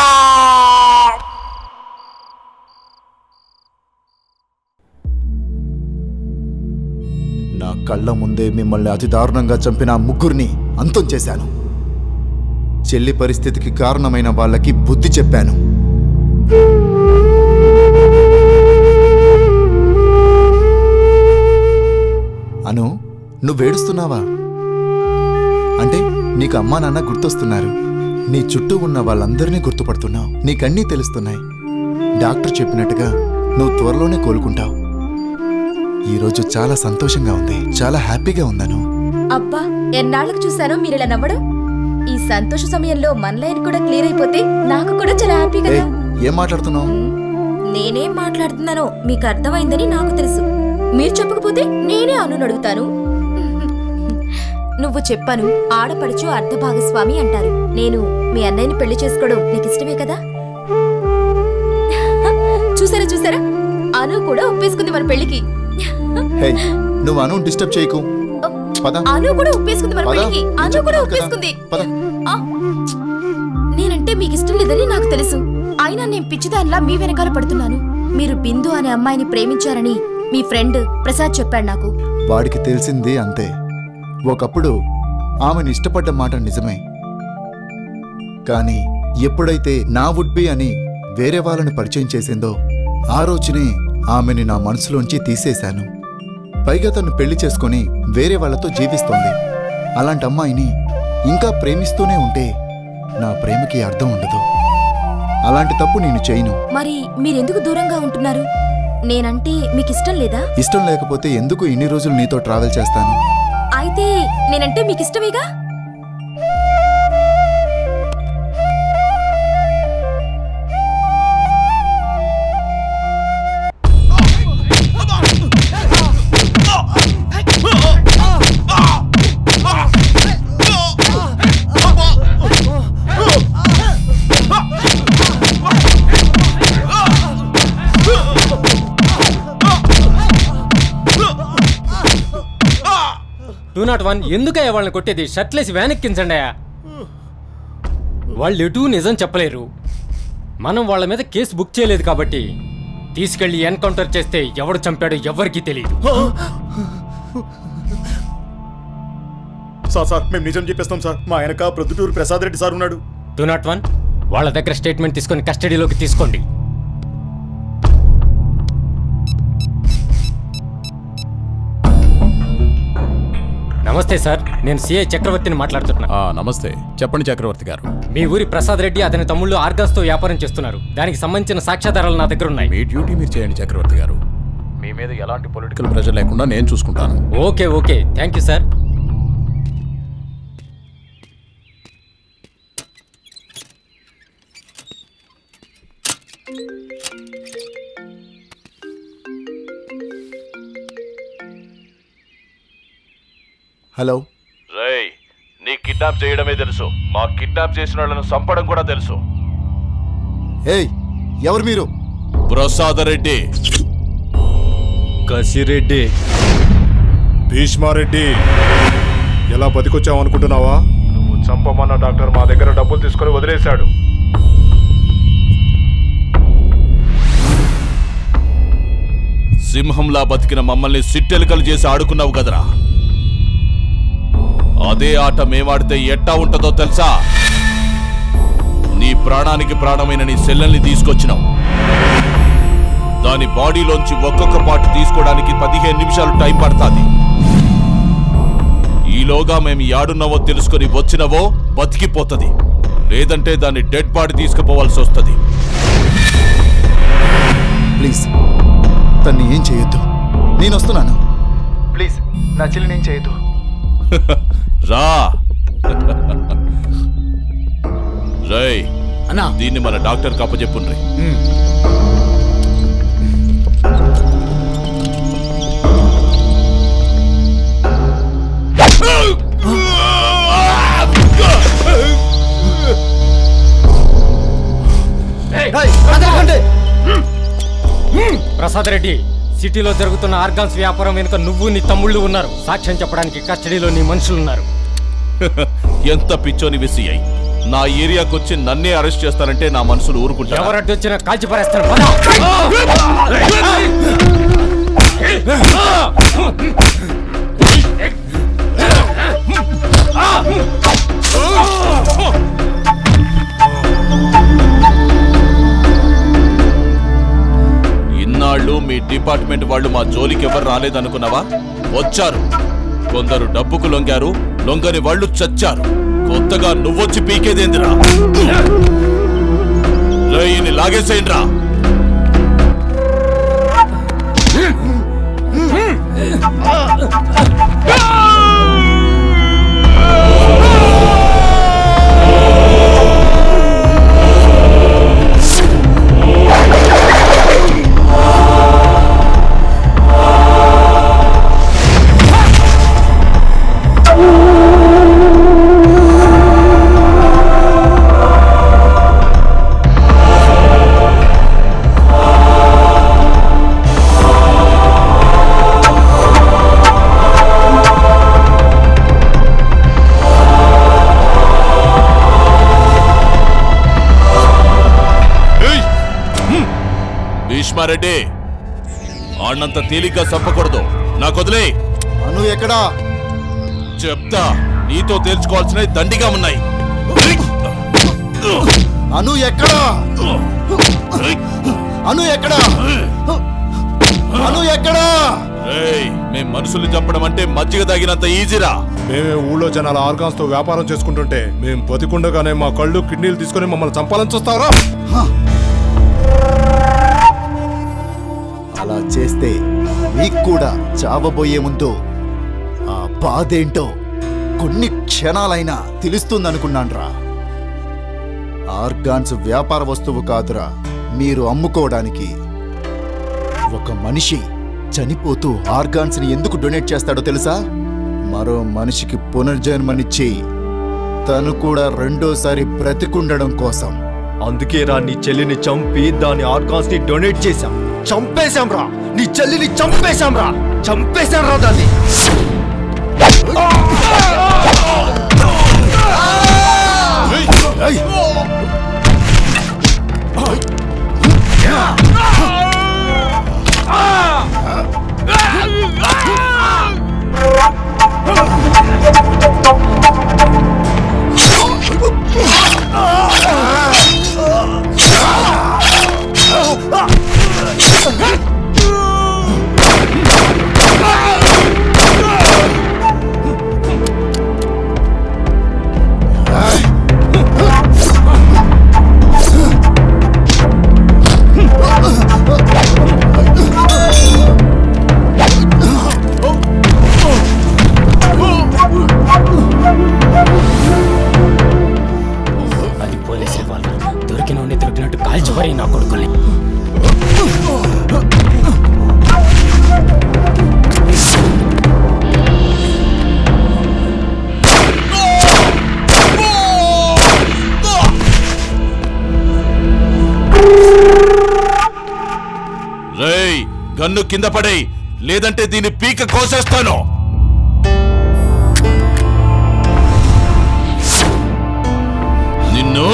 నా కళ్ళ ముందే మిమ్మల్ని అతి దారుణంగా చంపిన ఆ ముగ్గురిని అంతం చేశాను చెల్లి పరిస్థితికి కారణమైన వాళ్ళకి బుద్ధి చెప్పాను అను నువ్వేడుస్తున్నావా అంటే నీకు అమ్మా నాన్న గుర్తొస్తున్నారు నీ చుట్టూ ఉన్న వాళ్ళందరినీ గుర్తుపడుతున్నావు నీకన్నీ తెలుస్తున్నాయి డాక్టర్ చెప్పినట్టుగా నువ్వు త్వరలోనే కోలుకుంటావు ఈరోజు చాలా సంతోషంగా ఉంది చాలా హ్యాపీగా ఉందను అబ్బా ఎన్నాళ్ళకు చూశాను మీరు ఇలా నవ్వడం ఈ సంతోష సమయంలో మన లైన్ కూడా క్లియర్ అయిపోతే నాకు కూడా చాలా హ్యాపీ కదా ఏం మాట్లాడుతున్నావు నేనేం మాట్లాడుతున్నానో మీకు అర్థమైందని నాకు తెలుసు మీరు చెప్పకపోతే నేనే అను అడుగుతాను నువ్వు చెప్పాను ఆడపడుచు అర్ధ భాగస్వామి అంటారు నేను మీ అన్నయ్యని పెళ్లి చేసుకోవడం నీకు ఇష్టమే కదా చూసారా చూసారా అను కూడా ఒప్పేసుకుంది మన పెళ్లికి హే నువ్వు అను డిస్టర్బ్ చేయకు పద అను కూడా ఒప్పేసుకుంది మన పద. పెళ్లికి అను కూడా ఒప్పేసుకుంది పద ఆ! నేనంటే మీకు ఇష్టం లేదని నాకు తెలుసు అయినా నేను పిచ్చిదానిలా మీ వెనకాల పడుతున్నాను మీరు బిందు అనే అమ్మాయిని ప్రేమించారని మీ ఫ్రెండ్ ప్రసాద్ చెప్పాడు నాకు వాడికి తెలిసింది అంతే ఒకప్పుడు ఆమెను ఇష్టపడ్డ మాట నిజమే కానీ ఎప్పుడైతే నా వుడ్ బి అని వేరే వాళ్ళని పరిచయం చేసిందో ఆ రోజునే ఆమెని నా మనసులోంచి తీసేశాను పైగా తను పెళ్లి చేసుకొని వేరే వాళ్ళతో జీవిస్తోంది అలాంటి అమ్మాయిని ఇంకా ప్రేమిస్తూనే ఉంటే నా ప్రేమకి అర్థం ఉండదు అలాంటి తప్పు నేను చేయను మరి మీరెందుకు దూరంగా ఉంటున్నారు నేనంటే మీకు ఇష్టం లేదా ఇష్టం లేకపోతే ఎందుకు ఇన్ని రోజులు నీతో ట్రావెల్ చేస్తాను అయితే నేనంటే మీకు ఇష్టమేగా టూ నాట్ వన్ ఎందుకయ్యా వాళ్ళని కొట్టేది షర్ట్లేసి వెనక్కించండి అయ్యా వాళ్ళు ఎటూ నిజం చెప్పలేరు మనం వాళ్ళ మీద కేసు బుక్ చేయలేదు కాబట్టి తీసుకెళ్లి ఎన్కౌంటర్ చేస్తే ఎవడు చంపాడో ఎవరికీ తెలియదు సార్ సార్ మేము నిజం చెప్పేస్తాం సార్ మా వెనక ప్రొద్దుటూరు ప్రసాద్ రెడ్డి సార్ ఉన్నాడు టూ నాట్ వన్ వాళ్ళ దగ్గర స్టేట్మెంట్ తీసుకొని కస్టడీలోకి తీసుకోండి నమస్తే సార్ నేను సిఐ చక్రవర్తిని మాట్లాడుతున్నా ఆ, నమస్తే చెప్పండి చక్రవర్తి గారు మీ ఊరి ప్రసాద్ రెడ్డి అతని తమ్ముళ్ళు ఆర్గాన్స్ తో వ్యాపారం చేస్తున్నారు దానికి సంబంధించిన సాక్ష్యాధారాలు నా దగ్గర ఉన్నాయి మీ డ్యూటీ మీరు చేయండి చక్రవర్తి గారు మీ మీద ఎలాంటి పొలిటికల్ ప్రెషర్ లేకుండా నేను చూసుకుంటాను okay okay thank you sir hello రేయ్ నీ కిడ్నాప్ చేయడమే తెలుసు మా కిడ్నాప్ చేసిన వాళ్ళను చంపడం కూడా తెలుసు ఏయ్ ఎవరు మీరు ప్రసాద్ రెడ్డి కసిరెడ్డి భీష్మారెడ్డి ఎలా బతికొచ్చావు అనుకుంటున్నావా నువ్వు చంపమన్న డాక్టర్ మా దగ్గర డబ్బులు తీసుకొని వదిలేశాడు సింహంలా బతికిన మమ్మల్ని సిట్టెలుకలు చేసి ఆడుకున్నావు కదరా అదే ఆట మేమాడితే ఎట్టా ఉంటుందో తెలుసా నీ ప్రాణానికి ప్రాణమైన నీ సెల్లల్ని తీసుకొచ్చినావు దాని బాడీలోంచి ఒక్కొక్క పార్ట్ తీసుకోవడానికి పదిహేను నిమిషాలు టైం పడుతుంది ఈలోగా మేము యాడున్నావో తెలుసుకొని వచ్చినవో బతికిపోతుంది లేదంటే దాన్ని డెడ్ బాడీ తీసుకుపోవాల్సి వస్తుంది ప్లీజ్ తన్ని ఏం చేయొద్దు నేను వస్తున్నాను ప్లీజ్ నా చెల్లి నేను చేయొద్దు రా రై అన్నా దీన్ని మన డాక్టర్ కప్పచెప్పుండ్రి ప్రసాద్ రెడ్డి సిటీలో జరుగుతున్న ఆర్గాన్స్ వ్యాపారం వెనుక నువ్వు నీ తమ్ముళ్ళు ఉన్నారు సాక్ష్యం చెప్పడానికి కస్టడీలో నీ మనుషులు ఉన్నారు ఎంత పిచ్చోని విసిఐ నా ఏరియాకి వచ్చి నన్నే అరెస్ట్ చేస్తారంటే నా మనసులు ఊరుకుంటారు ఎవరడ్డు వచ్చినా కాల్చి పారేస్తాను పద. ఇన్నాళ్ళు మీ డిపార్ట్మెంట్ వాళ్ళు మా జోలికి ఎవరు రాలేదనుకున్నావా వచ్చారు కొందరు డబ్బుకు లొంగారు లొంగని వాళ్ళు చచ్చారు కొత్తగా నువ్వొచ్చి పీకేదేందిరా రేయిని లాగేసేయండిరా ఏయ్! హ్మ్! భీష్మారెడ్డి ఆడినంత తేలిగ్గా చంపకూడదు నాకు వదిలే అను ఎక్కడా చెప్తా నీతో తేల్చుకోవాల్సినవి దండిగా ఉన్నాయి అను ఎక్కడా అను ఎక్కడా అను ఎక్కడా రేయ్ మేం మనుషుల్ని చంపడం అంటే మజ్జిగ తాగినంత ఈజీరా మేమే ఊళ్ళో జనాల ఆర్గాన్స్ తో వ్యాపారం చేసుకుంటుంటే మేము బతికుండగానే మా కళ్ళు కిడ్నీలు తీసుకొని మమ్మల్ని చంపాలని చూస్తారా అలా చేస్తే మీకు కూడా చావబోయే ముందు ఆ బాధేంటో కొన్ని క్షణాలైనా తెలుస్తుందనుకున్నాన్రా ఆర్గాన్స్ వ్యాపార వస్తువు కాదురా మీరు అమ్ముకోవడానికి ఒక మనిషి చనిపోతూ ఆర్గాన్స్ని ఎందుకు డొనేట్ చేస్తాడో తెలుసా మరో మనిషికి పునర్జన్మనిచ్చి తను కూడా రెండోసారి బ్రతికుండడం కోసం అందుకే రా నీ చెల్లిని చంపి దాని ఆర్గాన్స్ ని డొనేట్ చేశాం చంపేశాం రా నీ చెల్లిని చంపేశాం రా చంపేశాం రా దాన్ని ఆ గన్ను కింద పడేయ్ లేదంటే దీన్ని పీక కోసేస్తాను నిన్ను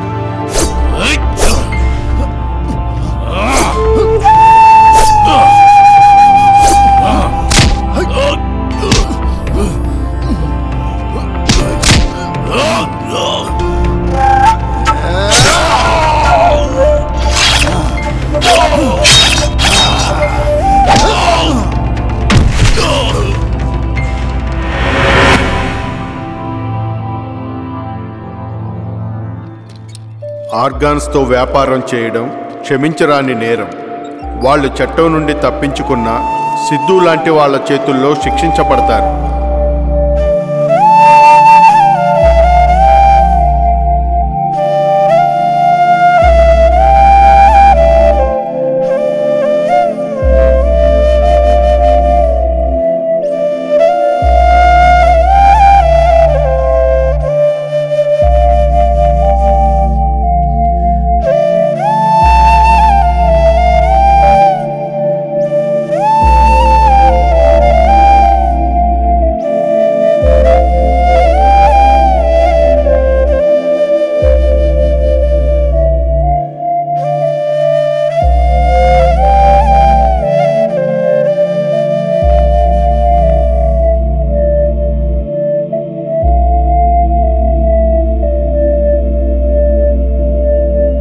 ఆర్గాన్స్తో వ్యాపారం చేయడం క్షమించరాని నేరం వాళ్ళు చట్టం నుండి తప్పించుకున్న సిద్ధు లాంటి వాళ్ళ చేతుల్లో శిక్షించబడతారు